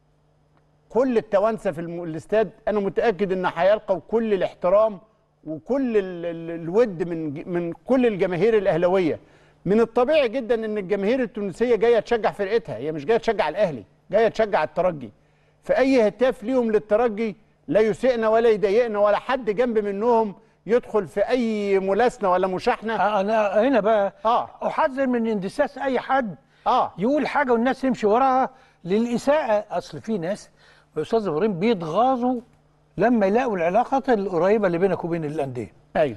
[SPEAKER 3] كل التوانسه في الم- الاستاد انا متاكد ان هيلقوا كل الاحترام وكل ال- ال- الود من ج- من كل الجماهير الاهلاويه من الطبيعي جدا ان الجماهير التونسيه جايه تشجع فرقتها هي مش جايه تشجع الاهلي جايه تشجع الترجي فاي هتاف ليهم للترجي لا يسئنا ولا يضايقنا ولا حد جنب منهم يدخل في اي ملاسنه ولا مشاحنه
[SPEAKER 2] انا هنا بقى
[SPEAKER 3] اه
[SPEAKER 2] احذر من اندساس اي حد
[SPEAKER 3] اه
[SPEAKER 2] يقول حاجه والناس تمشي وراها للاساءه اصل في ناس يا استاذ ابراهيم بيتغاظوا لما يلاقوا العلاقات القريبه اللي بينك وبين الانديه
[SPEAKER 3] ايوه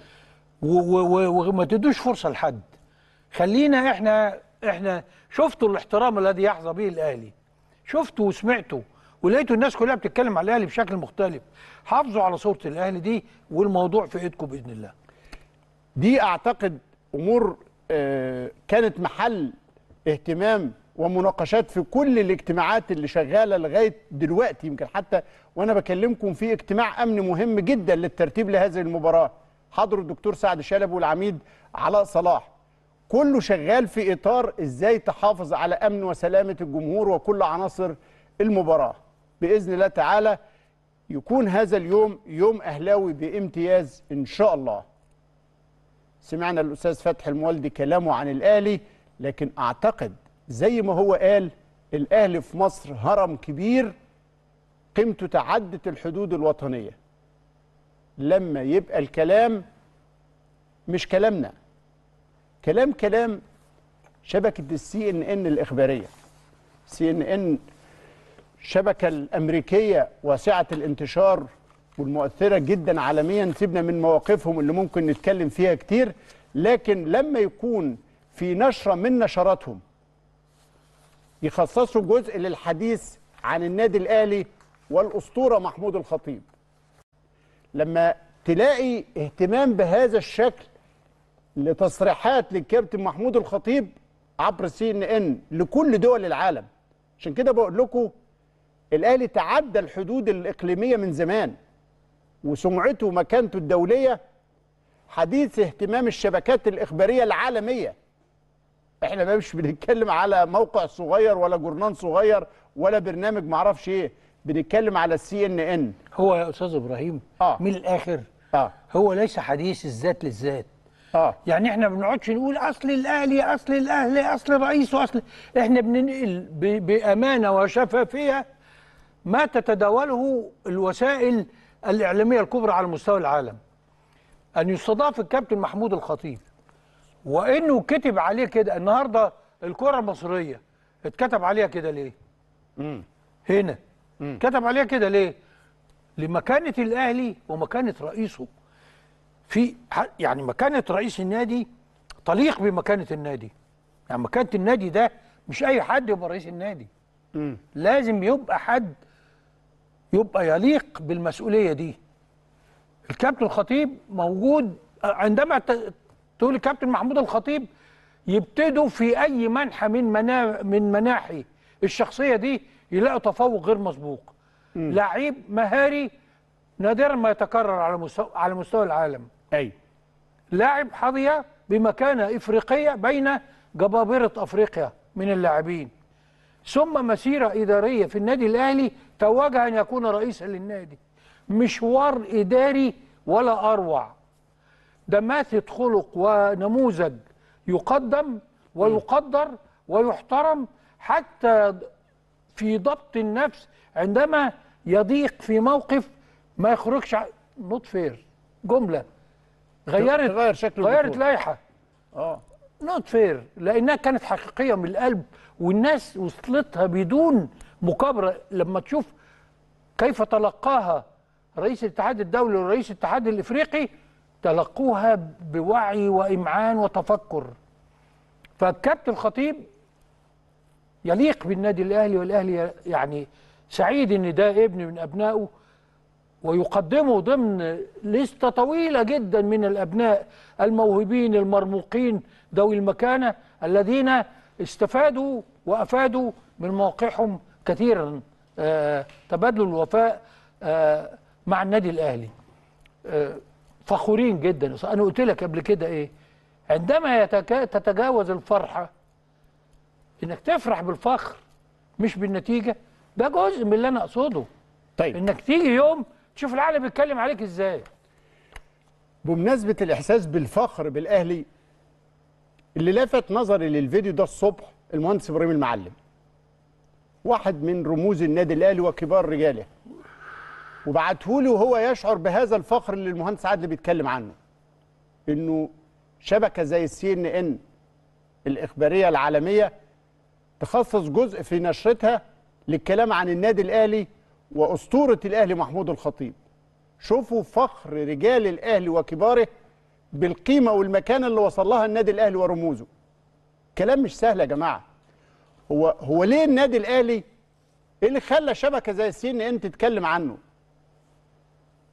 [SPEAKER 2] وما تدوش فرصه لحد خلينا احنا احنا شفتوا الاحترام الذي يحظى به الاهلي شفتوا وسمعتوا ولقيتوا الناس كلها بتتكلم على الاهلي بشكل مختلف حافظوا على صوره الاهلي دي والموضوع في ايدكم باذن الله
[SPEAKER 3] دي اعتقد امور آه، كانت محل اهتمام ومناقشات في كل الاجتماعات اللي شغاله لغايه دلوقتي يمكن حتى وانا بكلمكم في اجتماع امن مهم جدا للترتيب لهذه المباراه حضروا الدكتور سعد شلبي والعميد علاء صلاح كله شغال في اطار ازاي تحافظ على امن وسلامه الجمهور وكل عناصر المباراه باذن الله تعالى يكون هذا اليوم يوم اهلاوي بامتياز ان شاء الله سمعنا الاستاذ فتحي المولدي كلامه عن الاهلي لكن اعتقد زي ما هو قال الاهلي في مصر هرم كبير قيمته تعدت الحدود الوطنيه لما يبقى الكلام مش كلامنا كلام كلام شبكه السي ان ان الاخباريه سي ان ان الشبكه الامريكيه واسعه الانتشار والمؤثره جدا عالميا سيبنا من مواقفهم اللي ممكن نتكلم فيها كتير لكن لما يكون في نشره من نشراتهم يخصصوا جزء للحديث عن النادي الاهلي والاسطوره محمود الخطيب لما تلاقي اهتمام بهذا الشكل لتصريحات للكابتن محمود الخطيب عبر سي ان ان لكل دول العالم عشان كده بقول لكم الاهلي تعدى الحدود الاقليميه من زمان وسمعته ومكانته الدوليه حديث اهتمام الشبكات الاخباريه العالميه احنا مش بنتكلم على موقع صغير ولا جورنال صغير ولا برنامج معرفش ايه بنتكلم على السي ان ان
[SPEAKER 2] هو يا استاذ ابراهيم
[SPEAKER 3] آه.
[SPEAKER 2] من الاخر
[SPEAKER 3] آه.
[SPEAKER 2] هو ليس حديث الذات للذات
[SPEAKER 3] اه
[SPEAKER 2] يعني احنا ما بنقعدش نقول اصل الاهلي اصل الاهلي اصل رئيسه اصل احنا بننقل ب- بامانه وشفافيه ما تتداوله الوسائل الاعلاميه الكبرى على مستوى العالم ان يستضاف الكابتن محمود الخطيب وانه كتب عليه كده النهارده الكره المصريه اتكتب عليها كده ليه هنا كتب عليها كده ليه لمكانه الاهلي ومكانه رئيسه في ح- يعني مكانه رئيس النادي تليق بمكانه النادي يعني مكانه النادي ده مش اي حد يبقى رئيس النادي لازم يبقى حد يبقى يليق بالمسؤوليه دي الكابتن الخطيب موجود عندما ت- تقول الكابتن محمود الخطيب يبتدوا في اي منحى من منا من مناحي الشخصيه دي يلاقوا تفوق غير مسبوق لعيب مهاري نادرا ما يتكرر على مستوى على مستوى العالم
[SPEAKER 3] اي
[SPEAKER 2] لاعب حظي بمكانه افريقيه بين جبابره افريقيا من اللاعبين ثم مسيره اداريه في النادي الاهلي توجه ان يكون رئيسا للنادي مشوار اداري ولا اروع ده ماثل خلق ونموذج يقدم ويقدر ويحترم حتى في ضبط النفس عندما يضيق في موقف ما يخرجش نوت فير جمله غيرت
[SPEAKER 3] تغير شكل
[SPEAKER 2] غيرت
[SPEAKER 3] البطولة.
[SPEAKER 2] لائحه
[SPEAKER 3] اه
[SPEAKER 2] نوت فير لانها كانت حقيقيه من القلب والناس وصلتها بدون مكابره لما تشوف كيف تلقاها رئيس الاتحاد الدولي ورئيس الاتحاد الافريقي تلقوها بوعي وامعان وتفكر فالكابتن الخطيب يليق بالنادي الاهلي والاهلي يعني سعيد ان ده ابن من ابنائه ويقدمه ضمن لستة طويلة جدا من الأبناء الموهوبين المرموقين ذوي المكانة الذين استفادوا وأفادوا من موقعهم كثيرا آه، تبادلوا الوفاء آه، مع النادي الأهلي آه، فخورين جدا أنا قلت لك قبل كده إيه عندما يتكا- تتجاوز الفرحة إنك تفرح بالفخر مش بالنتيجة ده جزء من اللي أنا أقصده
[SPEAKER 3] طيب
[SPEAKER 2] انك تيجي يوم تشوف العالم بيتكلم عليك ازاي
[SPEAKER 3] بمناسبة الإحساس بالفخر بالأهلي اللي لفت نظري للفيديو ده الصبح المهندس إبراهيم المعلم واحد من رموز النادي الأهلي وكبار رجاله وبعته لي وهو يشعر بهذا الفخر اللي المهندس عادل بيتكلم عنه إنه شبكة زي السي إن إن الإخبارية العالمية تخصص جزء في نشرتها للكلام عن النادي الأهلي وأسطورة الأهلي محمود الخطيب شوفوا فخر رجال الاهلي وكباره بالقيمه والمكانه اللي وصل لها النادي الاهلي ورموزه كلام مش سهل يا جماعه هو هو ليه النادي الاهلي ايه اللي خلى شبكه زي السي ان ان تتكلم عنه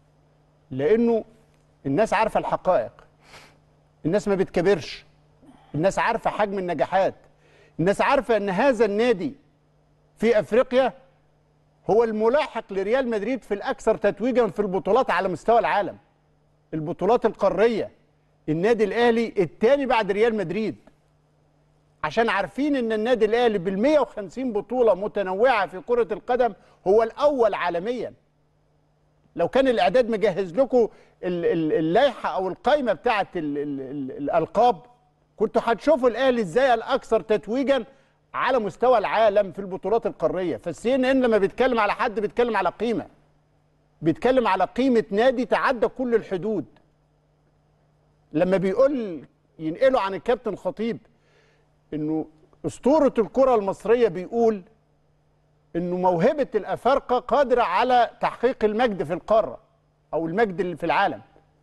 [SPEAKER 3] لانه الناس عارفه الحقائق الناس ما بتكبرش الناس عارفه حجم النجاحات الناس عارفه ان هذا النادي في افريقيا هو الملاحق لريال مدريد في الاكثر تتويجا في البطولات على مستوى العالم البطولات القاريه النادي الاهلي الثاني بعد ريال مدريد عشان عارفين ان النادي الاهلي بال 150 بطوله متنوعه في كره القدم هو الاول عالميا لو كان الاعداد مجهز لكم ال- ال- اللائحه او القائمه بتاعه ال- ال- ال- الالقاب كنتوا هتشوفوا الاهلي ازاي الاكثر تتويجا على مستوى العالم في البطولات القاريه فالسي ان ان لما بيتكلم على حد بيتكلم على قيمه بيتكلم على قيمه نادي تعدى كل الحدود لما بيقول ينقلوا عن الكابتن خطيب انه اسطوره الكره المصريه بيقول انه موهبه الافارقه قادره على تحقيق المجد في القاره او المجد اللي في العالم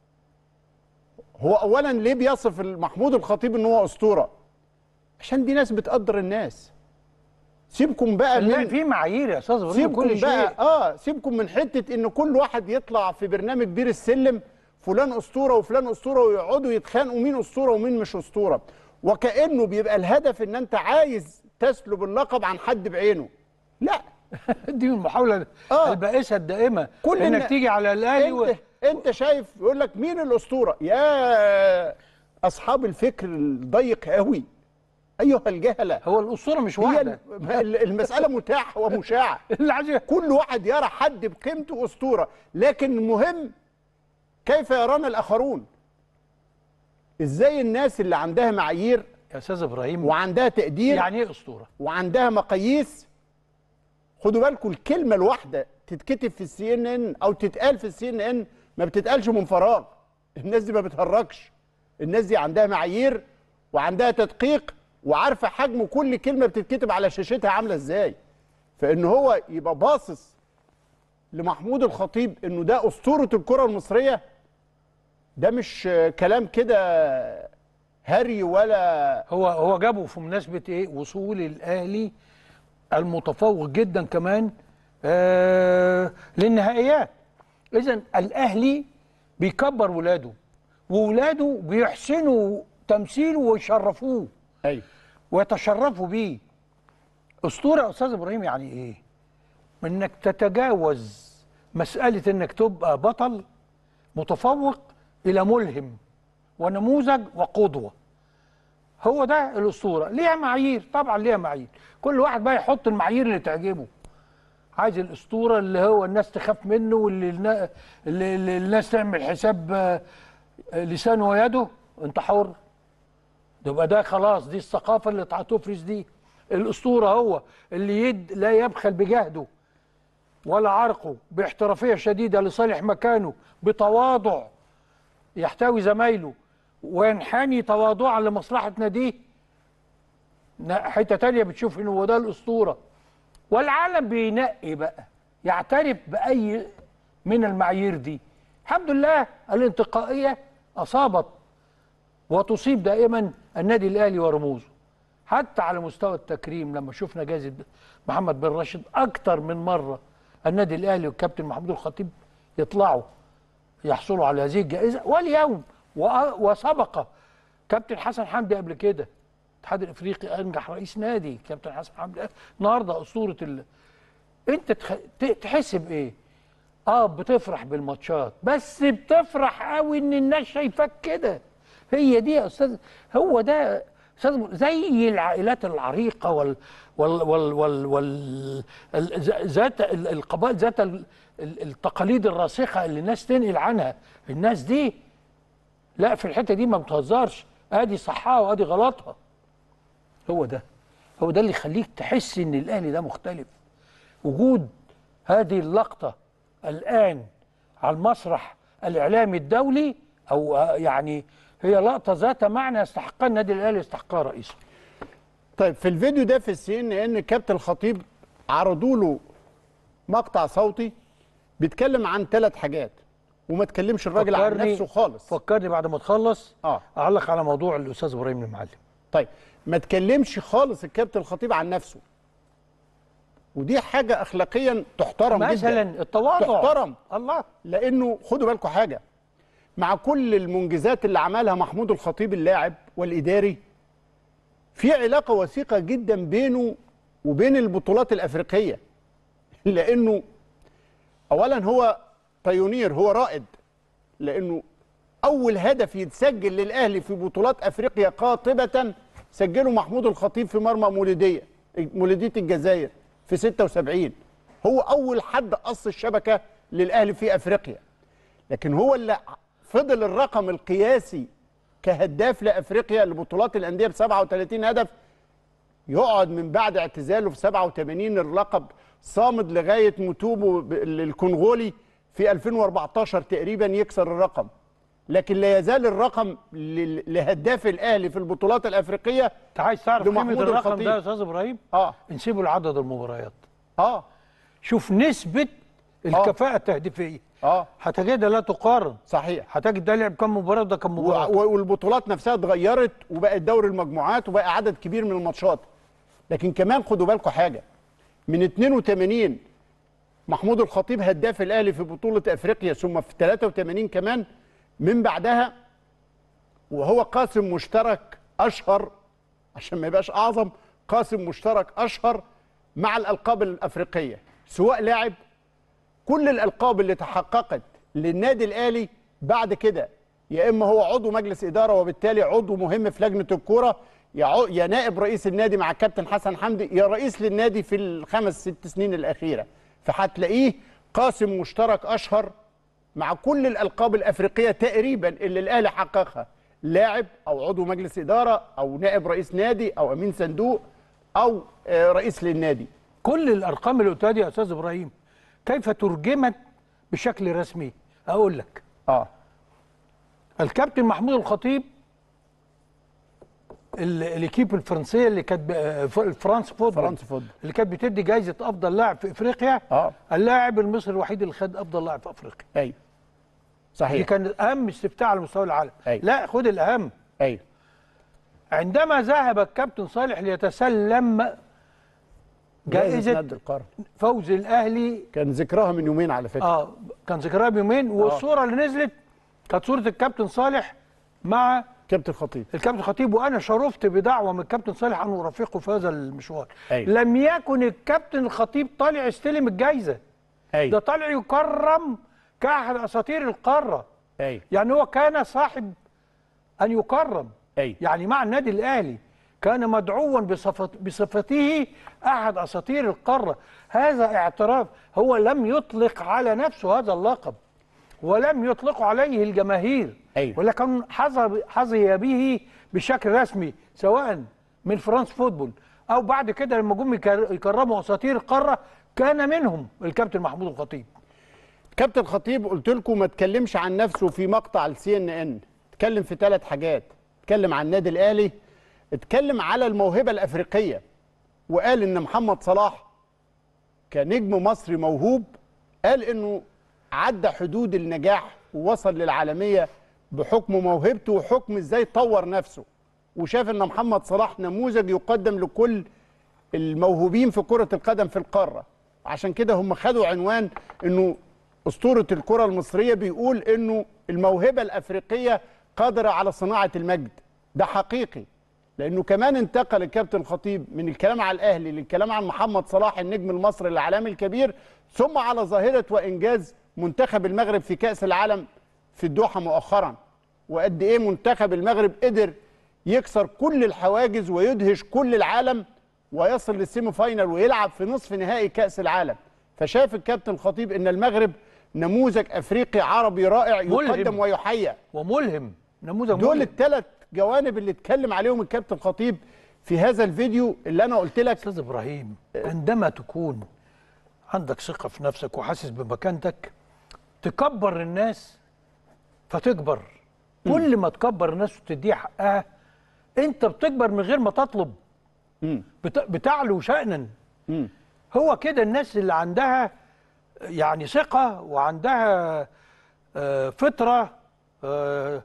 [SPEAKER 3] هو اولا ليه بيصف محمود الخطيب ان هو اسطوره عشان دي ناس بتقدر الناس سيبكم بقى
[SPEAKER 2] لا
[SPEAKER 3] من
[SPEAKER 2] في معايير يا استاذ ابراهيم
[SPEAKER 3] سيبكم
[SPEAKER 2] كل
[SPEAKER 3] بقى
[SPEAKER 2] شيء
[SPEAKER 3] اه سيبكم من حته ان كل واحد يطلع في برنامج بير السلم فلان اسطوره وفلان اسطوره ويقعدوا يتخانقوا مين اسطوره ومين مش اسطوره وكانه بيبقى الهدف ان انت عايز تسلب اللقب عن حد بعينه لا
[SPEAKER 2] دي المحاوله آه. البائسه الدائمه
[SPEAKER 3] كل
[SPEAKER 2] انك
[SPEAKER 3] النا-
[SPEAKER 2] تيجي على الاهلي و...
[SPEAKER 3] انت انت شايف يقول لك مين الاسطوره يا اصحاب الفكر الضيق قوي ايها الجهله
[SPEAKER 2] هو الاسطوره مش
[SPEAKER 3] هي
[SPEAKER 2] واحده
[SPEAKER 3] ال- المساله متاحه ومشاعه كل واحد يرى حد بقيمته اسطوره لكن المهم كيف يرانا الاخرون ازاي الناس اللي عندها معايير
[SPEAKER 2] يا استاذ ابراهيم
[SPEAKER 3] وعندها تقدير
[SPEAKER 2] يعني ايه اسطوره
[SPEAKER 3] وعندها مقاييس خدوا بالكم الكلمه الواحده تتكتب في السي ان ان او تتقال في السي ان ان ما بتتقالش من فراغ الناس دي ما بتهرجش الناس دي عندها معايير وعندها تدقيق وعارفه حجم كل كلمه بتتكتب على شاشتها عامله ازاي فان هو يبقى باصص لمحمود الخطيب انه ده اسطوره الكره المصريه ده مش آه، كلام كده هري ولا
[SPEAKER 2] هو هو جابه في مناسبه ايه وصول الاهلي المتفوق جدا كمان آه للنهائيات اذا الاهلي بيكبر ولاده وولاده بيحسنوا تمثيله ويشرفوه
[SPEAKER 3] ايوه
[SPEAKER 2] ويتشرفوا بيه اسطوره يا استاذ ابراهيم يعني ايه انك تتجاوز مساله انك تبقى بطل متفوق الى ملهم ونموذج وقدوه هو ده الاسطوره ليها معايير طبعا ليها معايير كل واحد بقى يحط المعايير اللي تعجبه عايز الاسطوره اللي هو الناس تخاف منه واللي النا- اللي اللي الناس تعمل حساب آه، لسانه ويده انت حر يبقى ده خلاص دي الثقافه اللي هتفرز دي الاسطوره هو اللي يد لا يبخل بجهده ولا عرقه باحترافيه شديده لصالح مكانه بتواضع يحتوي زمايله وينحني تواضعا لمصلحه ناديه نا- حته تانية بتشوف ان هو ده الاسطوره والعالم بينقي بقى يعترف باي من المعايير دي الحمد لله الانتقائيه اصابت وتصيب دائما النادي الاهلي ورموزه حتى على مستوى التكريم لما شفنا جائزه محمد بن راشد اكتر من مره النادي الاهلي والكابتن محمود الخطيب يطلعوا يحصلوا على هذه الجائزه واليوم وأ- وسبق كابتن حسن حمدي قبل كده الاتحاد الافريقي انجح رئيس نادي كابتن حسن حمدي النهارده اسطوره ال... انت تخ... ت- تحس بايه؟ اه بتفرح بالماتشات بس بتفرح قوي ان الناس شايفاك كده هي دي يا استاذ هو ده استاذ زي العائلات العريقه وال وال وال وال, وال... ال- ذ- ذات ال- القبائل ذات ال- ال- التقاليد الراسخه اللي الناس تنقل عنها الناس دي لا في الحته دي ما بتهزرش ادي صحها وادي غلطها هو ده هو ده اللي يخليك تحس ان الاهلي ده مختلف وجود هذه اللقطه الان على المسرح الاعلامي الدولي او آه، يعني هي لقطه ذات معنى يستحقها النادي الاهلي يستحقها رئيسه
[SPEAKER 3] طيب في الفيديو ده في السي ان ان كابتن الخطيب عرضوا له مقطع صوتي بيتكلم عن ثلاث حاجات وما تكلمش الراجل عن
[SPEAKER 2] فكرني-
[SPEAKER 3] نفسه خالص
[SPEAKER 2] فكرني بعد ما تخلص
[SPEAKER 3] اه
[SPEAKER 2] اعلق على موضوع الاستاذ ابراهيم المعلم
[SPEAKER 3] طيب ما تكلمش خالص الكابتن الخطيب عن نفسه ودي حاجه اخلاقيا تحترم جدا
[SPEAKER 2] مثلا التواضع
[SPEAKER 3] تحترم
[SPEAKER 2] الله
[SPEAKER 3] لانه خدوا بالكم حاجه مع كل المنجزات اللي عملها محمود الخطيب اللاعب والاداري في علاقه وثيقه جدا بينه وبين البطولات الافريقيه لانه اولا هو بايونير هو رائد لانه اول هدف يتسجل للاهلي في بطولات افريقيا قاطبه سجله محمود الخطيب في مرمى مولوديه مولوديه الجزائر في 76 هو اول حد قص الشبكه للاهلي في افريقيا لكن هو اللي فضل الرقم القياسي كهداف لافريقيا لبطولات الانديه ب 37 هدف يقعد من بعد اعتزاله في 87 اللقب صامد لغايه موتوبو ب- الكونغولي في 2014 تقريبا يكسر الرقم لكن لا يزال الرقم ل- لهداف الاهلي في البطولات الافريقيه
[SPEAKER 2] انت عايز تعرف قيمه
[SPEAKER 3] لمحمود
[SPEAKER 2] الرقم
[SPEAKER 3] الخطيب.
[SPEAKER 2] ده يا استاذ ابراهيم؟
[SPEAKER 3] اه
[SPEAKER 2] نسيبه لعدد المباريات
[SPEAKER 3] اه
[SPEAKER 2] شوف نسبه الكفاءه التهديفيه
[SPEAKER 3] اه
[SPEAKER 2] هتجدها لا تقارن
[SPEAKER 3] صحيح
[SPEAKER 2] هتجد ده لعب كام مباراه وده كام
[SPEAKER 3] و-
[SPEAKER 2] مباراه
[SPEAKER 3] و- والبطولات نفسها اتغيرت وبقت دوري المجموعات وبقى عدد كبير من الماتشات لكن كمان خدوا بالكم حاجه من 82 محمود الخطيب هداف الاهلي في بطوله افريقيا ثم في 83 كمان من بعدها وهو قاسم مشترك اشهر عشان ما يبقاش اعظم قاسم مشترك اشهر مع الالقاب الافريقيه سواء لاعب كل الالقاب اللي تحققت للنادي الاهلي بعد كده يا اما هو عضو مجلس اداره وبالتالي عضو مهم في لجنه الكوره يا عو- يا نائب رئيس النادي مع الكابتن حسن حمدي يا رئيس للنادي في الخمس ست سنين الاخيره فهتلاقيه قاسم مشترك اشهر مع كل الالقاب الافريقيه تقريبا اللي الاهلي حققها لاعب او عضو مجلس اداره او نائب رئيس نادي او امين صندوق او آه، رئيس للنادي
[SPEAKER 2] كل الارقام اللي قلتها دي يا استاذ ابراهيم كيف ترجمت بشكل رسمي اقول لك
[SPEAKER 3] اه
[SPEAKER 2] الكابتن محمود الخطيب ال- الاكيب الفرنسيه اللي كانت ب- آه، ف- الفرنس فوتبول
[SPEAKER 3] فرنسا فوتبول.
[SPEAKER 2] اللي كانت بتدي جائزه افضل لاعب في افريقيا
[SPEAKER 3] اه
[SPEAKER 2] اللاعب المصري الوحيد اللي خد افضل لاعب في افريقيا
[SPEAKER 3] ايوه صحيح
[SPEAKER 2] دي كانت اهم استفتاء على مستوى العالم
[SPEAKER 3] أيوة.
[SPEAKER 2] لا خد الاهم
[SPEAKER 3] ايوه
[SPEAKER 2] عندما ذهب الكابتن صالح ليتسلم جائزه
[SPEAKER 3] نادي القرن
[SPEAKER 2] فوز الاهلي
[SPEAKER 3] كان ذكرها من يومين على فكره
[SPEAKER 2] اه كان ذكرها بيومين والصوره اللي نزلت كانت صوره الكابتن صالح مع
[SPEAKER 3] كابتن خطيب
[SPEAKER 2] الكابتن خطيب وانا شرفت بدعوه من الكابتن صالح ان ارافقه في هذا المشوار
[SPEAKER 3] أيوة.
[SPEAKER 2] لم يكن الكابتن الخطيب طالع يستلم الجائزه
[SPEAKER 3] أيوة.
[SPEAKER 2] ده طالع يكرم كاحد اساطير القاره
[SPEAKER 3] أيوة.
[SPEAKER 2] يعني هو كان صاحب ان يكرم
[SPEAKER 3] أيوة.
[SPEAKER 2] يعني مع النادي الاهلي كان مدعوا بصفت بصفته احد اساطير القاره هذا اعتراف هو لم يطلق على نفسه هذا اللقب ولم يطلق عليه الجماهير
[SPEAKER 3] أيوة.
[SPEAKER 2] ولكن حظى حظي به بشكل رسمي سواء من فرانس فوتبول او بعد كده لما جم يكر- يكرموا اساطير القاره كان منهم الكابتن محمود الخطيب
[SPEAKER 3] كابتن خطيب قلت لكم ما اتكلمش عن نفسه في مقطع السي ان ان اتكلم في ثلاث حاجات اتكلم عن النادي الاهلي اتكلم على الموهبه الافريقيه وقال ان محمد صلاح كنجم مصري موهوب قال انه عدى حدود النجاح ووصل للعالميه بحكم موهبته وحكم ازاي طور نفسه وشاف ان محمد صلاح نموذج يقدم لكل الموهوبين في كرة القدم في القارة عشان كده هم خدوا عنوان انه اسطورة الكرة المصرية بيقول انه الموهبة الافريقية قادرة على صناعة المجد ده حقيقي لانه كمان انتقل الكابتن خطيب من الكلام على الاهلي للكلام عن محمد صلاح النجم المصري العالمي الكبير ثم على ظاهرة وانجاز منتخب المغرب في كأس العالم في الدوحة مؤخرا وقد ايه منتخب المغرب قدر يكسر كل الحواجز ويدهش كل العالم ويصل للسيمي فاينال ويلعب في نصف نهائي كأس العالم فشاف الكابتن خطيب ان المغرب نموذج افريقي عربي رائع
[SPEAKER 2] ملهم.
[SPEAKER 3] يقدم ويحيى
[SPEAKER 2] وملهم نموذج
[SPEAKER 3] دول
[SPEAKER 2] ملهم.
[SPEAKER 3] الثلاث جوانب اللي اتكلم عليهم الكابتن خطيب في هذا الفيديو اللي انا قلت لك
[SPEAKER 2] استاذ ابراهيم عندما تكون عندك ثقه في نفسك وحاسس بمكانتك تكبر الناس فتكبر كل ما تكبر الناس وتديها حقها انت بتكبر من غير ما تطلب بت- بتعلو شأنا هو كده الناس اللي عندها يعني ثقة وعندها آه، فطرة آه،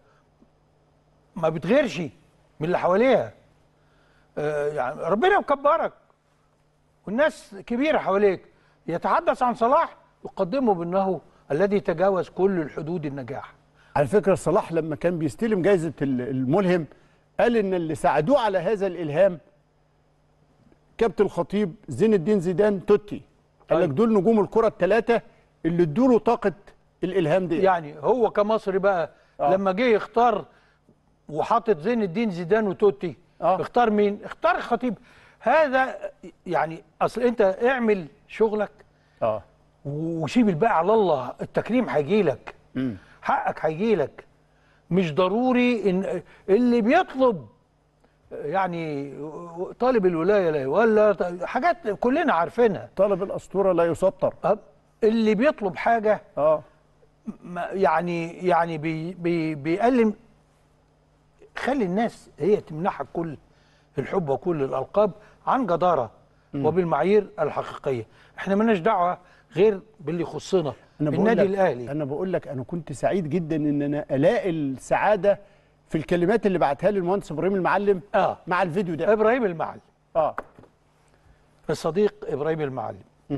[SPEAKER 2] ما بتغيرش من اللي حواليها آه، يعني ربنا مكبرك والناس كبيرة حواليك يتحدث عن صلاح يقدمه بأنه الذي تجاوز كل الحدود النجاح
[SPEAKER 3] على فكرة صلاح لما كان بيستلم جائزة ال- الملهم قال ان اللي ساعدوه على هذا الالهام كابتن الخطيب زين الدين زيدان توتي قال لك دول نجوم الكره الثلاثه اللي ادوا له طاقه الالهام دي
[SPEAKER 2] يعني هو كمصري بقى
[SPEAKER 3] آه.
[SPEAKER 2] لما جه يختار وحاطط زين الدين زيدان وتوتي آه. اختار مين؟ اختار الخطيب هذا يعني اصل انت اعمل شغلك
[SPEAKER 3] اه
[SPEAKER 2] وسيب الباقي على الله التكريم هيجي لك حقك هيجي لك مش ضروري ان اللي بيطلب يعني طالب الولايه لا ولا حاجات كلنا عارفينها
[SPEAKER 3] طالب الاسطوره لا يسطر
[SPEAKER 2] اللي بيطلب حاجه
[SPEAKER 3] اه
[SPEAKER 2] يعني يعني بي بي بيقلل خلي الناس هي تمنحك كل الحب وكل الالقاب عن جداره
[SPEAKER 3] مم.
[SPEAKER 2] وبالمعايير الحقيقيه احنا مالناش دعوه غير باللي يخصنا
[SPEAKER 3] انا بقول
[SPEAKER 2] النادي
[SPEAKER 3] لك
[SPEAKER 2] الاهلي
[SPEAKER 3] انا بقول لك انا كنت سعيد جدا ان انا الاقي السعاده في الكلمات اللي بعتها لي المهندس ابراهيم المعلم
[SPEAKER 2] اه
[SPEAKER 3] مع الفيديو ده
[SPEAKER 2] ابراهيم المعلم
[SPEAKER 3] اه
[SPEAKER 2] الصديق ابراهيم المعلم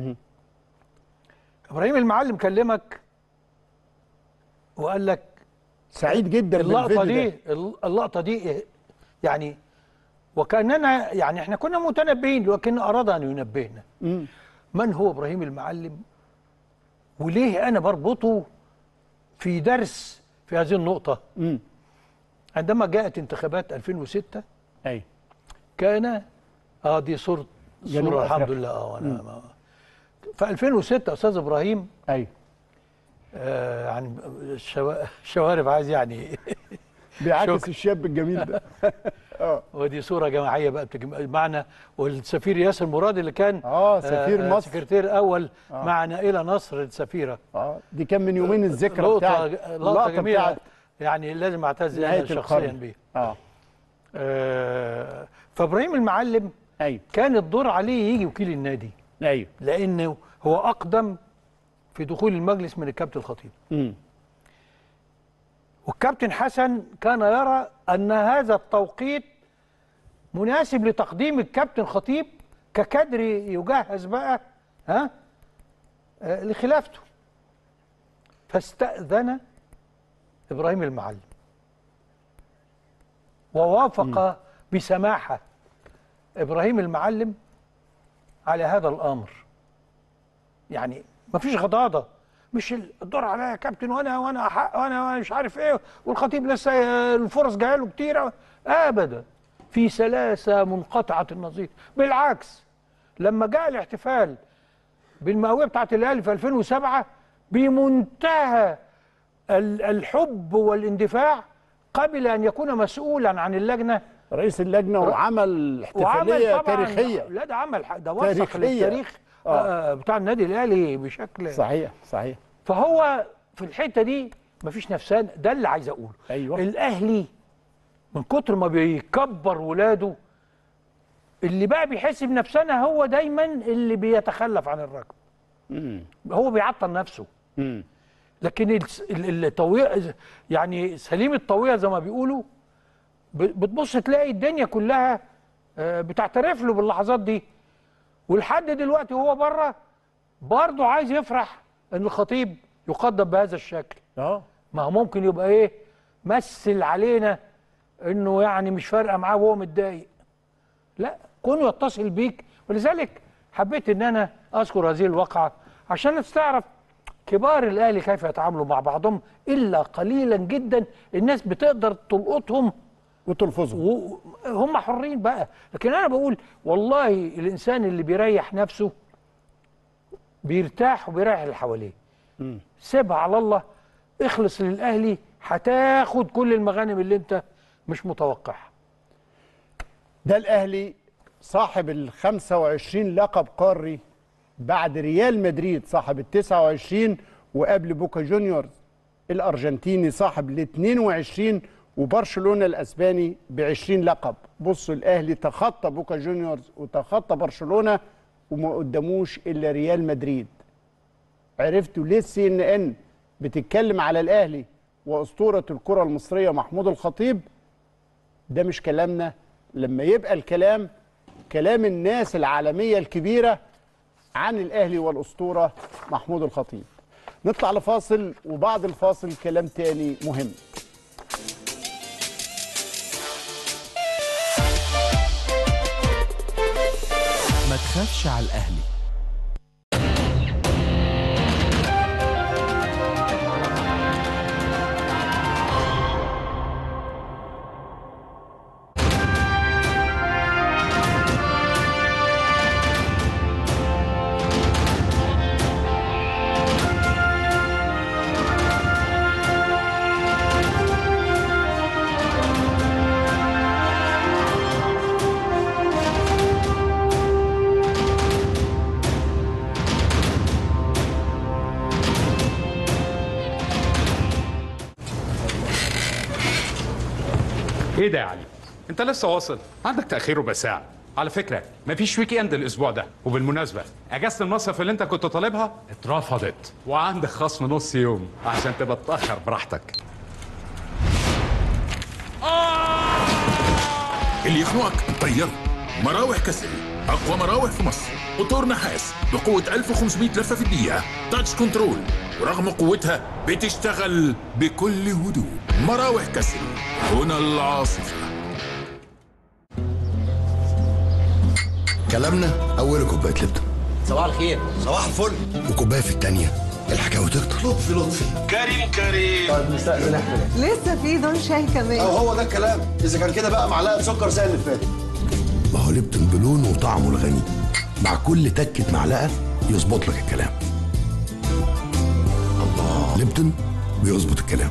[SPEAKER 2] ابراهيم المعلم كلمك وقال لك
[SPEAKER 3] سعيد جدا
[SPEAKER 2] اللقطه
[SPEAKER 3] بالفيديو
[SPEAKER 2] دي اللقطه دي يعني وكاننا يعني احنا كنا متنبئين لكن اراد ان ينبهنا
[SPEAKER 3] مم.
[SPEAKER 2] من هو ابراهيم المعلم وليه انا بربطه في درس في هذه النقطه
[SPEAKER 3] مم.
[SPEAKER 2] عندما جاءت انتخابات 2006
[SPEAKER 3] اي
[SPEAKER 2] كان اه دي صوره
[SPEAKER 3] جنوب
[SPEAKER 2] صوره الحمد
[SPEAKER 3] أفريقيا.
[SPEAKER 2] لله اه
[SPEAKER 3] مم.
[SPEAKER 2] انا ما- في 2006 استاذ ابراهيم
[SPEAKER 3] اي
[SPEAKER 2] آه عن الشوا- الشوارب عايز يعني
[SPEAKER 3] بيعاكس
[SPEAKER 2] شكر.
[SPEAKER 3] الشاب الجميل ده اه
[SPEAKER 2] ودي صوره جماعيه بقى بتجم... معنا والسفير ياسر مراد اللي كان
[SPEAKER 3] اه سفير مصر
[SPEAKER 2] سكرتير اول
[SPEAKER 3] آه.
[SPEAKER 2] مع نائله نصر السفيره
[SPEAKER 3] اه دي كان من يومين الذكرى
[SPEAKER 2] لقطه
[SPEAKER 3] بتاعت
[SPEAKER 2] لقطه جميله
[SPEAKER 3] بتاعت
[SPEAKER 2] يعني لازم اعتز
[SPEAKER 3] نهاية
[SPEAKER 2] انا شخصيا
[SPEAKER 3] القرن.
[SPEAKER 2] بيها
[SPEAKER 3] اه
[SPEAKER 2] آه فابراهيم المعلم
[SPEAKER 3] ايوه
[SPEAKER 2] كان الدور عليه يجي وكيل النادي
[SPEAKER 3] ايوه
[SPEAKER 2] لانه هو اقدم في دخول المجلس من الكابتن الخطيب
[SPEAKER 3] امم
[SPEAKER 2] والكابتن حسن كان يرى ان هذا التوقيت مناسب لتقديم الكابتن خطيب ككادر يجهز بقى ها آه، لخلافته فاستأذن ابراهيم المعلم ووافق بسماحه ابراهيم المعلم على هذا الامر يعني مفيش غضاضه مش الدور عليا يا كابتن وانا وانا حق وانا وأنا مش عارف ايه والخطيب لسه الفرص جايه له كتير ابدا في سلاسه منقطعه النظير بالعكس لما جاء الاحتفال بالمئويه بتاعت الاهلي في 2007 بمنتهى ال- الحب والاندفاع قبل ان يكون مسؤولا عن اللجنه
[SPEAKER 3] رئيس اللجنه وعمل احتفاليه
[SPEAKER 2] وعمل طبعاً
[SPEAKER 3] تاريخيه
[SPEAKER 2] لا ده عمل ح- ده وثق
[SPEAKER 3] تاريخية.
[SPEAKER 2] للتاريخ
[SPEAKER 3] آه.
[SPEAKER 2] آه. بتاع النادي الاهلي بشكل
[SPEAKER 3] صحيح صحيح
[SPEAKER 2] فهو في الحته دي مفيش نفسان ده اللي عايز اقوله
[SPEAKER 3] ايوه
[SPEAKER 2] الاهلي من كتر ما بيكبر ولاده اللي بقى بيحس بنفسنا هو دايما اللي بيتخلف عن الركب
[SPEAKER 3] امم
[SPEAKER 2] هو بيعطل نفسه
[SPEAKER 3] امم
[SPEAKER 2] لكن الس- ال- الطوية يعني سليم الطوية زي ما بيقولوا ب- بتبص تلاقي الدنيا كلها آه، بتعترف له باللحظات دي ولحد دلوقتي وهو بره برضه عايز يفرح ان الخطيب يقدم بهذا الشكل
[SPEAKER 3] اه
[SPEAKER 2] ما هو ممكن يبقى ايه مثل علينا انه يعني مش فارقه معاه وهو متضايق لا كونه يتصل بيك ولذلك حبيت ان انا اذكر هذه الواقعه عشان الناس تعرف كبار الاهلي كيف يتعاملوا مع بعضهم الا قليلا جدا الناس بتقدر تلقطهم
[SPEAKER 3] وتلفظهم
[SPEAKER 2] هم حرين بقى لكن انا بقول والله الانسان اللي بيريح نفسه بيرتاح وبيريح اللي حواليه
[SPEAKER 3] مم.
[SPEAKER 2] سيبها على الله اخلص للاهلي هتاخد كل المغانم اللي انت مش متوقعها
[SPEAKER 3] ده الاهلي صاحب ال 25 لقب قاري بعد ريال مدريد صاحب ال 29 وقبل بوكا جونيورز الارجنتيني صاحب ال 22 وبرشلونه الاسباني ب 20 لقب بصوا الاهلي تخطى بوكا جونيورز وتخطى برشلونه وما قدموش الا ريال مدريد عرفتوا ليه السي ان ان بتتكلم على الاهلي واسطوره الكره المصريه محمود الخطيب ده مش كلامنا لما يبقى الكلام كلام الناس العالميه الكبيره عن الاهلي والاسطوره محمود الخطيب نطلع لفاصل وبعد الفاصل كلام تاني مهم
[SPEAKER 4] ما تخافش على الأهلي
[SPEAKER 8] ايه ده يا علي؟ انت لسه واصل؟ عندك تاخير ربع ساعه على فكره مفيش ويك اند الاسبوع ده وبالمناسبه اجازه المصيف اللي انت كنت طالبها اترفضت وعندك خصم نص يوم عشان تبقى تتاخر براحتك
[SPEAKER 7] اللي يخنقك طيره مراوح كسل اقوى مراوح في مصر موتور نحاس بقوه 1500 لفه في الدقيقه تاتش كنترول ورغم قوتها بتشتغل بكل هدوء مراوح كسل هنا العاصفه
[SPEAKER 9] كلامنا أول كوباية لبن
[SPEAKER 20] صباح الخير
[SPEAKER 9] صباح الفل وكوباية في التانية الحكاوي تكتر لطفي لطفي
[SPEAKER 20] كريم كريم
[SPEAKER 9] طيب نستأذن احنا
[SPEAKER 24] لسه في دون شاي كمان
[SPEAKER 9] أو هو ده الكلام إذا كان كده بقى معلقة سكر زي اللي فاتت ما هو لبن بلونه وطعمه الغني مع كل تكة معلقة يظبط لك الكلام الله لبن بيظبط الكلام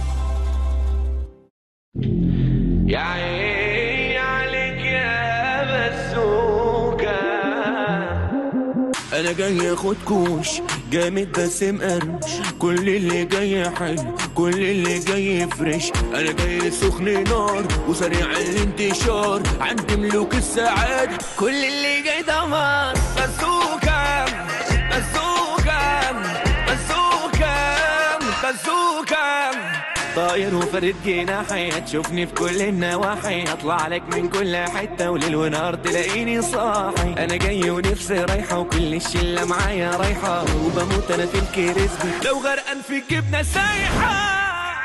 [SPEAKER 5] يا عيني عليك يا بسوكة انا جاي اخد كوش جامد بس مقرمش كل اللي جاي حلو كل اللي جاي فريش انا جاي سخن نار وسريع الانتشار عند ملوك السعادة كل اللي جاي دمار بسوكة بسوكة بسوكة بسوكة طاير وفرد جناحي هتشوفني في كل النواحي هطلع لك من كل حتة وليل ونهار تلاقيني صاحي انا جاي ونفسي رايحة وكل الشلة معايا رايحة وبموت انا في الكريسبي لو غرقان في الجبنة سايحة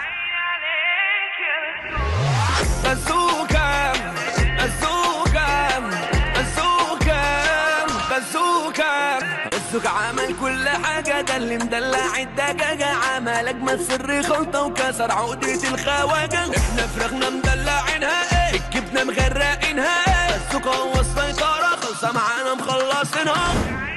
[SPEAKER 5] بازوكا بازوكا بازوكا بازوكا بازوكا عمل كل حاجة ده اللي مدلع الدجاجة عمل أجمل سر خلطة وكسر عقدة الخواجة احنا فراخنا مدلعينها ايه الجبنة مغرقينها ايه بازوكا هو السيطرة خلصة معانا مخلصينها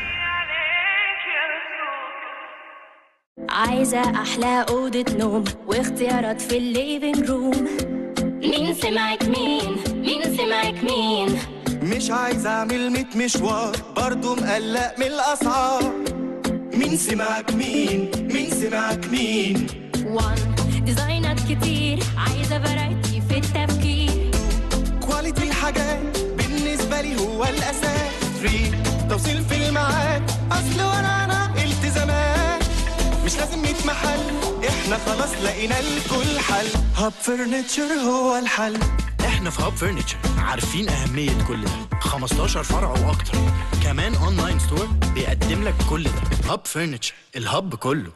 [SPEAKER 13] عايزة أحلى أوضة نوم واختيارات في الليفينج روم مين سمعك مين مين سمعك مين
[SPEAKER 14] مش عايز اعمل ميت مشوار برضو مقلق من الاسعار مين سمعك مين مين سمعك مين
[SPEAKER 13] وان ديزاينات كتير عايزة فرايتي في التفكير
[SPEAKER 14] كواليتي الحاجات بالنسبة لي هو الأساس فري توصيل في الميعاد أصل ورانا التزامات مش لازم 100 محل احنا خلاص لقينا لكل حل هاب فرنتشر هو الحل
[SPEAKER 15] احنا في هاب فرنتشر عارفين اهميه كل ده 15 فرع واكتر كمان اونلاين ستور بيقدم لك كل ده هاب فرنتشر الهب كله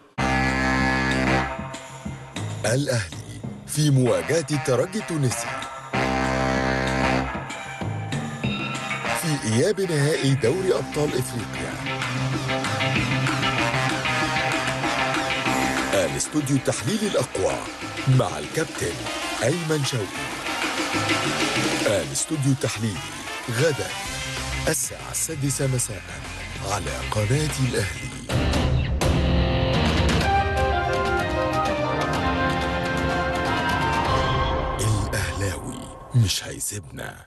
[SPEAKER 16] الأهلي في مواجهة الترجي التونسي في إياب نهائي دوري أبطال إفريقيا الاستوديو التحليلي الأقوى مع الكابتن أيمن شوقي الاستوديو التحليلي غدا الساعة السادسة مساء على قناة الأهلي الأهلاوي مش هيسيبنا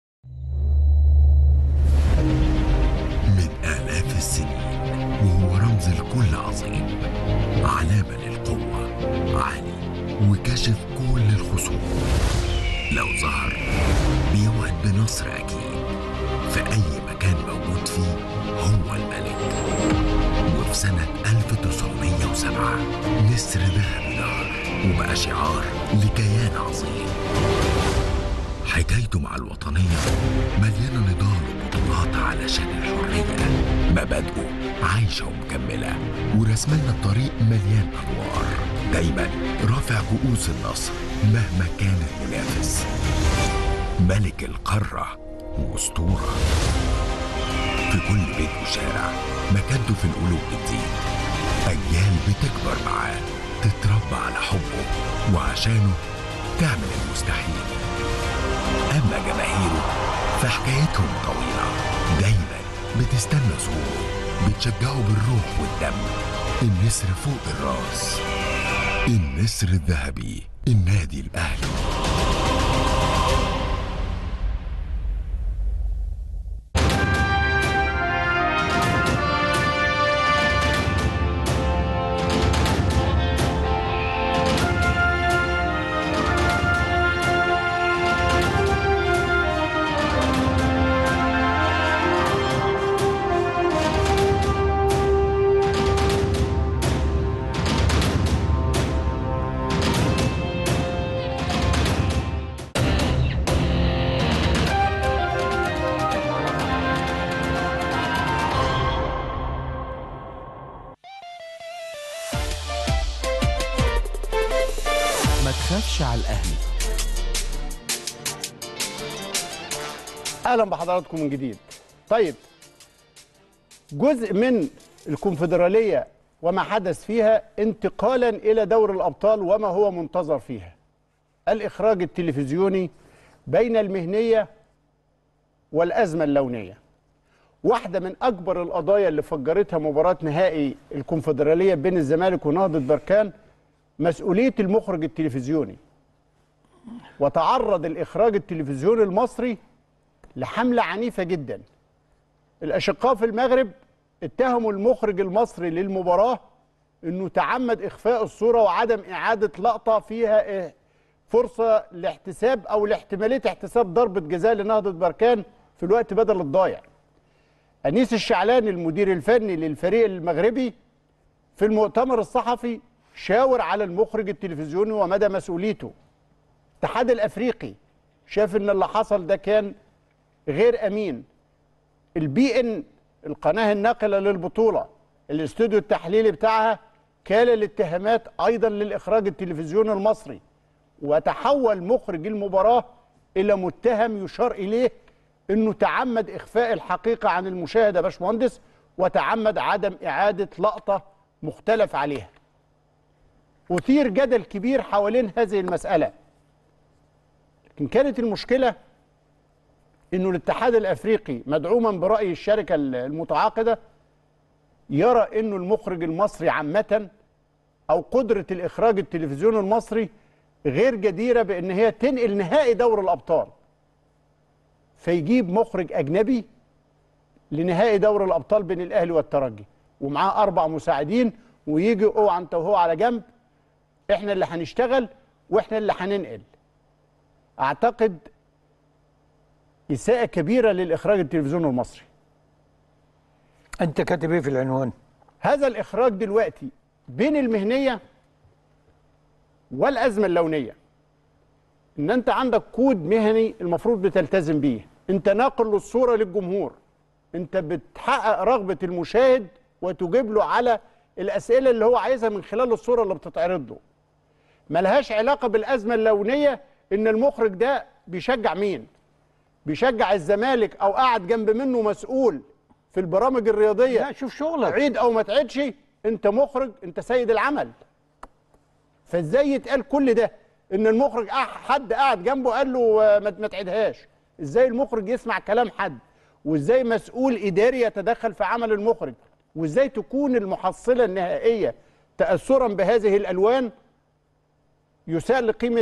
[SPEAKER 25] من آلاف السنين وهو رمز الكل عظيم علامة للقوة عالي وكشف كل الخصوم لو ظهر بيوعد بنصر أكيد في أي مكان موجود فيه هو الملك وفي سنة 1907 نسر ذهب ظهر وبقى شعار لكيان عظيم حكايته مع الوطنية مليانة نضال وبطولات علشان الحرية مبادئه عايشة ومكملة ورسمنا الطريق مليان أنوار دايما رافع كؤوس النصر مهما كان المنافس ملك القارة وأسطورة في كل بيت وشارع مكانته في القلوب بتزيد أجيال بتكبر معاه تتربى على حبه وعشانه تعمل المستحيل أما جماهيره فحكايتهم طويلة دايما بتستنى ظهوره بتشجعه بالروح والدم النسر فوق الراس النسر الذهبي النادي الأهلي
[SPEAKER 4] ما تخافش على الأهلي
[SPEAKER 3] اهلا بحضراتكم من جديد طيب جزء من الكونفدراليه وما حدث فيها انتقالا الى دور الابطال وما هو منتظر فيها الاخراج التلفزيوني بين المهنيه والازمه اللونيه واحده من اكبر القضايا اللي فجرتها مباراه نهائي الكونفدراليه بين الزمالك ونهضه بركان مسؤوليه المخرج التلفزيوني وتعرض الاخراج التلفزيوني المصري لحمله عنيفه جدا الاشقاء في المغرب اتهموا المخرج المصري للمباراه انه تعمد اخفاء الصوره وعدم اعاده لقطه فيها إيه فرصه لاحتساب او لاحتماليه احتساب ضربه جزاء لنهضه بركان في الوقت بدل الضايع انيس الشعلاني المدير الفني للفريق المغربي في المؤتمر الصحفي شاور على المخرج التلفزيوني ومدى مسؤوليته الاتحاد الافريقي شاف ان اللي حصل ده كان غير امين البي ان القناه الناقله للبطوله الاستوديو التحليلي بتاعها كال الاتهامات ايضا للاخراج التلفزيوني المصري وتحول مخرج المباراه الى متهم يشار اليه انه تعمد اخفاء الحقيقه عن المشاهد يا باشمهندس وتعمد عدم اعاده لقطه مختلف عليها أثير جدل كبير حوالين هذه المسألة لكن كانت المشكلة أنه الاتحاد الأفريقي مدعوما برأي الشركة المتعاقدة يرى أنه المخرج المصري عامة أو قدرة الإخراج التلفزيوني المصري غير جديرة بأن هي تنقل نهائي دور الأبطال فيجيب مخرج أجنبي لنهائي دور الأبطال بين الأهلي والترجي ومعاه أربع مساعدين ويجي اوعى انت وهو على جنب احنا اللي هنشتغل واحنا اللي هننقل اعتقد اساءه كبيره للاخراج التلفزيوني المصري
[SPEAKER 2] انت كاتب ايه في العنوان
[SPEAKER 3] هذا الاخراج دلوقتي بين المهنيه والازمه اللونيه ان انت عندك كود مهني المفروض بتلتزم بيه انت ناقل للصوره للجمهور انت بتحقق رغبه المشاهد وتجيب له على الاسئله اللي هو عايزها من خلال الصوره اللي بتتعرض له ملهاش علاقه بالازمه اللونيه ان المخرج ده بيشجع مين بيشجع الزمالك او قاعد جنب منه مسؤول في البرامج الرياضيه
[SPEAKER 2] لا شوف شغلك
[SPEAKER 3] عيد او ما تعيدش انت مخرج انت سيد العمل فازاي يتقال كل ده ان المخرج أح- حد قاعد جنبه قال له آه، ما ما تعيدهاش ازاي المخرج يسمع كلام حد وازاي مسؤول اداري يتدخل في عمل المخرج وازاي تكون المحصله النهائيه تاثرا بهذه الالوان يساء لقيمه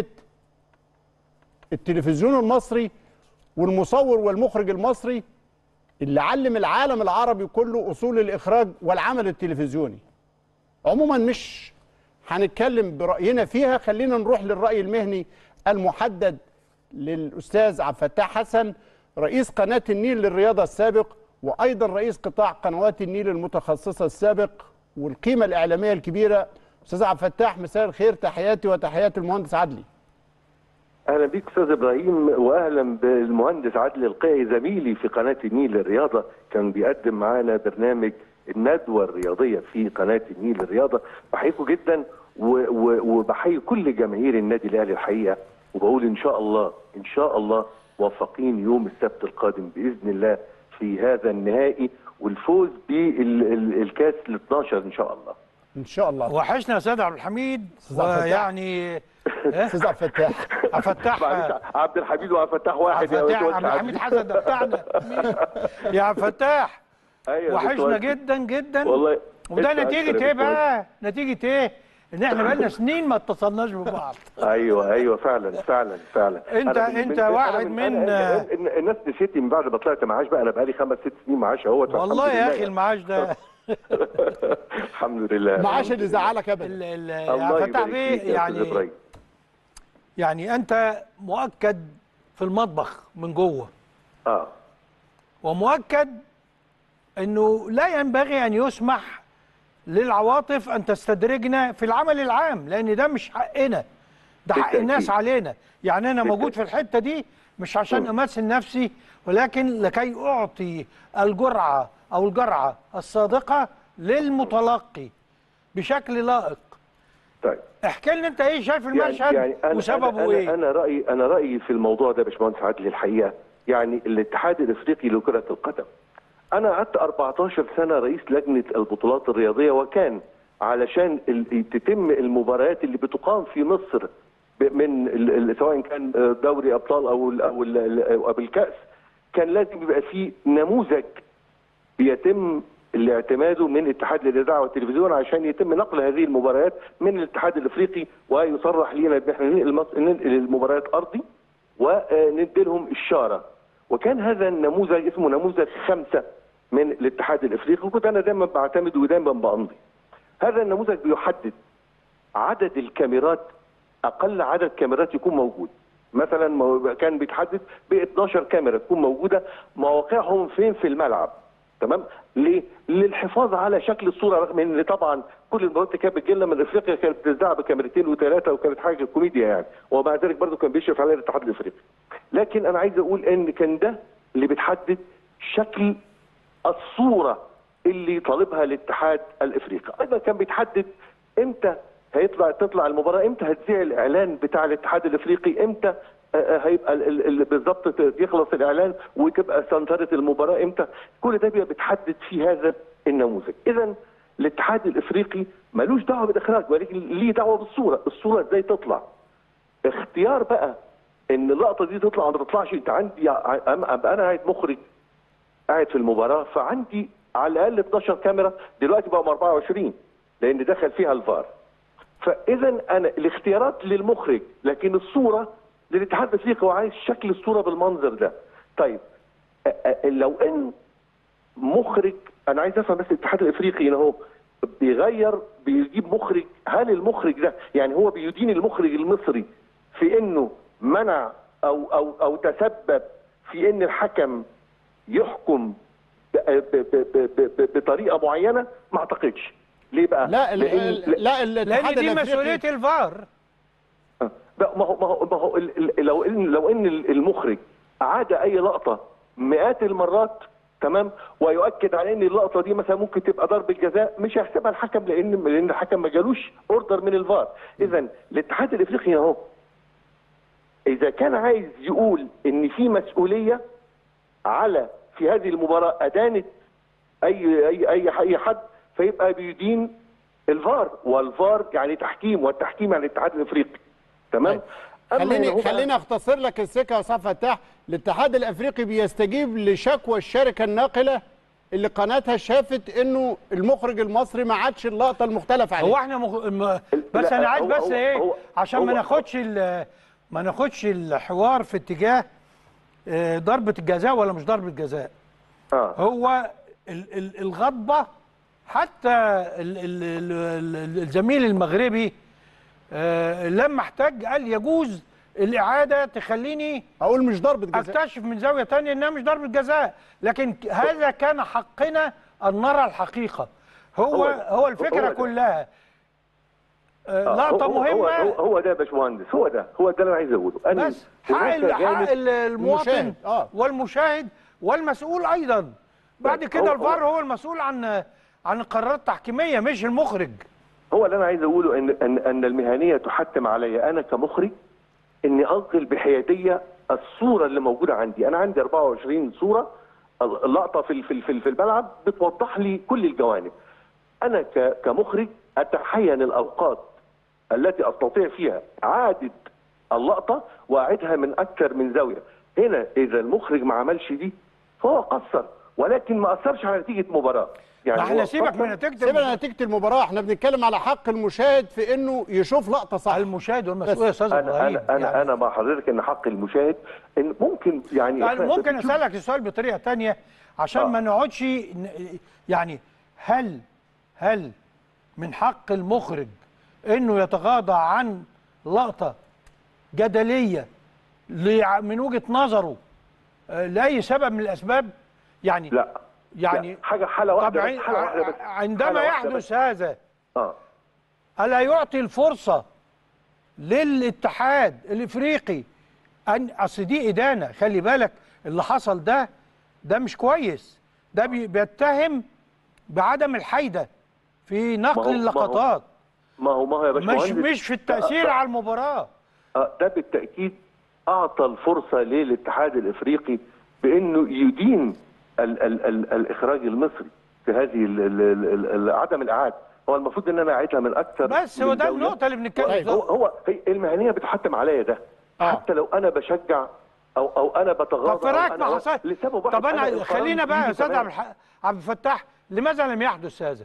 [SPEAKER 3] التلفزيون المصري والمصور والمخرج المصري اللي علم العالم العربي كله اصول الاخراج والعمل التلفزيوني عموما مش هنتكلم براينا فيها خلينا نروح للراي المهني المحدد للاستاذ عبد الفتاح حسن رئيس قناه النيل للرياضه السابق وايضا رئيس قطاع قنوات النيل المتخصصه السابق والقيمه الاعلاميه الكبيره استاذ عبد الفتاح مساء الخير تحياتي وتحيات المهندس عدلي
[SPEAKER 11] اهلا بيك استاذ ابراهيم واهلا بالمهندس عادل القيعي زميلي في قناه النيل للرياضه كان بيقدم معانا برنامج الندوه الرياضيه في قناه النيل للرياضه بحييكم جدا و- و- وبحيي كل جماهير النادي الاهلي الحقيقه وبقول ان شاء الله ان شاء الله موفقين يوم السبت القادم باذن الله في هذا النهائي والفوز بالكاس ال 12 ان شاء الله
[SPEAKER 3] ان شاء الله
[SPEAKER 2] وحشنا يا سيد عبد الحميد
[SPEAKER 3] أستاذ عبد الفتاح.
[SPEAKER 2] ويعني
[SPEAKER 3] استاذ عبد الفتاح
[SPEAKER 2] عبد الفتاح
[SPEAKER 11] معلش عبد الحميد وعبد الفتاح واحد يا
[SPEAKER 2] فتاح
[SPEAKER 11] أستاذ
[SPEAKER 2] عبد الحميد
[SPEAKER 11] عزيز.
[SPEAKER 2] حسن ده بتاعنا مين؟ يا عبد الفتاح
[SPEAKER 11] أيوة يا
[SPEAKER 2] وحشنا
[SPEAKER 11] دكتور.
[SPEAKER 2] جدا جدا
[SPEAKER 11] والله
[SPEAKER 2] وده
[SPEAKER 11] أنت
[SPEAKER 2] نتيجه
[SPEAKER 11] أكتر يا
[SPEAKER 2] ايه
[SPEAKER 11] دكتور.
[SPEAKER 2] بقى؟ نتيجه ايه؟ ان احنا بقالنا سنين ما اتصلناش ببعض
[SPEAKER 11] ايوه ايوه فعلا فعلا فعلا
[SPEAKER 2] أنت-
[SPEAKER 11] أنا من-
[SPEAKER 2] أنت
[SPEAKER 11] من-
[SPEAKER 2] واحد
[SPEAKER 11] أنا
[SPEAKER 2] من-
[SPEAKER 11] أنا أنا الناس نسيتني من بعد ما طلعت معاش بقى انا بقالي خمس ست سنين معاش اهوت
[SPEAKER 2] والله
[SPEAKER 11] والحمد
[SPEAKER 2] يا
[SPEAKER 11] لله
[SPEAKER 2] اخي المعاش ده
[SPEAKER 11] الحمد لله
[SPEAKER 3] معاش اللي زعلك ابدا
[SPEAKER 2] ال- ال-
[SPEAKER 11] الله
[SPEAKER 2] يا فتح
[SPEAKER 11] يبارك
[SPEAKER 2] بيه
[SPEAKER 11] فيك يا أستاذ
[SPEAKER 2] يعني
[SPEAKER 11] إبراهيم.
[SPEAKER 2] يعني انت مؤكد في المطبخ من جوه
[SPEAKER 11] اه
[SPEAKER 2] ومؤكد انه لا ينبغي ان يسمح للعواطف ان تستدرجنا في العمل العام لان ده مش حقنا ده حق
[SPEAKER 11] بالتأكيد.
[SPEAKER 2] الناس علينا يعني انا موجود في الحته دي مش عشان امثل نفسي ولكن لكي اعطي الجرعه او الجرعه الصادقه للمتلقي بشكل لائق
[SPEAKER 11] طيب
[SPEAKER 2] احكي لنا انت ايه شايف المشهد
[SPEAKER 11] أنا
[SPEAKER 2] وسببه
[SPEAKER 11] أنا
[SPEAKER 2] ايه
[SPEAKER 11] انا رايي انا رايي في الموضوع ده يا باشمهندس عادل الحقيقه يعني الاتحاد الافريقي لكره القدم انا قعدت 14 سنه رئيس لجنه البطولات الرياضيه وكان علشان ال- تتم المباريات اللي بتقام في مصر ب- من ال- ال- سواء كان دوري ابطال او ال او ال او بالكاس كان لازم يبقى فيه نموذج بيتم الاعتماده من اتحاد الاذاعه والتلفزيون عشان يتم نقل هذه المباريات من الاتحاد الافريقي ويصرح لنا ان احنا ننقل مص- ننقل المباريات ارضي وندي لهم الشاره وكان هذا النموذج اسمه نموذج خمسه من الاتحاد الافريقي وكنت انا دايما بعتمد ودايما بامضي هذا النموذج بيحدد عدد الكاميرات اقل عدد كاميرات يكون موجود مثلا مو- كان بيتحدد ب 12 كاميرا تكون موجوده مواقعهم فين في الملعب تمام ليه؟ للحفاظ على شكل الصوره رغم ان طبعا كل المباريات اللي كانت بتجي لنا من افريقيا كانت بتذاع بكاميرتين وثلاثه وكانت حاجه كوميديا يعني ومع ذلك برضه كان بيشرف عليها الاتحاد الافريقي. لكن انا عايز اقول ان كان ده اللي بتحدد شكل الصوره اللي طالبها الاتحاد الافريقي، ايضا كان بيتحدد امتى هيطلع تطلع المباراه امتى هتذيع الاعلان بتاع الاتحاد الافريقي امتى آه، آه، هيبقى ال- ال- ال- بالظبط ت- يخلص الاعلان وتبقى سنتره المباراه امتى كل ده بيبقى بيتحدد في هذا النموذج اذا الاتحاد الافريقي ملوش دعوه بالاخراج ولكن ليه دعوه بالصوره الصوره ازاي تطلع اختيار بقى ان اللقطه دي تطلع ما تطلعش انت عندي ع- أم- ابقى انا قاعد مخرج قاعد في المباراه فعندي على الاقل 12 كاميرا دلوقتي بقوا 24 لان دخل فيها الفار فاذا انا الاختيارات للمخرج لكن الصوره للاتحاد الافريقي وعايز شكل الصوره بالمنظر ده طيب أ- أ- لو ان مخرج انا عايز افهم بس الاتحاد الافريقي هنا هو بيغير بيجيب مخرج هل المخرج ده يعني هو بيدين المخرج المصري في انه منع او او او تسبب في ان الحكم يحكم ب- ب- ب- ب- ب- بطريقه معينه ما اعتقدش ليه بقى
[SPEAKER 3] لا ال-
[SPEAKER 11] لأن-
[SPEAKER 3] ال- لا
[SPEAKER 2] لان
[SPEAKER 3] الاتحاد
[SPEAKER 2] دي
[SPEAKER 3] الافريقي
[SPEAKER 2] مسؤوليه الفار
[SPEAKER 11] لا ما هو ما هو ما هو ال- ال- لو ان لو ان المخرج عاد اي لقطه مئات المرات تمام ويؤكد على ان اللقطه دي مثلا ممكن تبقى ضربه جزاء مش هيحسبها الحكم لان لان الحكم ما جالوش اوردر من الفار اذا الاتحاد الافريقي اهو اذا كان عايز يقول ان في مسؤوليه على في هذه المباراه ادانت اي اي اي اي حد فيبقى بيدين الفار والفار يعني تحكيم والتحكيم يعني الاتحاد الافريقي تمام أما هنا
[SPEAKER 3] خليني
[SPEAKER 11] هو بقى-
[SPEAKER 3] خليني اختصر لك السكه يا صف فتاح الاتحاد الافريقي بيستجيب لشكوى الشركه الناقله اللي قناتها شافت انه المخرج المصري ما عادش اللقطه المختلف عليها
[SPEAKER 2] هو احنا مخ... م... بس
[SPEAKER 3] لا،
[SPEAKER 2] انا عايز
[SPEAKER 3] هو-
[SPEAKER 2] بس
[SPEAKER 3] هو-
[SPEAKER 2] ايه
[SPEAKER 3] هو-
[SPEAKER 2] عشان ما
[SPEAKER 3] هو-
[SPEAKER 2] ناخدش ال... ما ناخدش الحوار في اتجاه آه، ضربة الجزاء ولا مش ضربة جزاء
[SPEAKER 11] آه.
[SPEAKER 2] هو ال... ال... الغضبة حتى ال... ال... ال... ال- الزميل المغربي آه، لما احتاج قال يجوز الإعادة تخليني
[SPEAKER 3] أقول مش ضربة جزاء
[SPEAKER 2] أكتشف من زاوية تانية إنها مش ضربة جزاء لكن ك- هذا كان حقنا أن نرى الحقيقة هو
[SPEAKER 11] هو-
[SPEAKER 2] هو الفكرة
[SPEAKER 11] هو ده.
[SPEAKER 2] كلها آه،
[SPEAKER 11] آه،
[SPEAKER 2] لقطة
[SPEAKER 11] هو- هو-
[SPEAKER 2] مهمة
[SPEAKER 11] هو, هو ده يا باشمهندس هو ده هو ده اللي انا عايز اقوله انا
[SPEAKER 2] بس حق
[SPEAKER 11] هناك
[SPEAKER 2] ال- حق
[SPEAKER 11] جانب-
[SPEAKER 2] ال- المواطن
[SPEAKER 11] المشاهد. آه.
[SPEAKER 2] والمشاهد والمسؤول أيضا بعد
[SPEAKER 11] هو-
[SPEAKER 2] كده
[SPEAKER 11] هو-
[SPEAKER 2] الفار هو المسؤول عن عن القرارات التحكيمية مش المخرج
[SPEAKER 11] هو اللي انا عايز اقوله ان ان ان المهنيه تحتم علي انا كمخرج اني انقل بحياديه الصوره اللي موجوده عندي انا عندي 24 صوره اللقطه في في في في الملعب بتوضح لي كل الجوانب انا ك- كمخرج اتحين الاوقات التي استطيع فيها اعاده اللقطه واعيدها من اكثر من زاويه هنا اذا المخرج ما عملش دي فهو قصر ولكن ما اثرش على نتيجه مباراه
[SPEAKER 3] ما احنا
[SPEAKER 11] هو
[SPEAKER 3] سيبك
[SPEAKER 11] قصر-
[SPEAKER 3] من نتيجه سيبك من نتيجه المباراه احنا بنتكلم على حق المشاهد في انه يشوف لقطه صح
[SPEAKER 2] المشاهد
[SPEAKER 3] والمسؤول يا أستاذ
[SPEAKER 11] انا انا انا انا مع حضرتك ان حق المشاهد ان ممكن يعني
[SPEAKER 2] يعني
[SPEAKER 11] إحنا
[SPEAKER 2] ممكن
[SPEAKER 11] بنشوف-
[SPEAKER 2] اسالك السؤال بطريقه تانية عشان
[SPEAKER 11] آه.
[SPEAKER 2] ما نقعدش ن- يعني هل هل من حق المخرج انه يتغاضى عن لقطه جدليه لع- من وجهه نظره آه، لاي سبب من الاسباب يعني
[SPEAKER 11] لا
[SPEAKER 2] يعني
[SPEAKER 11] لا، حاجه حاله واحده
[SPEAKER 2] طب
[SPEAKER 11] بس،
[SPEAKER 2] عن-
[SPEAKER 11] حاله واحده بس
[SPEAKER 2] عندما
[SPEAKER 11] حالة واحدة
[SPEAKER 2] يحدث
[SPEAKER 11] بس.
[SPEAKER 2] هذا
[SPEAKER 11] اه
[SPEAKER 2] الا يعطي الفرصه للاتحاد الافريقي ان اصل دي ادانه خلي بالك اللي حصل ده ده مش كويس ده بي- بيتهم بعدم الحيده في
[SPEAKER 11] ما هو-
[SPEAKER 2] نقل
[SPEAKER 11] ما هو-
[SPEAKER 2] اللقطات
[SPEAKER 11] ما هو ما هو يا
[SPEAKER 2] مش
[SPEAKER 11] باشمهندس
[SPEAKER 2] مش في التاثير
[SPEAKER 11] ده-
[SPEAKER 2] على المباراه
[SPEAKER 11] آه، ده بالتاكيد اعطى الفرصه للاتحاد الافريقي بانه يدين ال ال ال الاخراج المصري في هذه ال ال ال ال عدم الاعاده هو المفروض ان انا اعيدها من اكثر
[SPEAKER 2] بس
[SPEAKER 11] من
[SPEAKER 2] هو ده
[SPEAKER 11] دولة.
[SPEAKER 2] النقطه اللي بنتكلم
[SPEAKER 11] هو
[SPEAKER 2] فيها
[SPEAKER 11] هو هي المهنيه بتحتم عليا ده حتى لو انا بشجع او او انا بتغاضى
[SPEAKER 2] طب في
[SPEAKER 11] أو
[SPEAKER 2] رايك
[SPEAKER 11] أنا-
[SPEAKER 2] ما حصل
[SPEAKER 11] لسبب واحد
[SPEAKER 2] طب
[SPEAKER 11] أنا
[SPEAKER 2] انا
[SPEAKER 11] القرار
[SPEAKER 2] خلينا بقى يا
[SPEAKER 11] بإيدي
[SPEAKER 2] استاذ
[SPEAKER 11] تمام.
[SPEAKER 2] عبد الح- عبد الفتاح لماذا لم يحدث هذا؟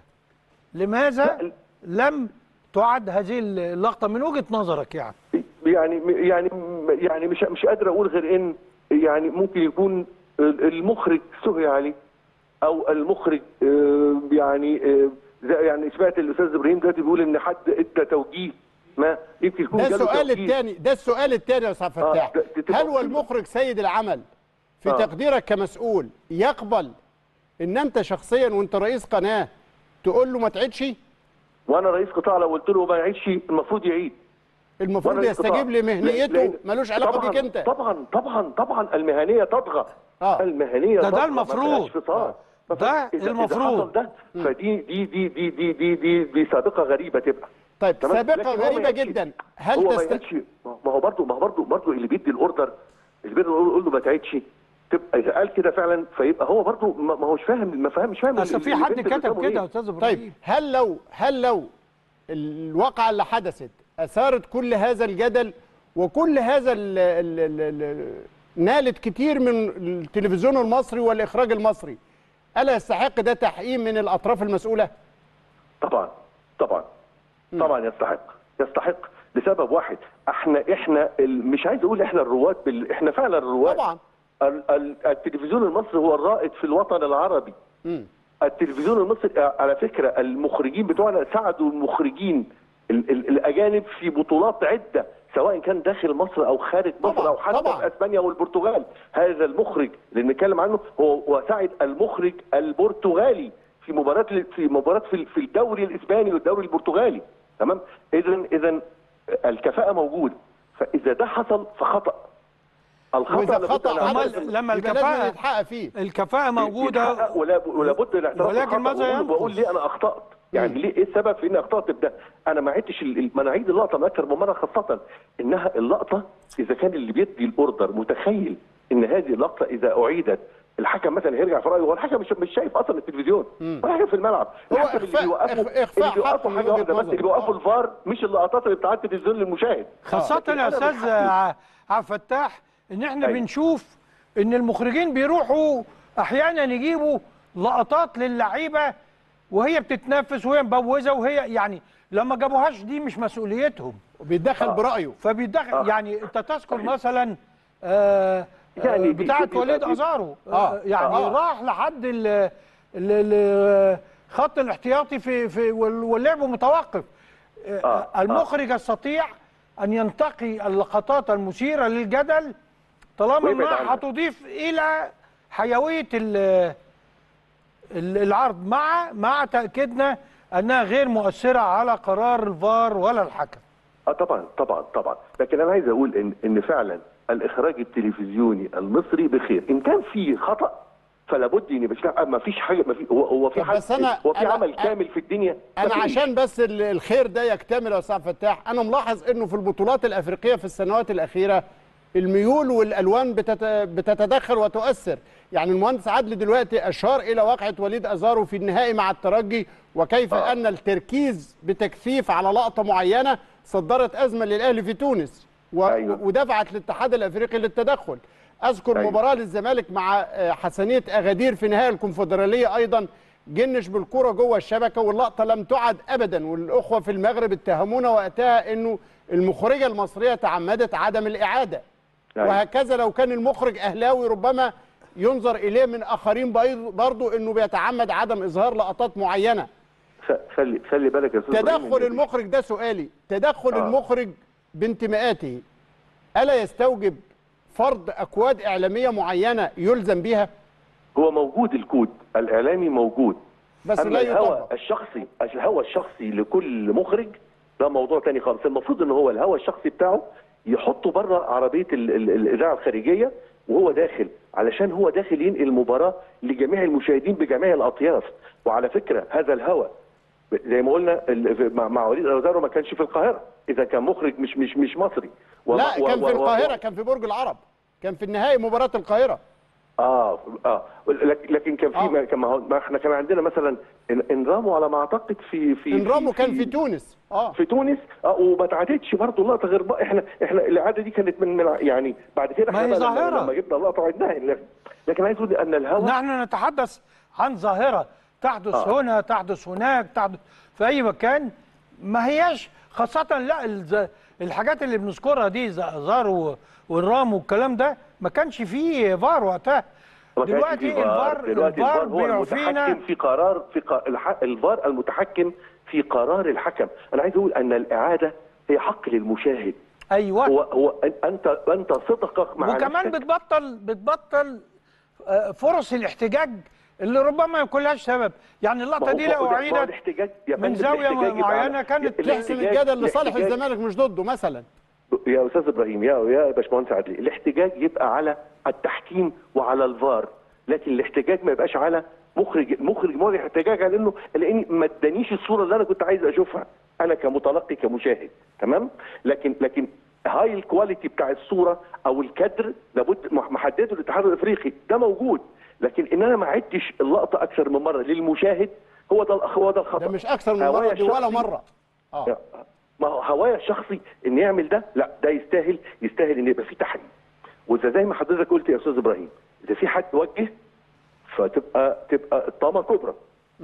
[SPEAKER 2] لماذا لم تعد هذه اللقطه من وجهه نظرك يعني؟
[SPEAKER 11] يعني يعني يعني مش مش قادر اقول غير ان يعني ممكن يكون المخرج سهي عليه او المخرج آه، يعني آه، زي- يعني سمعت الاستاذ ابراهيم دلوقتي بيقول ان حد ادى توجيه ما يمكن يكون
[SPEAKER 3] ده
[SPEAKER 11] جاله
[SPEAKER 3] السؤال
[SPEAKER 11] توجيه.
[SPEAKER 3] الثاني ده السؤال الثاني يا استاذ فتاح
[SPEAKER 11] ده- ده تبقى
[SPEAKER 3] هل هو المخرج سيد العمل في
[SPEAKER 11] آه.
[SPEAKER 3] تقديرك كمسؤول يقبل ان انت شخصيا وانت رئيس قناه تقول له ما تعيدش
[SPEAKER 11] وانا رئيس قطاع لو قلت له ما يعيدش المفروض يعيد
[SPEAKER 3] المفروض
[SPEAKER 11] وأنا رئيس
[SPEAKER 3] يستجيب
[SPEAKER 11] قطاع.
[SPEAKER 3] لمهنيته
[SPEAKER 11] لأن-
[SPEAKER 3] ملوش علاقه
[SPEAKER 11] طبعاً-
[SPEAKER 3] بيك انت
[SPEAKER 11] طبعا طبعا طبعا المهنيه تطغى
[SPEAKER 3] آه.
[SPEAKER 11] المهنيه
[SPEAKER 2] ده- ده
[SPEAKER 11] تطغى، ما
[SPEAKER 2] المفروض.
[SPEAKER 11] فيهاش فصال. ما
[SPEAKER 2] ده
[SPEAKER 11] فيهاش- إذا- إذا
[SPEAKER 2] المفروض.
[SPEAKER 11] حصل ده فدي دي دي دي دي دي دي, دي سابقه غريبه تبقى
[SPEAKER 3] طيب
[SPEAKER 11] تمام؟
[SPEAKER 3] سابقه
[SPEAKER 11] لكن هو ما
[SPEAKER 3] غريبه
[SPEAKER 11] يعيدش.
[SPEAKER 3] جدا هل
[SPEAKER 11] هو ما
[SPEAKER 3] تست...
[SPEAKER 11] يعيدش ما هو برضه ما هو برضه برضه اللي بيدي الاوردر اللي بيدي الاوردر يقول له ما تعيدش تبقى اذا قال كده فعلا فيبقى هو برضه ما ما هوش فاهم ما فاهم مش فاهم
[SPEAKER 2] اصل
[SPEAKER 11] ال-
[SPEAKER 2] في
[SPEAKER 11] ال-
[SPEAKER 2] حد
[SPEAKER 11] البنت
[SPEAKER 2] كتب
[SPEAKER 11] بتفهمه
[SPEAKER 2] كده
[SPEAKER 11] إيه.
[SPEAKER 2] يا استاذ ابراهيم
[SPEAKER 3] طيب هل لو هل لو الواقعه اللي حدثت اثارت كل هذا الجدل وكل هذا ال ال ال ال نالت كتير من التلفزيون المصري والاخراج المصري الا يستحق ده تحقيق من الاطراف المسؤوله
[SPEAKER 11] طبعا طبعا طبعا يستحق يستحق لسبب واحد احنا احنا ال- مش عايز اقول احنا الرواد بال... احنا فعلا الرواد
[SPEAKER 3] طبعا
[SPEAKER 11] ال... ال... التلفزيون المصري هو الرائد في الوطن العربي التلفزيون المصري على فكره المخرجين بتوعنا ساعدوا المخرجين ال... ال... الاجانب في بطولات عده سواء كان داخل مصر او خارج مصر او حتى
[SPEAKER 3] طبعاً.
[SPEAKER 11] في اسبانيا والبرتغال هذا المخرج اللي بنتكلم عنه هو هو ساعد المخرج البرتغالي في مباراه في مباراه في في الدوري الاسباني والدوري البرتغالي تمام اذا اذا الكفاءه موجوده فاذا ده حصل فخطا الخطا
[SPEAKER 3] واذا
[SPEAKER 11] لابد
[SPEAKER 3] خطا
[SPEAKER 11] أن
[SPEAKER 3] عمل
[SPEAKER 11] أعترف.
[SPEAKER 2] لما
[SPEAKER 3] يبقى لازم
[SPEAKER 2] الكفاءة-
[SPEAKER 3] يتحقق فيه
[SPEAKER 2] الكفاءه موجوده
[SPEAKER 11] يتحقق ولا ولا بد الاعتراف
[SPEAKER 2] ولكن
[SPEAKER 11] بالخطأ
[SPEAKER 2] ماذا
[SPEAKER 11] وأقول-
[SPEAKER 2] ينقص؟
[SPEAKER 11] واقول ليه انا اخطات يعني ليه ايه السبب في اني اخطات بده انا ما عدتش ال- ال- ما انا اعيد اللقطه من اكثر من مره خاصه انها اللقطه اذا كان اللي بيدي الاوردر متخيل ان هذه اللقطه اذا اعيدت الحكم مثلا هيرجع في رايه هو الحكم مش مش شايف اصلا التلفزيون ولا حاجه في الملعب
[SPEAKER 3] هو
[SPEAKER 11] الحكم اللي
[SPEAKER 3] إخفاء-
[SPEAKER 11] بيوقفوا
[SPEAKER 3] إخ- إخفاء
[SPEAKER 11] اللي بيوقفوا
[SPEAKER 3] حق
[SPEAKER 11] حاجه
[SPEAKER 3] من
[SPEAKER 11] واحده
[SPEAKER 3] وجهة
[SPEAKER 11] بس اللي
[SPEAKER 3] نظر.
[SPEAKER 11] بيوقفوا الفار مش اللقطات اللي بتاعت التلفزيون للمشاهد
[SPEAKER 2] خاصة
[SPEAKER 11] لكن
[SPEAKER 2] يا
[SPEAKER 11] أنا
[SPEAKER 2] استاذ
[SPEAKER 11] بحكي-
[SPEAKER 2] ع- عبد الفتاح ان احنا
[SPEAKER 11] أيوة.
[SPEAKER 2] بنشوف ان المخرجين بيروحوا احيانا يجيبوا لقطات للعيبه وهي بتتنفس وهي مبوزه وهي يعني لما جابوهاش دي مش مسؤوليتهم
[SPEAKER 3] وبيتدخل
[SPEAKER 11] آه.
[SPEAKER 3] برايه
[SPEAKER 2] فبيتدخل
[SPEAKER 11] آه.
[SPEAKER 2] يعني انت تذكر مثلا آه
[SPEAKER 11] يعني
[SPEAKER 2] يعني
[SPEAKER 11] دي-
[SPEAKER 2] بتاعه
[SPEAKER 11] دي-
[SPEAKER 2] وليد
[SPEAKER 11] دي-
[SPEAKER 2] ازارو
[SPEAKER 3] آه.
[SPEAKER 2] آه. يعني
[SPEAKER 11] آه.
[SPEAKER 2] راح لحد ال ال- ال- خط الاحتياطي في في وال- واللعب متوقف آه.
[SPEAKER 11] آه.
[SPEAKER 2] المخرج يستطيع ان ينتقي اللقطات المثيره للجدل طالما
[SPEAKER 11] ويبعد
[SPEAKER 2] انها
[SPEAKER 11] عنها.
[SPEAKER 2] هتضيف الى حيويه ال- ال- العرض مع مع تاكيدنا انها غير مؤثره على قرار الفار ولا الحكم
[SPEAKER 11] اه طبعا طبعا طبعا لكن انا عايز اقول ان ان فعلا الاخراج التلفزيوني المصري بخير ان كان في خطا فلا بد ان مش ما فيش حاجه ما في هو هو في
[SPEAKER 3] طب
[SPEAKER 11] حد
[SPEAKER 3] بس أنا-
[SPEAKER 11] هو في
[SPEAKER 3] أنا-
[SPEAKER 11] عمل كامل في الدنيا
[SPEAKER 3] انا
[SPEAKER 11] مفيش.
[SPEAKER 3] عشان بس ال- الخير ده يكتمل يا استاذ فتاح انا ملاحظ انه في البطولات الافريقيه في السنوات الاخيره الميول والالوان بتت... بتتدخل وتؤثر يعني المهندس عدلي دلوقتي اشار الى واقعه وليد ازارو في النهائي مع الترجي وكيف آه. ان التركيز بتكثيف على لقطه معينه صدرت ازمه للاهلي في تونس و... أيوة. ودفعت الاتحاد الافريقي للتدخل اذكر أيوة. مباراه للزمالك مع آه، حسنيه اغادير في نهائي الكونفدراليه ايضا جنش بالكره جوه الشبكه واللقطه لم تعد ابدا والاخوه في المغرب اتهمونا وقتها انه المخرجه المصريه تعمدت عدم الاعاده
[SPEAKER 11] أيوة.
[SPEAKER 3] وهكذا لو كان المخرج اهلاوي ربما ينظر اليه من اخرين برضه انه بيتعمد عدم اظهار لقطات معينه
[SPEAKER 11] خ- خلي خلي بالك يا استاذ إبراهيم
[SPEAKER 3] تدخل
[SPEAKER 11] إن-
[SPEAKER 3] المخرج ده سؤالي تدخل
[SPEAKER 11] آه.
[SPEAKER 3] المخرج بانتماءاته الا يستوجب فرض اكواد اعلاميه معينه يلزم بها
[SPEAKER 11] هو موجود الكود الاعلامي موجود
[SPEAKER 3] بس
[SPEAKER 11] أما
[SPEAKER 3] لا
[SPEAKER 11] الهوى
[SPEAKER 3] يطبق.
[SPEAKER 11] الشخصي الهوى الشخصي لكل مخرج ده موضوع تاني خالص المفروض ان هو الهوى الشخصي بتاعه يحطه بره عربيه ال ال الاذاعه الخارجيه وهو داخل علشان هو داخل ينقل المباراه لجميع المشاهدين بجميع الاطياف وعلى فكره هذا الهوى زي ما قلنا ال- مع- مع وليد ازارو ما كانش في القاهره اذا كان مخرج مش مش مش مصري و-
[SPEAKER 3] لا
[SPEAKER 11] و-
[SPEAKER 3] كان
[SPEAKER 11] و-
[SPEAKER 3] في
[SPEAKER 11] و-
[SPEAKER 3] القاهره كان في برج العرب كان في النهائي مباراه القاهره
[SPEAKER 11] اه اه لك- لكن كان في ما كان ما هو- ما احنا كان عندنا مثلا إن- انرامو على ما اعتقد في في
[SPEAKER 3] انرامو كان في تونس اه
[SPEAKER 11] في تونس اه وما اتعادتش برضه اللقطه غير بقى احنا احنا الاعاده دي كانت من, من يعني بعد كده
[SPEAKER 2] ما
[SPEAKER 11] احنا
[SPEAKER 2] هي
[SPEAKER 11] بقى لما-
[SPEAKER 2] ظاهرة.
[SPEAKER 11] لما جبنا اللقطه وعدناها لكن- لكن عايز اقول ان الهوى
[SPEAKER 2] نحن نتحدث عن ظاهرة تحدث
[SPEAKER 11] آه.
[SPEAKER 2] هنا تحدث هناك تحدث في أي مكان ما هياش خاصة لا الز- الحاجات اللي بنذكرها دي ز- زار و- والرام والكلام ده ما كانش فيه فار وقتها
[SPEAKER 11] ما كانش
[SPEAKER 2] دلوقتي
[SPEAKER 11] في فار.
[SPEAKER 2] الفار
[SPEAKER 11] دلوقتي
[SPEAKER 2] الفار
[SPEAKER 11] الفار هو
[SPEAKER 2] بيعفينا
[SPEAKER 11] المتحكم في قرار في ق... الح... الفار المتحكم في قرار الحكم انا عايز اقول ان الاعاده هي حق للمشاهد
[SPEAKER 2] ايوه
[SPEAKER 11] هو هو انت انت صدقك مع
[SPEAKER 2] وكمان
[SPEAKER 11] نفسك.
[SPEAKER 2] بتبطل بتبطل آه، فرص الاحتجاج اللي ربما ما يكونلهاش سبب يعني اللقطه
[SPEAKER 11] ما هو-
[SPEAKER 2] دي
[SPEAKER 11] ما
[SPEAKER 2] لو
[SPEAKER 11] هو ده- ما هو
[SPEAKER 2] اعيدت
[SPEAKER 11] الاحتجاج يا
[SPEAKER 2] من
[SPEAKER 11] فندم،
[SPEAKER 2] زاويه
[SPEAKER 11] الاحتجاج يبقى
[SPEAKER 2] معينه
[SPEAKER 11] على-
[SPEAKER 2] كانت
[SPEAKER 3] تحسن
[SPEAKER 11] الاحتجاج-
[SPEAKER 3] الجدل لصالح
[SPEAKER 11] الاحتجاج-
[SPEAKER 3] الزمالك مش ضده مثلا
[SPEAKER 11] يا استاذ ابراهيم يا يا باشمهندس عدلي الاحتجاج يبقى على التحكيم وعلى الفار لكن الاحتجاج ما يبقاش على مخرج مخرج مواجه احتجاج على انه لاني ما ادانيش الصوره اللي انا كنت عايز اشوفها انا كمتلقي كمشاهد تمام لكن لكن هاي الكواليتي بتاع الصوره او الكادر لابد محدده الاتحاد الافريقي ده موجود لكن ان انا ما عدتش اللقطه اكثر من مره للمشاهد هو ده هو ده الخطا
[SPEAKER 3] ده مش اكثر من
[SPEAKER 11] هوايا
[SPEAKER 3] مره دي ولا
[SPEAKER 11] الشخصي-
[SPEAKER 3] مره اه
[SPEAKER 11] ما هو هوايا الشخصي ان يعمل ده لا ده يستاهل يستاهل ان يبقى فيه تحريم واذا زي ما حضرتك قلت يا استاذ ابراهيم اذا في حد وجه فتبقى تبقى الطامه كبرى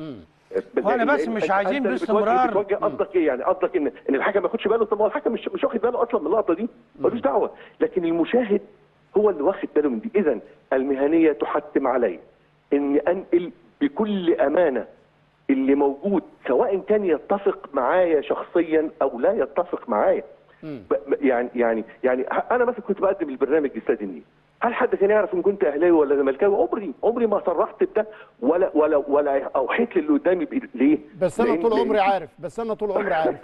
[SPEAKER 2] وأنا بس
[SPEAKER 11] لأن
[SPEAKER 2] مش
[SPEAKER 11] أنت
[SPEAKER 2] عايزين
[SPEAKER 11] اللي بتوجه-
[SPEAKER 2] باستمرار-
[SPEAKER 11] بتوجه قصدك ايه يعني قصدك ان ان الحكم ما ياخدش باله طب ما هو الحكم مش مش واخد باله اصلا من اللقطه دي ملوش دعوه لكن المشاهد هو اللي واخد باله من دي اذا المهنيه تحتم علي اني انقل بكل امانه اللي موجود سواء كان يتفق معايا شخصيا او لا يتفق معايا ب- ب- يعني يعني يعني ه- انا مثلا كنت بقدم البرنامج لاستاد النيل هل حد كان يعرف ان كنت اهلاوي ولا زملكاوي عمري عمري ما صرحت بده ولا ولا ولا اوحيت للي قدامي بإيد- ليه
[SPEAKER 3] بس انا
[SPEAKER 11] لأن-
[SPEAKER 3] طول
[SPEAKER 11] لأن-
[SPEAKER 3] عمري عارف بس انا طول عمري عارف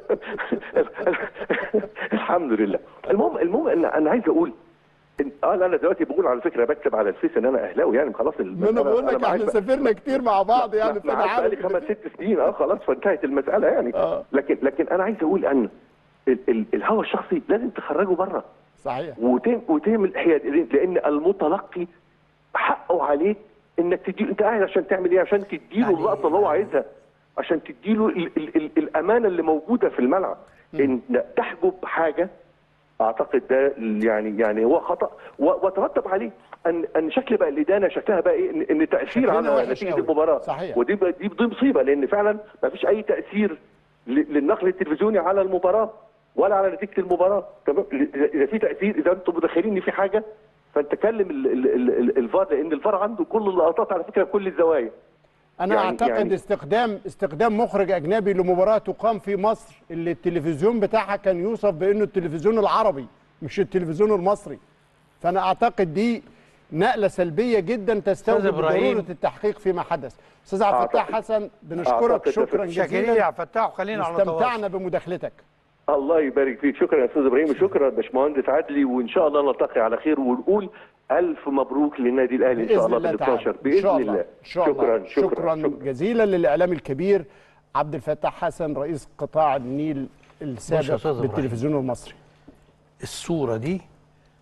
[SPEAKER 11] الحمد لله المهم المهم ان انا عايز اقول إن اه لا انا دلوقتي بقول على فكره بكتب على الفيس ان انا اهلاوي يعني خلاص
[SPEAKER 3] ما انا بقول لك احنا سافرنا كتير مع بعض يعني فانا
[SPEAKER 11] معاك بقالي
[SPEAKER 3] عارف
[SPEAKER 11] خمس ست سنين اه خلاص فانتهت المساله يعني
[SPEAKER 3] آه.
[SPEAKER 11] لكن لكن انا عايز اقول ان ال- ال- الهوى الشخصي لازم تخرجه بره
[SPEAKER 3] صحيح
[SPEAKER 11] وتم وتعمل حياد لان المتلقي حقه عليك انك تدي انت قاعد عشان تعمل ايه عشان تديله اللقطه اللي هو عايزها عشان تديله ال... ال... ال... الامانه اللي موجوده في الملعب ان تحجب حاجه اعتقد ده يعني يعني هو خطا و... وترتب عليه ان ان شكل بقى الادانه شكلها بقى ايه ان, إن تاثير
[SPEAKER 3] شكلنا
[SPEAKER 11] على
[SPEAKER 3] وحش
[SPEAKER 11] نتيجه
[SPEAKER 3] أوي.
[SPEAKER 11] المباراه
[SPEAKER 3] صحيح.
[SPEAKER 11] ودي ب- دي دي مصيبه لان فعلا ما فيش اي تاثير ل- للنقل التلفزيوني على المباراه ولا على نتيجه المباراه تمام اذا إذا في تاثير اذا انتم متخيلين ان في حاجه فانت كلم ال- ال- ال- ال- الفار لان الفار عنده كل اللقطات على فكره كل الزوايا
[SPEAKER 3] انا
[SPEAKER 11] يعني-
[SPEAKER 3] اعتقد
[SPEAKER 11] يعني-
[SPEAKER 3] استخدام استخدام مخرج اجنبي لمباراه تقام في مصر اللي التلفزيون بتاعها كان يوصف بانه التلفزيون العربي مش التلفزيون المصري فانا اعتقد دي نقله سلبيه جدا تستوجب
[SPEAKER 2] إبراهيم.
[SPEAKER 3] ضروره التحقيق فيما حدث استاذ عبد الفتاح
[SPEAKER 11] أعتقد-
[SPEAKER 3] حسن بنشكرك
[SPEAKER 11] أعتقد
[SPEAKER 3] شكرا
[SPEAKER 11] ده-
[SPEAKER 2] شاكرين
[SPEAKER 3] جزيلا
[SPEAKER 2] يا عبد الفتاح وخلينا على تواصل
[SPEAKER 3] واستمتعنا بمداخلتك
[SPEAKER 11] الله يبارك فيك شكرا يا استاذ ابراهيم وشكرا باشمهندس عدلي وان شاء الله نلتقي على خير ونقول الف مبروك للنادي الاهلي ان شاء الله بال 12 باذن
[SPEAKER 3] إن شاء
[SPEAKER 11] الله
[SPEAKER 3] إن شاء
[SPEAKER 11] شكرا
[SPEAKER 3] الله. شكرا, شكرا, شكرا جزيلا للاعلام الكبير عبد الفتاح حسن رئيس قطاع النيل
[SPEAKER 2] بص يا أستاذ
[SPEAKER 3] السابق
[SPEAKER 2] إبراهيم.
[SPEAKER 3] بالتلفزيون المصري
[SPEAKER 2] الصوره دي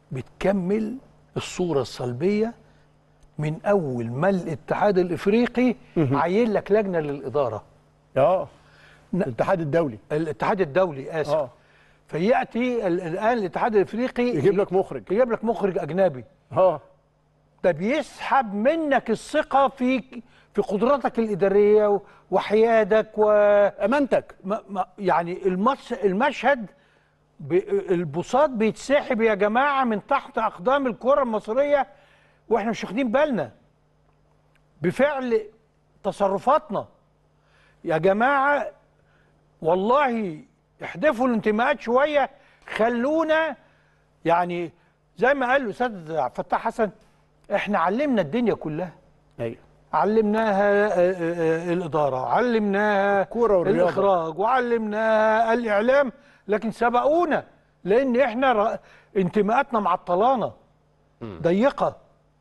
[SPEAKER 2] بتكمل الصوره السلبيه من اول ما الاتحاد الافريقي عين لك لجنه للاداره
[SPEAKER 3] اه الاتحاد الدولي
[SPEAKER 2] الاتحاد الدولي اسف
[SPEAKER 3] آه.
[SPEAKER 2] فياتي ال- الان الاتحاد الافريقي
[SPEAKER 3] يجيب لك مخرج
[SPEAKER 2] يجيب لك مخرج اجنبي
[SPEAKER 3] اه
[SPEAKER 2] ده بيسحب منك الثقه في في قدراتك الاداريه و- وحيادك
[SPEAKER 3] وامانتك
[SPEAKER 2] يعني المش المشهد ب- البساط بيتسحب يا جماعه من تحت اقدام الكره المصريه واحنا مش واخدين بالنا بفعل تصرفاتنا يا جماعه والله احذفوا الانتماءات شويه خلونا يعني زي ما قال الاستاذ عبد الفتاح حسن احنا علمنا الدنيا كلها
[SPEAKER 3] ايوه
[SPEAKER 2] علمناها آه، آه، آه، الاداره علمناها
[SPEAKER 3] كوره والرياضة.
[SPEAKER 2] الاخراج وعلمناها الاعلام لكن سبقونا لان احنا ر- انتماءاتنا معطلانا ضيقه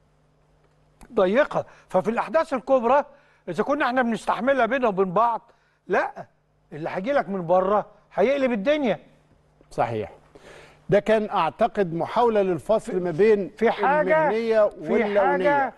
[SPEAKER 2] ضيقه ففي الاحداث الكبرى اذا كنا احنا بنستحملها بينا وبين بعض لا اللي هيجي لك من بره هيقلب الدنيا
[SPEAKER 3] صحيح ده كان اعتقد محاوله للفصل ما بين
[SPEAKER 2] في حاجه
[SPEAKER 3] المهنيه
[SPEAKER 2] في
[SPEAKER 3] واللونيه
[SPEAKER 2] حاجه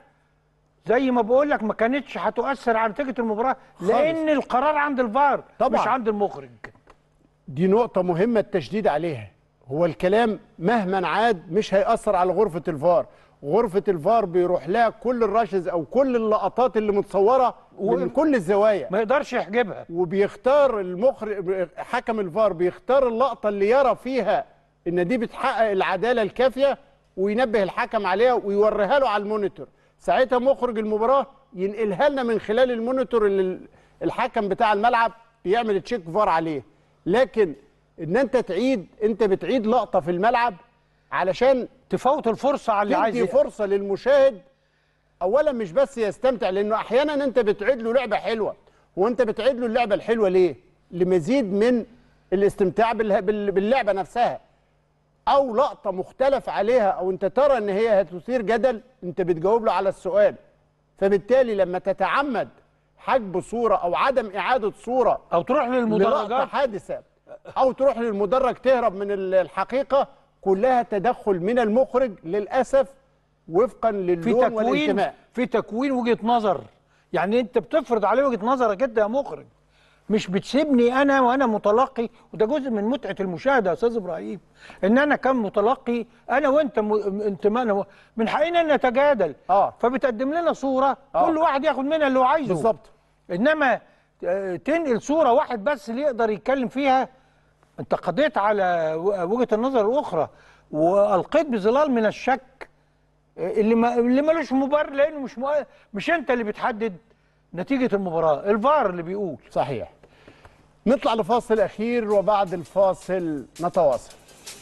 [SPEAKER 2] زي ما بقول لك ما كانتش هتؤثر على نتيجه المباراه لان القرار عند الفار
[SPEAKER 3] طبعاً.
[SPEAKER 2] مش عند المخرج
[SPEAKER 3] دي نقطة مهمة التشديد عليها هو الكلام مهما عاد مش هيأثر على غرفة الفار غرفة الفار بيروح لها كل الراشز أو كل اللقطات اللي متصورة من كل الزوايا
[SPEAKER 2] ما يقدرش يحجبها
[SPEAKER 3] وبيختار المخرج حكم الفار بيختار اللقطة اللي يرى فيها إن دي بتحقق العدالة الكافية وينبه الحكم عليها ويوريها له على المونيتور ساعتها مخرج المباراة ينقلها لنا من خلال المونيتور اللي الحكم بتاع الملعب بيعمل تشيك فار عليه لكن ان انت تعيد انت بتعيد لقطه في الملعب علشان
[SPEAKER 2] تفوت الفرصه على اللي عايز
[SPEAKER 3] تدي
[SPEAKER 2] ي-
[SPEAKER 3] فرصه للمشاهد اولا مش بس يستمتع لانه احيانا انت بتعيد له لعبه حلوه وانت بتعيد له اللعبه الحلوه ليه لمزيد من الاستمتاع بالها- بال- باللعبه نفسها او لقطه مختلف عليها او انت ترى ان هي هتثير جدل انت بتجاوب له على السؤال فبالتالي لما تتعمد حجب صوره او عدم اعاده صوره
[SPEAKER 2] او تروح للمدرجات.
[SPEAKER 3] للقطة حادثه او تروح للمدرج تهرب من ال- الحقيقه كلها تدخل من المخرج للاسف وفقا
[SPEAKER 2] في
[SPEAKER 3] للون
[SPEAKER 2] تكوين
[SPEAKER 3] والانتماء
[SPEAKER 2] في تكوين وجهه نظر يعني انت بتفرض عليه وجهه نظرك انت يا مخرج مش بتسيبني انا وانا متلقي وده جزء من متعه المشاهده يا استاذ ابراهيم ان انا كان متلقي انا وانت م- انتمائنا و- من حقنا ان نتجادل
[SPEAKER 3] اه
[SPEAKER 2] فبتقدم لنا صوره
[SPEAKER 3] آه.
[SPEAKER 2] كل واحد ياخد منها اللي هو عايزه
[SPEAKER 3] بالظبط
[SPEAKER 2] انما آه، تنقل صوره واحد بس اللي يقدر يتكلم فيها انت قضيت على و- وجهه النظر الاخرى والقيت بظلال من الشك آه، اللي ما اللي ملوش مبرر لانه مش مؤ... مش انت اللي بتحدد نتيجه المباراه الفار اللي بيقول
[SPEAKER 3] صحيح نطلع لفاصل اخير وبعد الفاصل نتواصل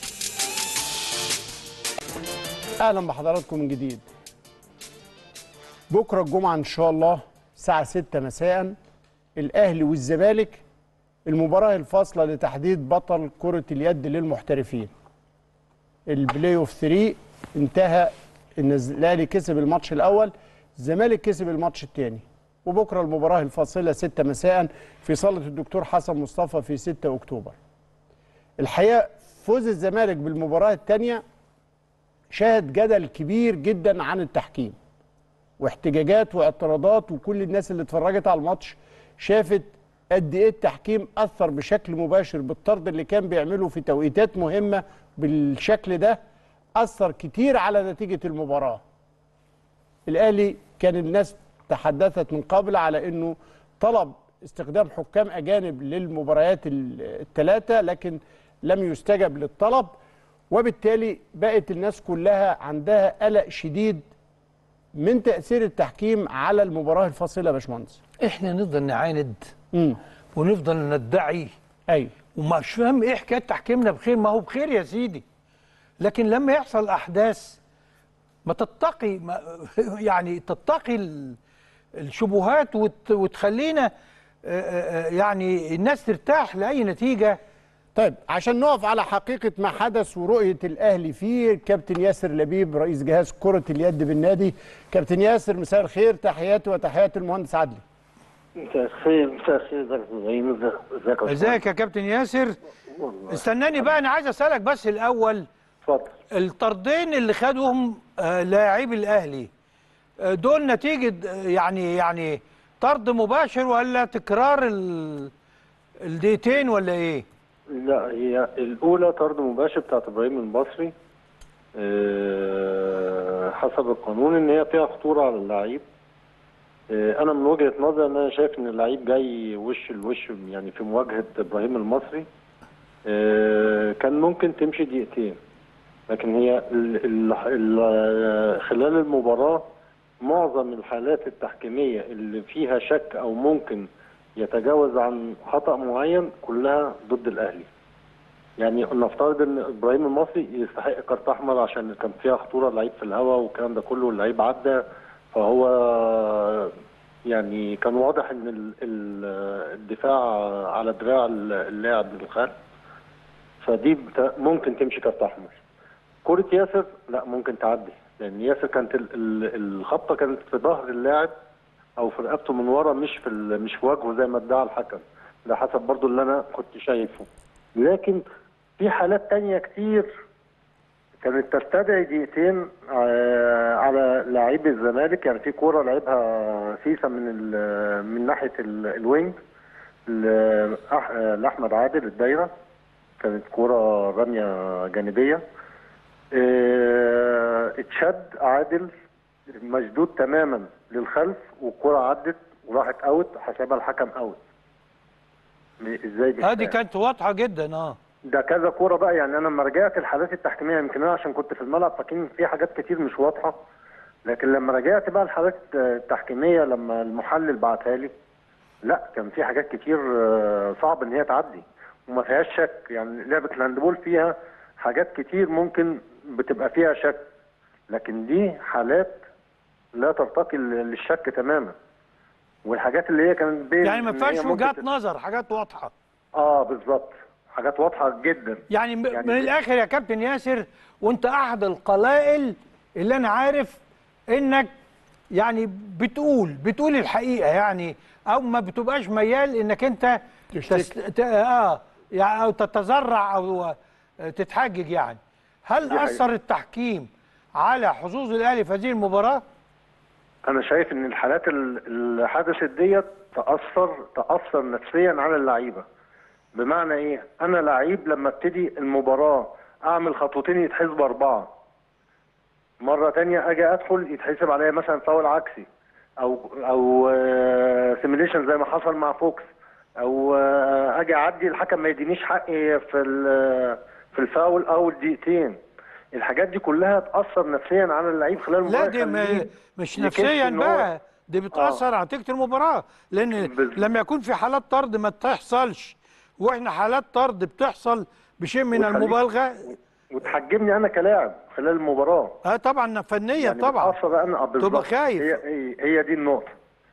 [SPEAKER 3] اهلا بحضراتكم من جديد بكره الجمعه ان شاء الله الساعه 6 مساء الاهلي والزمالك المباراه الفاصله لتحديد بطل كره اليد للمحترفين البلاي اوف 3 انتهى ان الاهلي كسب الماتش الاول الزمالك كسب الماتش الثاني وبكره المباراه الفاصله 6 مساء في صاله الدكتور حسن مصطفى في 6 اكتوبر الحقيقه فوز الزمالك بالمباراه الثانيه شهد جدل كبير جدا عن التحكيم واحتجاجات واعتراضات وكل الناس اللي اتفرجت على الماتش شافت قد ايه التحكيم اثر بشكل مباشر بالطرد اللي كان بيعمله في توقيتات مهمه بالشكل ده اثر كتير على نتيجه المباراه الاهلي كان الناس تحدثت من قبل على انه طلب استخدام حكام اجانب للمباريات الثلاثه لكن لم يستجب للطلب وبالتالي بقت الناس كلها عندها قلق شديد من تاثير التحكيم على المباراه الفاصله يا باشمهندس
[SPEAKER 2] احنا نفضل نعاند ونفضل ندعي
[SPEAKER 3] ايوه
[SPEAKER 2] ومش فاهم ايه حكايه تحكيمنا بخير ما هو بخير يا سيدي لكن لما يحصل احداث ما تتقي ما يعني تتقي ال- الشبهات وت وتخلينا آه، آه، آه، يعني الناس ترتاح لاي نتيجه
[SPEAKER 3] طيب عشان نقف على حقيقة ما حدث ورؤية الأهلي فيه كابتن ياسر لبيب رئيس جهاز كرة اليد بالنادي كابتن ياسر مساء الخير تحياتي وتحيات المهندس عدلي
[SPEAKER 12] مساء الخير مساء الخير ازيك يا ابراهيم ازيك ازيك يا
[SPEAKER 2] ازيك يا كابتن ياسر استناني بقى انا عايز اسالك بس الاول
[SPEAKER 12] اتفضل
[SPEAKER 2] الطردين اللي خدهم آه، لاعبي الاهلي آه، دول نتيجه آه، يعني يعني طرد مباشر ولا تكرار ال- الدقيقتين ولا ايه؟
[SPEAKER 12] لا هي الاولى طرد مباشر بتاعت ابراهيم المصري آه، حسب القانون ان هي فيها خطوره على اللعيب آه، انا من وجهه نظري ان انا شايف ان اللعيب جاي وش لوش يعني في مواجهه ابراهيم المصري آه، كان ممكن تمشي دقيقتين لكن هي ال ال ال خلال المباراه معظم الحالات التحكيميه اللي فيها شك او ممكن يتجاوز عن خطا معين كلها ضد الاهلي يعني نفترض ان ابراهيم المصري يستحق كارت احمر عشان كان فيها خطوره لعيب في الهواء والكلام ده كله واللعيب عدى فهو يعني كان واضح ان ال- ال- الدفاع على دراع اللاعب للخلف فدي بتا- ممكن تمشي كارت احمر كرة ياسر لا ممكن تعدي لان ياسر كانت ال- ال- الخبطه كانت في ظهر اللاعب او في رقبته من ورا مش في ال- مش في وجهه زي ما ادعى الحكم ده حسب برضو اللي انا كنت شايفه لكن في حالات تانية كتير كانت تستدعي دقيقتين آه، على لعيب الزمالك يعني في كوره لعبها سيسا من ال- من ناحيه ال- الوينج ل- أح- آه، لاحمد عادل الدايره كانت كوره رميه جانبيه آه، اتشد عادل مشدود تماما للخلف والكره عدت وراحت اوت حسبها الحكم اوت م- ازاي مش
[SPEAKER 2] هذه
[SPEAKER 12] فاهم.
[SPEAKER 2] كانت واضحه جدا اه
[SPEAKER 12] ده كذا كوره بقى يعني انا لما رجعت الحالات التحكيميه يمكن انا عشان كنت في الملعب فاكرين في حاجات كتير مش واضحه لكن لما رجعت بقى الحالات التحكيميه لما المحلل بعتها لي لا كان في حاجات كتير آه، صعب ان هي تعدي وما فيهاش شك يعني لعبه الهاندبول فيها حاجات كتير ممكن بتبقى فيها شك لكن دي حالات لا ترتقي للشك تماما والحاجات اللي هي كانت بين
[SPEAKER 2] يعني ما
[SPEAKER 12] إن هي
[SPEAKER 2] فيهاش
[SPEAKER 12] ممكن
[SPEAKER 2] وجهات
[SPEAKER 12] تت-
[SPEAKER 2] نظر حاجات واضحه
[SPEAKER 12] اه بالظبط حاجات واضحه جدا
[SPEAKER 2] يعني, م-
[SPEAKER 12] يعني
[SPEAKER 2] من الاخر يا كابتن ياسر وانت احد القلائل اللي انا عارف انك يعني بتقول بتقول الحقيقه يعني او ما بتبقاش ميال انك انت تس... ت... اه يعني او تتذرع او تتحجج يعني هل
[SPEAKER 12] دي حقيقة.
[SPEAKER 2] اثر التحكيم على حظوظ الاهلي في هذه المباراه؟
[SPEAKER 12] انا شايف ان الحالات ال- اللي حدثت ديت تاثر تاثر نفسيا على اللعيبه بمعنى ايه انا لعيب لما ابتدي المباراه اعمل خطوتين يتحسبوا اربعه مره تانية اجي ادخل يتحسب عليا مثلا فاول عكسي او او سيميليشن زي ما حصل مع فوكس او آه، اجي اعدي الحكم ما يدينيش حقي في ال- في الفاول او الدقيقتين الحاجات دي كلها تاثر نفسيا على اللعيب خلال المباراه
[SPEAKER 2] لا دي م...
[SPEAKER 12] يخليه
[SPEAKER 2] مش
[SPEAKER 12] يكش
[SPEAKER 2] نفسيا
[SPEAKER 12] إن هو-
[SPEAKER 2] بقى دي بتاثر على نتيجه المباراه لان لما يكون في حالات طرد ما تحصلش واحنا حالات طرد بتحصل بشيء من
[SPEAKER 12] وتخليك-
[SPEAKER 2] المبالغه
[SPEAKER 12] وتحجمني انا كلاعب خلال المباراه
[SPEAKER 2] اه طبعا فنيا
[SPEAKER 12] يعني
[SPEAKER 2] طبعا
[SPEAKER 12] بتأثر انا آه بالظبط.
[SPEAKER 2] تبقى خايف.
[SPEAKER 12] هي هي, هي دي النقطه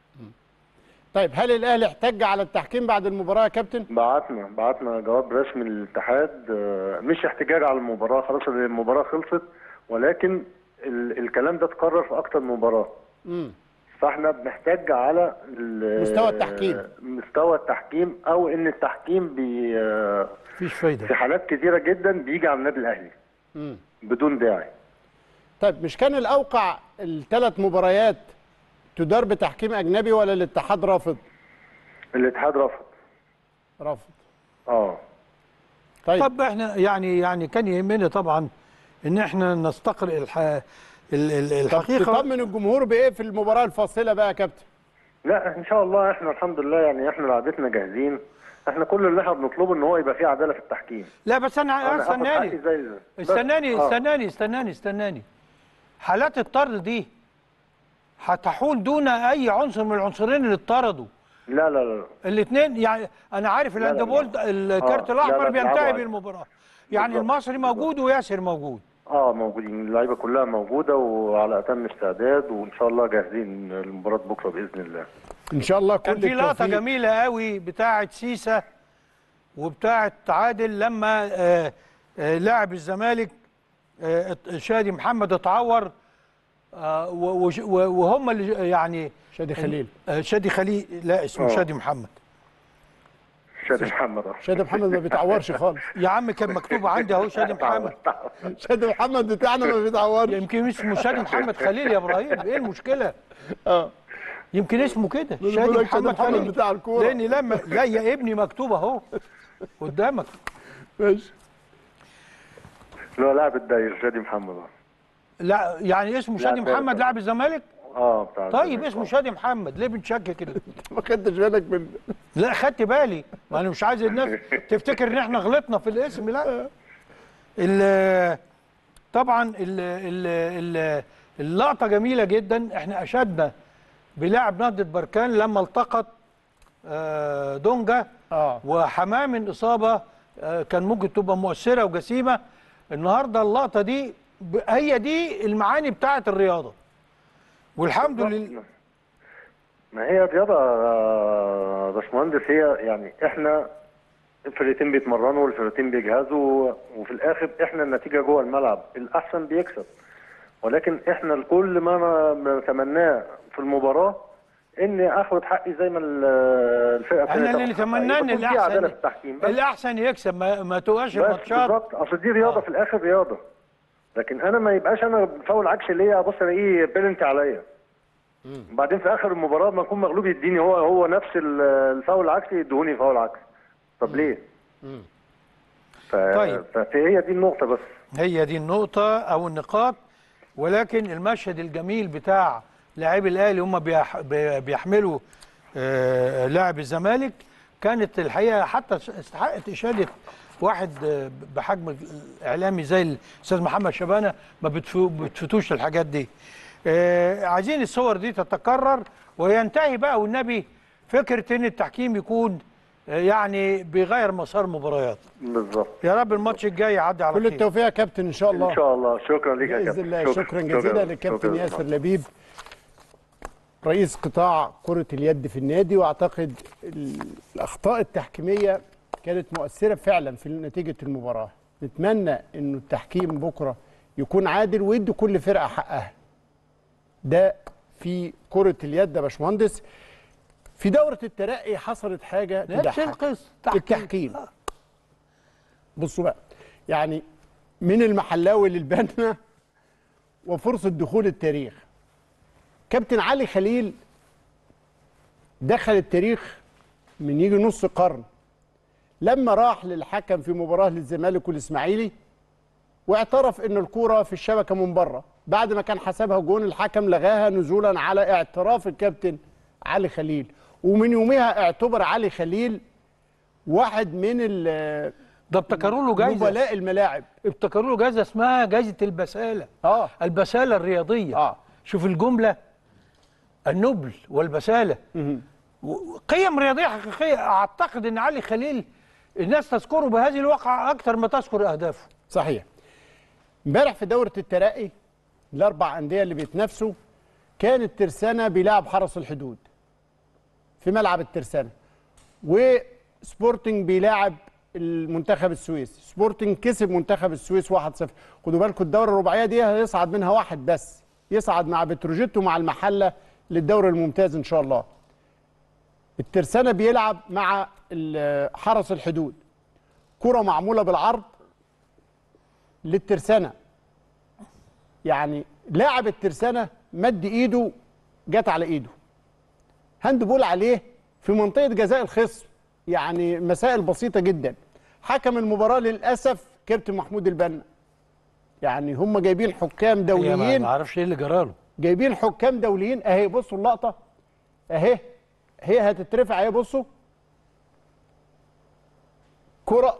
[SPEAKER 3] طيب هل الاهلي احتج على التحكيم بعد المباراه يا كابتن؟
[SPEAKER 12] بعتنا بعتنا جواب رسمي للاتحاد آه، مش احتجاج على المباراه خلاص المباراه خلصت ولكن ال الكلام ده اتكرر في اكتر من مباراه
[SPEAKER 3] امم
[SPEAKER 12] فاحنا بنحتاج على ال-
[SPEAKER 3] مستوى التحكيم.
[SPEAKER 12] مستوى التحكيم او ان التحكيم بي آه،
[SPEAKER 2] مفيش فايده
[SPEAKER 12] في حالات كتيره جدا بيجي على النادي الاهلي
[SPEAKER 3] امم
[SPEAKER 12] بدون داعي
[SPEAKER 3] طيب مش كان الاوقع الثلاث مباريات تدار بتحكيم اجنبي ولا الاتحاد رافض؟
[SPEAKER 12] الاتحاد رفض
[SPEAKER 3] رافض
[SPEAKER 12] اه
[SPEAKER 2] طيب طب احنا يعني يعني كان يهمنا طبعا ان احنا نستقرئ الح... ال- ال-
[SPEAKER 3] طب
[SPEAKER 2] الحقيقه
[SPEAKER 3] تطمن الجمهور بايه في المباراه الفاصله بقى يا كابتن؟
[SPEAKER 12] لا ان شاء الله احنا الحمد لله يعني احنا لعبتنا جاهزين احنا كل اللي احنا بنطلبه ان هو يبقى فيه عداله في التحكيم
[SPEAKER 2] لا بس انا
[SPEAKER 12] أنا آخد حقي
[SPEAKER 2] استناني
[SPEAKER 12] زي ال- بس-
[SPEAKER 2] استناني
[SPEAKER 12] آه.
[SPEAKER 2] استناني استناني استناني حالات الطرد دي هتحول دون اي عنصر من العنصرين اللي اتطردوا
[SPEAKER 12] لا لا لا
[SPEAKER 2] الاثنين يعني انا عارف
[SPEAKER 12] لا، لا،
[SPEAKER 2] الهاندبول
[SPEAKER 12] لا.
[SPEAKER 2] الكارت
[SPEAKER 12] آه، لا،
[SPEAKER 2] الاحمر
[SPEAKER 12] لا،
[SPEAKER 2] بينتهي
[SPEAKER 12] بيلعبوا
[SPEAKER 2] بالمباراه يعني
[SPEAKER 12] بالظبط،
[SPEAKER 2] المصري موجود وياسر موجود
[SPEAKER 12] اه موجودين اللعيبه كلها موجوده وعلى اتم استعداد وان شاء الله جاهزين لمباراه بكره باذن الله
[SPEAKER 3] ان شاء الله
[SPEAKER 2] كان
[SPEAKER 3] كل
[SPEAKER 2] في لقطه
[SPEAKER 3] التوفيق.
[SPEAKER 2] جميله قوي بتاعه سيسا وبتاعه عادل لما آه، آه، لاعب الزمالك آه، شادي محمد اتعور آه، و- وش- و- وهم اللي يعني
[SPEAKER 3] شادي خليل
[SPEAKER 2] آه، شادي خليل لا اسمه
[SPEAKER 12] آه.
[SPEAKER 2] شادي محمد
[SPEAKER 11] شادي محمد أهو.
[SPEAKER 3] شادي محمد ما بيتعورش خالص
[SPEAKER 2] يا عم كان مكتوب عندي اهو شادي محمد
[SPEAKER 3] شادي محمد بتاعنا ما بيتعورش
[SPEAKER 2] يمكن اسمه شادي محمد خليل يا ابراهيم ايه المشكله؟
[SPEAKER 3] اه
[SPEAKER 2] يمكن اسمه كده
[SPEAKER 3] بقول
[SPEAKER 2] شادي
[SPEAKER 3] لك شادي
[SPEAKER 2] محمد
[SPEAKER 3] محمد
[SPEAKER 2] خليل
[SPEAKER 3] بتاع الكورة.
[SPEAKER 2] لان لما لا يا ابني مكتوب اهو قدامك
[SPEAKER 3] ماشي
[SPEAKER 11] اللي هو لاعب الداير شادي محمد أهو.
[SPEAKER 2] لا يعني اسمه شادي
[SPEAKER 11] لا،
[SPEAKER 2] محمد لاعب الزمالك
[SPEAKER 11] اه بتاع
[SPEAKER 2] طيب
[SPEAKER 11] الزمالك.
[SPEAKER 2] اسمه شادي محمد ليه بنشك كده
[SPEAKER 3] ما خدتش بالك من
[SPEAKER 2] لا خدت بالي ما انا مش عايز الناس تفتكر ان احنا غلطنا في الاسم لا ال طبعا ال ال ال اللقطه جميله جدا احنا اشدنا بلاعب نهضه بركان لما التقط آه، دونجا
[SPEAKER 3] اه
[SPEAKER 2] وحماه من اصابه آه، كان ممكن تبقى مؤثره وجسيمه النهارده اللقطه دي ب- هي دي المعاني بتاعه الرياضه والحمد لله
[SPEAKER 11] ما هي الرياضة يا باشمهندس هي يعني احنا الفرقتين بيتمرنوا والفرقتين بيجهزوا وفي الاخر احنا النتيجة جوه الملعب الاحسن بيكسب ولكن احنا الكل ما ن- نتمناه في المباراة اني اخد حقي زي ما ال- الفرقة
[SPEAKER 2] احنا
[SPEAKER 11] التانية
[SPEAKER 2] اللي
[SPEAKER 11] تاخد حقها.
[SPEAKER 2] نتمناه ان
[SPEAKER 11] يكون في عدالة
[SPEAKER 2] الاحسن
[SPEAKER 11] في التحكيم بس.
[SPEAKER 2] الاحسن يكسب ما, ما تبقاش
[SPEAKER 11] بس
[SPEAKER 2] الماتشات
[SPEAKER 11] بالظبط اصل دي رياضه في الاخر رياضه لكن انا ما يبقاش انا فاول عكس ليا ابص الاقيه بيلنتي عليا وبعدين في اخر المباراه ما اكون مغلوب يديني هو هو نفس ال- الفاول العكسي يدوني فاول عكسي طب ليه؟ ف...
[SPEAKER 2] طيب.
[SPEAKER 11] فهي دي النقطه بس
[SPEAKER 2] هي دي النقطة أو النقاط ولكن المشهد الجميل بتاع لاعبي الأهلي هم بيح بي- بيحملوا آه، لاعب الزمالك كانت الحقيقة حتى استحقت إشادة واحد آه، بحجم الإعلامي زي الأستاذ محمد شبانة ما بتفو- بتفتوش الحاجات دي آه، عايزين الصور دي تتكرر وينتهي بقى والنبي فكرة إن التحكيم يكون آه، يعني بيغير مسار مباريات
[SPEAKER 11] بالظبط
[SPEAKER 2] يا رب الماتش الجاي يعدي على
[SPEAKER 3] كل
[SPEAKER 2] خير
[SPEAKER 3] التوفيق يا كابتن ان شاء الله
[SPEAKER 11] ان شاء الله شكرا لك يا
[SPEAKER 3] باذن
[SPEAKER 11] كابتن
[SPEAKER 3] الله شكرا جزيلا للكابتن
[SPEAKER 11] شكراً.
[SPEAKER 3] ياسر لبيب رئيس قطاع كرة اليد في النادي واعتقد ال- الاخطاء التحكيمية كانت مؤثرة فعلا في نتيجة المباراة نتمنى انه التحكيم بكرة يكون عادل ويدي كل فرقة حقها ده في كرة اليد يا باشمهندس في دورة الترقي حصلت حاجة
[SPEAKER 2] نفس
[SPEAKER 3] تضحك.
[SPEAKER 2] القصة
[SPEAKER 3] التحكيم بصوا بقى يعني من المحلاوي للبنا وفرصة دخول التاريخ كابتن علي خليل دخل التاريخ من يجي نص قرن لما راح للحكم في مباراة للزمالك والإسماعيلي واعترف ان الكرة في الشبكة من بره بعد ما كان حسبها جون الحكم لغاها نزولا على اعتراف الكابتن علي خليل ومن يومها اعتبر علي خليل واحد من ال
[SPEAKER 2] ده ابتكروا له جايزه
[SPEAKER 3] نبلاء الملاعب
[SPEAKER 2] ابتكروا له جايزه اسمها جايزه البساله
[SPEAKER 3] اه
[SPEAKER 2] البساله الرياضيه
[SPEAKER 3] اه
[SPEAKER 2] شوف الجمله النبل والبساله و- قيم رياضيه حقيقيه اعتقد ان علي خليل الناس تذكره بهذه الواقعه اكثر ما تذكر اهدافه
[SPEAKER 3] صحيح امبارح في دورة الترقي الأربع أندية اللي بيتنافسوا كان الترسانة بيلعب حرس الحدود في ملعب الترسانة وسبورتنج بيلاعب المنتخب السويسي سبورتنج كسب منتخب السويس 1-0 خدوا بالكم الدورة الرباعية دي هيصعد منها واحد بس يصعد مع بتروجيت ومع المحلة للدوري الممتاز إن شاء الله الترسانة بيلعب مع ال- حرس الحدود كرة معمولة بالعرض للترسانة يعني لاعب الترسانة مد ايده جت على ايده هاند بول عليه في منطقة جزاء الخصم يعني مسائل بسيطة جدا حكم المباراة للأسف كابتن محمود البنا يعني هم جايبين حكام
[SPEAKER 2] هي ما
[SPEAKER 3] دوليين
[SPEAKER 2] ما اعرفش ايه اللي جراله
[SPEAKER 3] جايبين حكام دوليين اهي بصوا اللقطة اهي هي هتترفع اهي بصوا كرة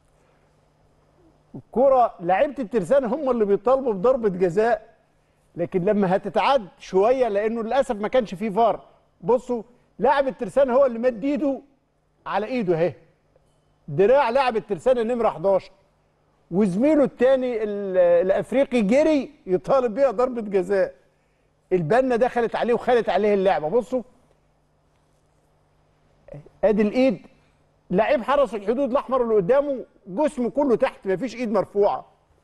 [SPEAKER 3] كرة لعيبة الترسانة هم اللي بيطالبوا بضربة جزاء لكن لما هتتعد شوية لأنه للأسف ما كانش فيه فار بصوا لاعب الترسانة هو اللي مد ايده على ايده اهي دراع لاعب الترسانة نمرة 11 وزميله الثاني الافريقي جري يطالب بيها ضربة جزاء البنا دخلت عليه وخلت عليه اللعبة بصوا ادي الايد لعيب حرس الحدود الاحمر اللي قدامه جسمه كله تحت مفيش ايد مرفوعه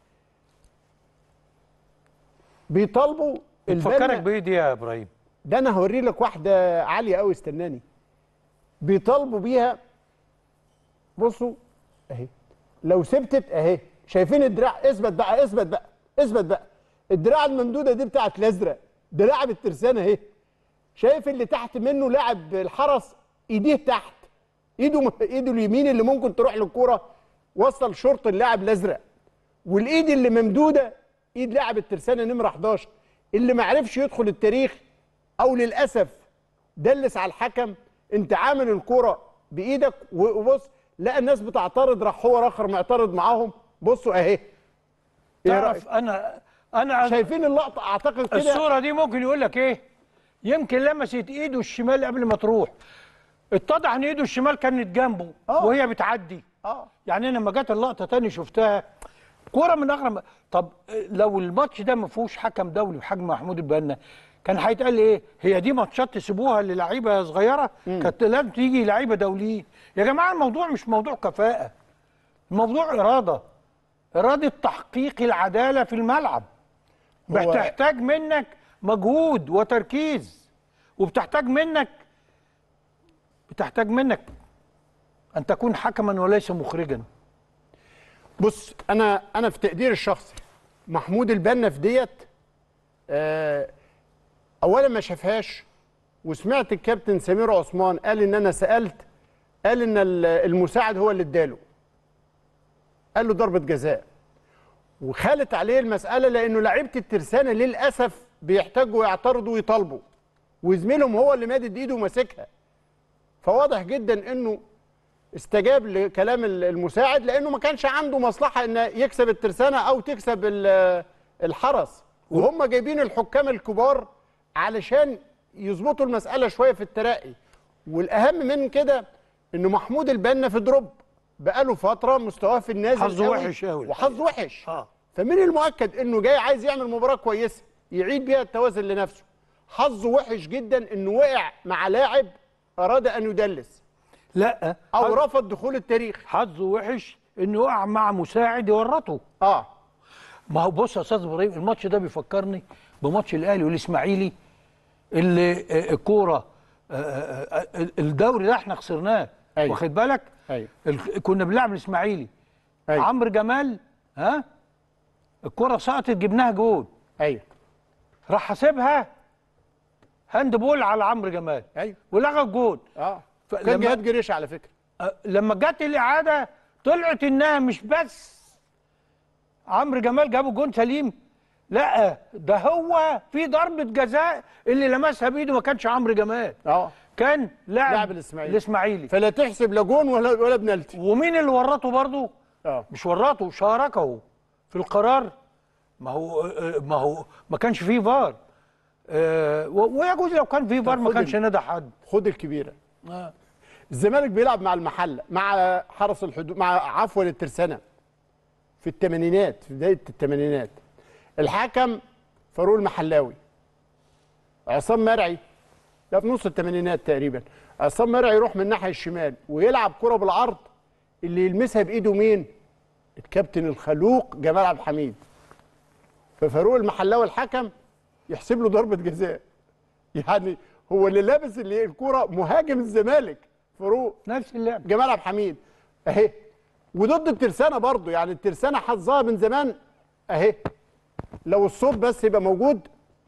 [SPEAKER 3] بيطالبوا
[SPEAKER 2] بتفكرك بايه دي يا ابراهيم
[SPEAKER 3] ده انا هوري لك واحده عاليه قوي استناني بيطالبوا بيها بصوا اهي لو سبتت اهي شايفين الدراع اثبت بقى اثبت بقى اثبت بقى الدراع الممدوده دي بتاعت الازرق ده لاعب الترسانه اهي شايف اللي تحت منه لاعب الحرس ايديه تحت ايده ايده اليمين اللي ممكن تروح للكوره وصل شرط اللاعب الازرق والايد اللي ممدوده ايد لاعب الترسانه نمره 11 اللي ما عرفش يدخل التاريخ او للاسف دلس على الحكم انت عامل الكوره بايدك وبص لقى الناس بتعترض راح هو اخر معترض معاهم بصوا اهي
[SPEAKER 2] تعرف انا انا
[SPEAKER 3] شايفين اللقطه اعتقد كده
[SPEAKER 2] الصوره دي ممكن يقول لك ايه يمكن لمست ايده الشمال قبل ما تروح اتضح ان ايده الشمال كانت جنبه
[SPEAKER 3] آه.
[SPEAKER 2] وهي بتعدي
[SPEAKER 3] اه
[SPEAKER 2] يعني انا لما جت اللقطه تاني شفتها كوره من اغرب طب لو الماتش ده ما فيهوش حكم دولي بحجم محمود البنا كان هيتقال ايه هي دي ماتشات تسيبوها للعيبه صغيره كانت لازم تيجي لعيبه دوليين يا جماعه الموضوع مش موضوع كفاءه الموضوع اراده اراده تحقيق العداله في الملعب
[SPEAKER 3] هو-
[SPEAKER 2] بتحتاج منك مجهود وتركيز وبتحتاج منك بتحتاج منك ان تكون حكما وليس مخرجا
[SPEAKER 3] بص انا انا في تقدير الشخصي محمود البنا في ديت آه اولا ما شافهاش وسمعت الكابتن سمير عثمان قال ان انا سالت قال ان ال- المساعد هو اللي اداله قال له ضربه جزاء وخالت عليه المساله لانه لعيبه الترسانه للاسف بيحتاجوا يعترضوا ويطالبوا وزميلهم هو اللي مادد ايده وماسكها فواضح جدا انه استجاب لكلام ال- المساعد لانه ما كانش عنده مصلحه ان يكسب الترسانه او تكسب ال- الحرس وهم جايبين الحكام الكبار علشان يظبطوا المساله شويه في الترقي والاهم من كده انه محمود البنا في دروب بقاله فتره مستواه في النازل
[SPEAKER 2] حظه
[SPEAKER 3] قوي
[SPEAKER 2] وحش قوي.
[SPEAKER 3] وحظه وحش
[SPEAKER 2] اه
[SPEAKER 3] فمن المؤكد انه جاي عايز يعمل مباراه كويسه يعيد بيها التوازن لنفسه حظه وحش جدا انه وقع مع لاعب اراد ان يدلس
[SPEAKER 2] لا
[SPEAKER 3] او رفض دخول التاريخ
[SPEAKER 2] حظه وحش انه يقع مع مساعد يورطه
[SPEAKER 3] اه
[SPEAKER 2] ما هو بص يا استاذ ابراهيم الماتش ده بيفكرني بماتش الاهلي والاسماعيلي اللي آه، الكوره آه، آه، آه، الدوري ده احنا خسرناه
[SPEAKER 3] أيوة.
[SPEAKER 2] واخد بالك
[SPEAKER 3] ايوه
[SPEAKER 2] ال- كنا بنلعب الاسماعيلي
[SPEAKER 3] أيوة.
[SPEAKER 2] عمرو جمال ها الكره سقطت جبناها جول
[SPEAKER 3] ايوه
[SPEAKER 2] راح حاسبها هاند بول على عمرو جمال
[SPEAKER 3] ايوه
[SPEAKER 2] ولغى الجول
[SPEAKER 3] اه
[SPEAKER 2] فلما-
[SPEAKER 3] كان جهاد جريش على فكره
[SPEAKER 2] أه، لما جت الاعاده طلعت انها مش بس عمرو جمال جابوا جون سليم لا ده هو في ضربه جزاء اللي لمسها بايده ما كانش عمرو جمال
[SPEAKER 3] اه
[SPEAKER 2] كان لاعب
[SPEAKER 3] لاعب الاسماعيلي
[SPEAKER 2] الاسماعيلي
[SPEAKER 3] فلا تحسب لا جون ولا ولا بنالتي
[SPEAKER 2] ومين اللي ورطه برضه
[SPEAKER 3] اه
[SPEAKER 2] مش ورطه شاركه في القرار ما هو آه، ما هو ما كانش فيه فار آه، و- ويجوز لو كان فيه فار ما
[SPEAKER 3] خد
[SPEAKER 2] كانش
[SPEAKER 3] ال-
[SPEAKER 2] نادى حد
[SPEAKER 3] خد الكبيره
[SPEAKER 2] آه.
[SPEAKER 3] الزمالك بيلعب مع المحله مع حرس الحدود مع عفوا الترسانه في الثمانينات في بدايه الثمانينات الحكم فاروق المحلاوي عصام مرعي ده في نص الثمانينات تقريبا عصام مرعي يروح من الناحيه الشمال ويلعب كره بالعرض اللي يلمسها بايده مين الكابتن الخلوق جمال عبد الحميد ففاروق المحلاوي الحكم يحسب له ضربه جزاء يعني هو اللي لابس اللي الكوره مهاجم الزمالك فاروق
[SPEAKER 2] نفس اللعب
[SPEAKER 3] جمال عبد الحميد اهي وضد الترسانه برضو يعني الترسانه حظها من زمان اهي لو الصوت بس يبقى موجود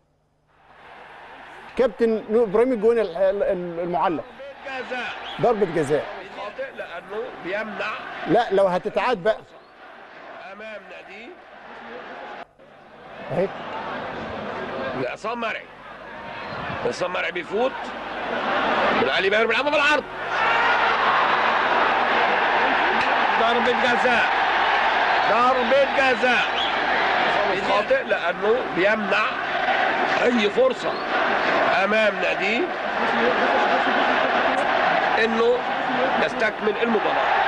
[SPEAKER 3] كابتن نو- ابراهيم الجوني ال- ال- المعلق
[SPEAKER 1] جزاء
[SPEAKER 3] ضربه جزاء
[SPEAKER 1] خاطئ لانه بيمنع
[SPEAKER 3] لا لو هتتعاد بقى
[SPEAKER 1] امام ناديه
[SPEAKER 3] اهي
[SPEAKER 1] عصام مرعي عصام مرعي بيفوت من علي ماهر بيلعبها بالعرض ضربة جزاء ضربة جزاء خاطئ لانه بيمنع اي فرصة امام ناديه انه يستكمل المباراة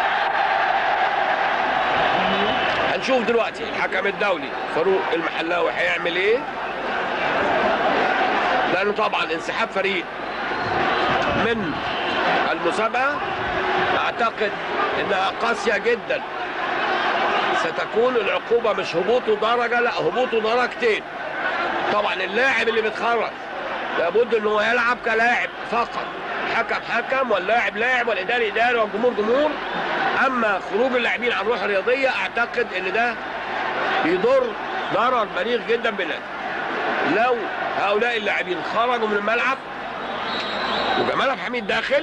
[SPEAKER 1] هنشوف دلوقتي الحكم الدولي فاروق المحلاوي هيعمل ايه لانه طبعا انسحاب فريق من المسابقه اعتقد انها قاسيه جدا ستكون العقوبه مش هبوطه درجه لا هبوطه درجتين طبعا اللاعب اللي بيتخرج لابد ان هو يلعب كلاعب فقط حكم حكم واللاعب لاعب والاداري اداري والجمهور جمهور اما خروج اللاعبين عن الروح الرياضيه اعتقد ان ده بيضر ضرر بليغ جدا بالنادي لو هؤلاء اللاعبين خرجوا من الملعب وجمال عبد الحميد داخل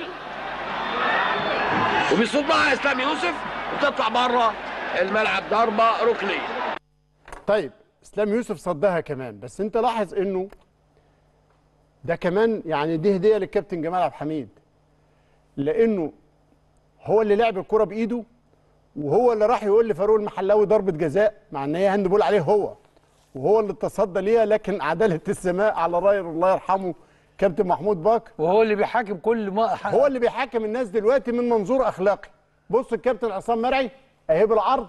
[SPEAKER 1] وبيصوت معها اسلام يوسف وتطلع بره الملعب ضربه ركنيه
[SPEAKER 3] طيب اسلام يوسف صدها كمان بس انت لاحظ انه ده كمان يعني دي هديه للكابتن جمال عبد الحميد لانه هو اللي لعب الكره بايده وهو اللي راح يقول لفاروق المحلاوي ضربه جزاء مع ان هي هاند بول عليه هو وهو اللي تصدى ليها لكن عداله السماء على راي الله يرحمه كابتن محمود باك
[SPEAKER 2] وهو اللي بيحاكم كل ما
[SPEAKER 3] هو اللي بيحاكم الناس دلوقتي من منظور اخلاقي بص الكابتن عصام مرعي اهي بالعرض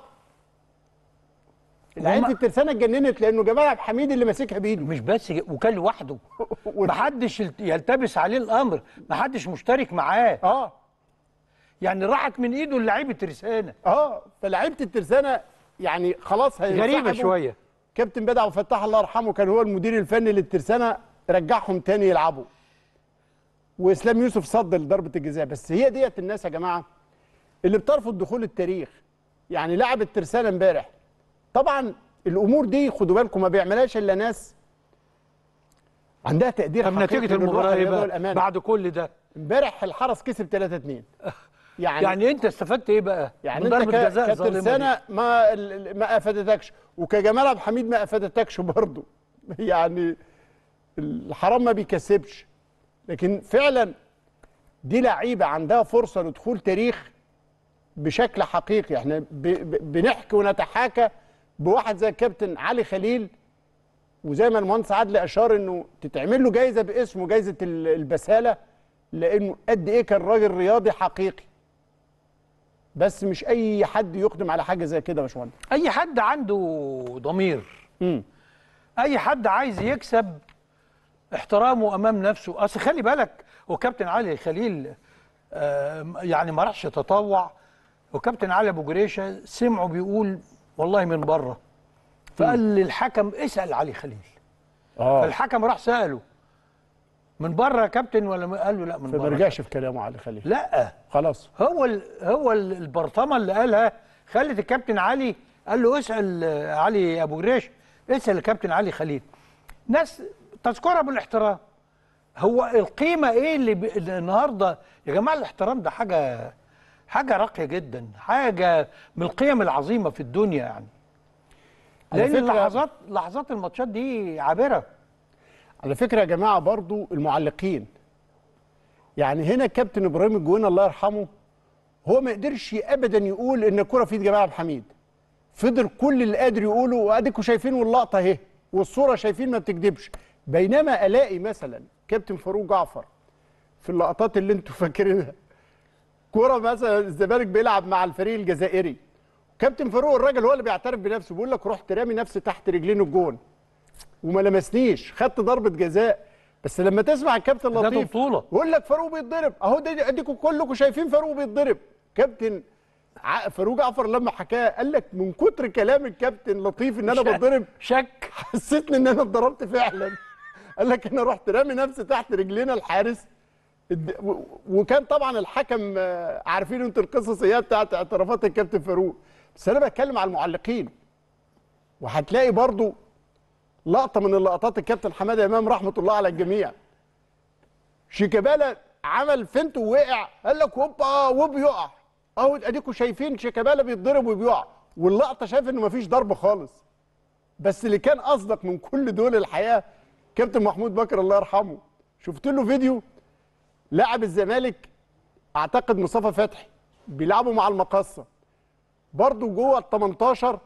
[SPEAKER 3] لعيبه الترسانه اتجننت لانه جمال عبد الحميد اللي ماسكها بايده
[SPEAKER 2] مش بس كده، وكان لوحده محدش يلت- يلتبس عليه الامر محدش مشترك معاه
[SPEAKER 3] اه
[SPEAKER 2] يعني راحت من ايده لعيبه ترسانه
[SPEAKER 3] اه فلعيبه الترسانه يعني خلاص
[SPEAKER 2] غريبة
[SPEAKER 3] هينسحبوا.
[SPEAKER 2] شوية.
[SPEAKER 3] كابتن بدع وفتاح الله يرحمه كان هو المدير الفني للترسانه رجعهم تاني يلعبوا واسلام يوسف صد لضربه الجزاء بس هي ديت الناس يا جماعه اللي بترفض دخول التاريخ يعني لعب الترسانه امبارح طبعا الامور دي خدوا بالكم ما بيعملهاش الا ناس عندها تقدير
[SPEAKER 2] طب
[SPEAKER 3] حقيقي
[SPEAKER 2] نتيجه
[SPEAKER 3] للروح
[SPEAKER 2] المباراه ايه
[SPEAKER 3] الرياضية
[SPEAKER 2] بقى
[SPEAKER 3] والأمانة.
[SPEAKER 2] بعد كل ده
[SPEAKER 3] امبارح الحرس كسب 3 2 يعني
[SPEAKER 2] يعني انت استفدت ايه بقى
[SPEAKER 3] يعني
[SPEAKER 2] من
[SPEAKER 3] انت
[SPEAKER 2] ضربه
[SPEAKER 3] ك-
[SPEAKER 2] جزاء ظالمة دي؟
[SPEAKER 3] كترسانه ما ال- ال- ما افادتكش وكجمال عبد الحميد ما افادتكش برضه يعني الحرام ما بيكسبش لكن فعلا دي لعيبه عندها فرصه لدخول تاريخ بشكل حقيقي احنا ب- ب- بنحكي ونتحاكى بواحد زي الكابتن علي خليل وزي ما المهندس عادل اشار انه تتعمل له جايزه باسمه جايزه ال- البساله لانه قد ايه كان راجل رياضي حقيقي بس مش اي حد يقدم على حاجه زي كده يا باشمهندس
[SPEAKER 2] اي حد عنده ضمير اي حد عايز يكسب احترامه امام نفسه اصل خلي بالك وكابتن علي خليل آه، يعني ما راحش يتطوع وكابتن علي ابو جريشه سمعه بيقول والله من بره فقال للحكم اسال علي خليل
[SPEAKER 3] اه
[SPEAKER 2] فالحكم راح ساله من بره يا كابتن ولا ما- قال له لا من
[SPEAKER 3] فما
[SPEAKER 2] بره
[SPEAKER 3] رجعش في كلامه علي خليل
[SPEAKER 2] لا
[SPEAKER 3] خلاص
[SPEAKER 2] هو ال هو ال- البرطمه اللي قالها خلت الكابتن علي قال له اسال آه، علي ابو جريش اسال الكابتن علي خليل ناس تذكرها بالاحترام هو القيمه ايه اللي, ب... اللي النهارده يا جماعه الاحترام ده حاجه حاجه راقيه جدا حاجه من القيم العظيمه في الدنيا يعني
[SPEAKER 3] على
[SPEAKER 2] لان
[SPEAKER 3] فكرة-
[SPEAKER 2] لحظات لحظات الماتشات دي عابره
[SPEAKER 3] على فكره يا جماعه برضو المعلقين يعني هنا الكابتن ابراهيم الجوينه الله يرحمه هو ما قدرش ابدا يقول ان الكره في ايد جمال عبد الحميد فضل كل اللي قادر يقوله واديكوا شايفين واللقطه اهي والصوره شايفين ما بتكذبش بينما الاقي مثلا كابتن فاروق جعفر في اللقطات اللي انتوا فاكرينها كوره مثلا الزمالك بيلعب مع الفريق الجزائري كابتن فاروق الراجل هو اللي بيعترف بنفسه بيقول لك رحت رامي نفسي تحت رجلين الجون وما لمسنيش خدت ضربه جزاء بس لما تسمع الكابتن
[SPEAKER 2] ده
[SPEAKER 3] لطيف
[SPEAKER 2] بطولة.
[SPEAKER 3] يقول لك فاروق بيتضرب اهو ده اديكم كلكم شايفين فاروق بيتضرب كابتن ع- فاروق جعفر لما حكاه قال لك من كتر كلام الكابتن لطيف ان انا
[SPEAKER 2] شك-
[SPEAKER 3] بتضرب
[SPEAKER 2] شك
[SPEAKER 3] حسيت ان انا اتضربت فعلا قال لك انا رحت رامي نفسي تحت رجلينا الحارس الد- و- وكان طبعا الحكم آه، عارفين انتوا القصص هي بتاعت اعترافات الكابتن فاروق بس انا بتكلم على المعلقين وهتلاقي برضو لقطه من اللقطات الكابتن حماده امام رحمه الله على الجميع شيكابالا عمل فنت ووقع قال لك هوبا وبيقع اهو اديكم شايفين شيكابالا بيتضرب وبيقع واللقطه شايف انه مفيش ضرب خالص بس اللي كان اصدق من كل دول الحقيقه كابتن محمود بكر الله يرحمه شفت له فيديو لاعب الزمالك اعتقد مصطفى فتحي بيلعبوا مع المقصه برضه جوه ال 18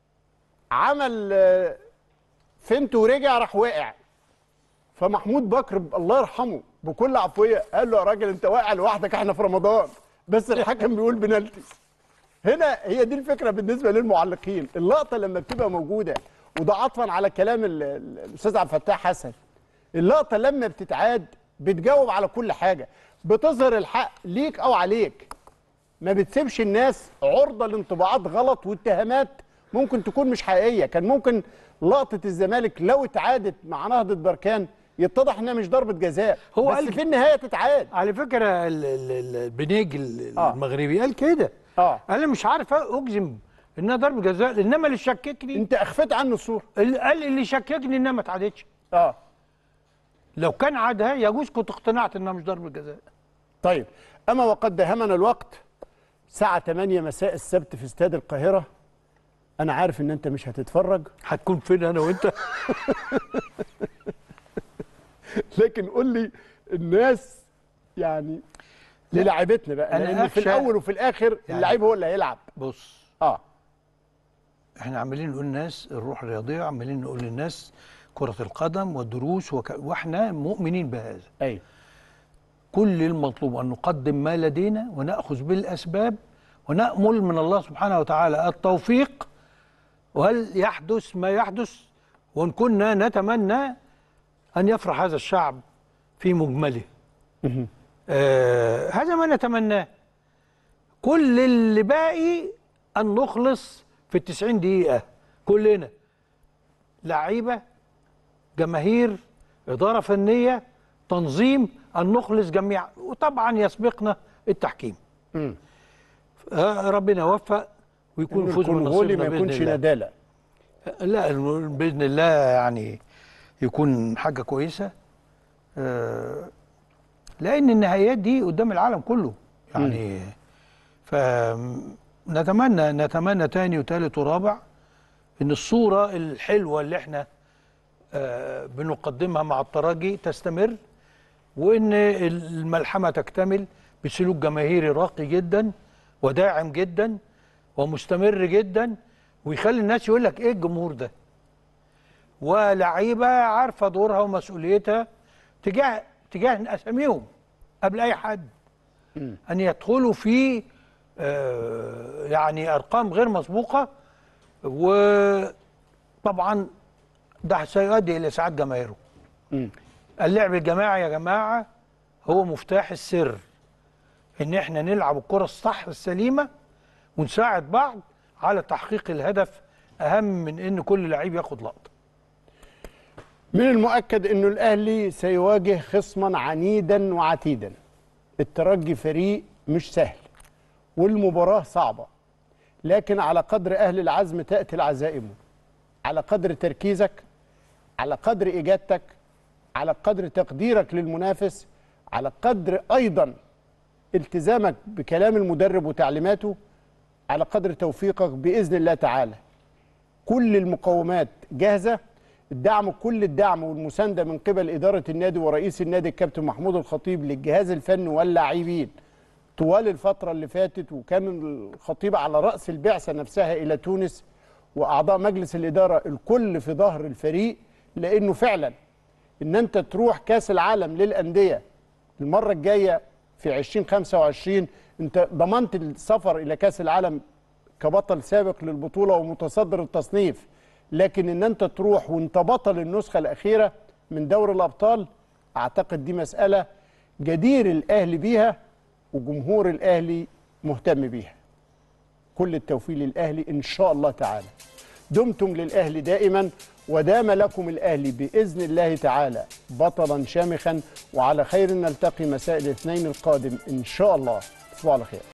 [SPEAKER 3] عمل آه، فنت ورجع راح واقع فمحمود بكر ب- الله يرحمه بكل عفويه قال له يا راجل انت واقع لوحدك احنا في رمضان بس الحكم بيقول بنالتي هنا هي دي الفكره بالنسبه للمعلقين اللقطه لما بتبقى موجوده وده عطفا على كلام ال- ال- الاستاذ عبد الفتاح حسن اللقطه لما بتتعاد بتجاوب على كل حاجه بتظهر الحق ليك او عليك ما بتسيبش الناس عرضه لانطباعات غلط واتهامات ممكن تكون مش حقيقيه كان ممكن لقطه الزمالك لو اتعادت مع نهضه بركان يتضح انها مش ضربه جزاء
[SPEAKER 2] هو
[SPEAKER 3] بس
[SPEAKER 2] قال
[SPEAKER 3] في النهايه تتعاد
[SPEAKER 2] على فكره ال- ال- ال- البنيج ال- المغربي قال كده
[SPEAKER 3] اه
[SPEAKER 2] انا مش عارف اجزم انها ضربه جزاء انما اللي شككني
[SPEAKER 3] انت اخفيت عنه الصوره
[SPEAKER 2] اللي قال اللي شككني انها ما اتعادتش
[SPEAKER 3] اه
[SPEAKER 2] لو كان عادها يجوز كنت اقتنعت انها مش ضربه جزاء
[SPEAKER 3] طيب اما وقد داهمنا الوقت الساعه 8 مساء السبت في استاد القاهره انا عارف ان انت مش هتتفرج
[SPEAKER 2] هتكون فين انا وانت
[SPEAKER 3] لكن قول لي الناس يعني للاعيبتنا بقى
[SPEAKER 2] أنا
[SPEAKER 3] لان في
[SPEAKER 2] أخشى-
[SPEAKER 3] الاول وفي الاخر
[SPEAKER 2] يعني-
[SPEAKER 3] اللعيب هو اللي هيلعب
[SPEAKER 2] بص
[SPEAKER 3] اه
[SPEAKER 2] احنا عمالين نقول للناس الروح الرياضيه عمالين نقول للناس كره القدم والدروس وك... واحنا مؤمنين بهذا
[SPEAKER 3] ايوه
[SPEAKER 2] كل المطلوب ان نقدم ما لدينا وناخذ بالاسباب ونامل من الله سبحانه وتعالى التوفيق وهل يحدث ما يحدث وان كنا نتمنى ان يفرح هذا الشعب في مجمله آه هذا ما نتمناه كل اللي باقي ان نخلص في التسعين دقيقه كلنا لعيبه جماهير اداره فنيه تنظيم ان نخلص جميعا وطبعا يسبقنا التحكيم
[SPEAKER 3] مم.
[SPEAKER 2] آه ربنا يوفق ويكون
[SPEAKER 3] إن
[SPEAKER 2] فوز من
[SPEAKER 3] الكونغولي
[SPEAKER 2] نصيبنا
[SPEAKER 3] ما
[SPEAKER 2] بإذن
[SPEAKER 3] يكونش
[SPEAKER 2] الله.
[SPEAKER 3] ندالة
[SPEAKER 2] لا باذن الله يعني يكون حاجه كويسه آه، لان النهايات دي قدام العالم كله يعني فنتمنى نتمنى تاني وتالت ورابع ان الصوره الحلوه اللي احنا آه، بنقدمها مع الترجي تستمر وان الملحمه تكتمل بسلوك جماهيري راقي جدا وداعم جدا ومستمر جدا ويخلي الناس يقول لك ايه الجمهور ده ولعيبه عارفه دورها ومسؤوليتها تجاه تجاه اساميهم قبل اي حد ان يدخلوا في آه، يعني ارقام غير مسبوقه وطبعا ده سيؤدي الى اسعاد جماهيره اللعب الجماعي يا جماعه هو مفتاح السر ان احنا نلعب الكره الصح السليمه ونساعد بعض على تحقيق الهدف اهم من ان كل لعيب ياخد لقطه
[SPEAKER 3] من المؤكد انه الاهلي سيواجه خصما عنيدا وعتيدا الترجي فريق مش سهل والمباراه صعبه لكن على قدر اهل العزم تاتي العزائم على قدر تركيزك على قدر اجادتك على قدر تقديرك للمنافس على قدر ايضا التزامك بكلام المدرب وتعليماته على قدر توفيقك باذن الله تعالى كل المقومات جاهزه الدعم كل الدعم والمسانده من قبل اداره النادي ورئيس النادي الكابتن محمود الخطيب للجهاز الفني واللاعبين طوال الفتره اللي فاتت وكان الخطيب على راس البعثه نفسها الى تونس واعضاء مجلس الاداره الكل في ظهر الفريق لانه فعلا ان انت تروح كاس العالم للانديه المره الجايه في 2025 انت ضمنت السفر الى كاس العالم كبطل سابق للبطوله ومتصدر التصنيف لكن ان انت تروح وانت بطل النسخه الاخيره من دوري الابطال اعتقد دي مساله جدير الاهلي بيها وجمهور الاهلي مهتم بيها كل التوفيق للاهلي ان شاء الله تعالى دمتم للاهلي دائما ودام لكم الاهلي باذن الله تعالى بطلا شامخا وعلى خير نلتقي مساء الاثنين القادم ان شاء الله تصبحوا على خير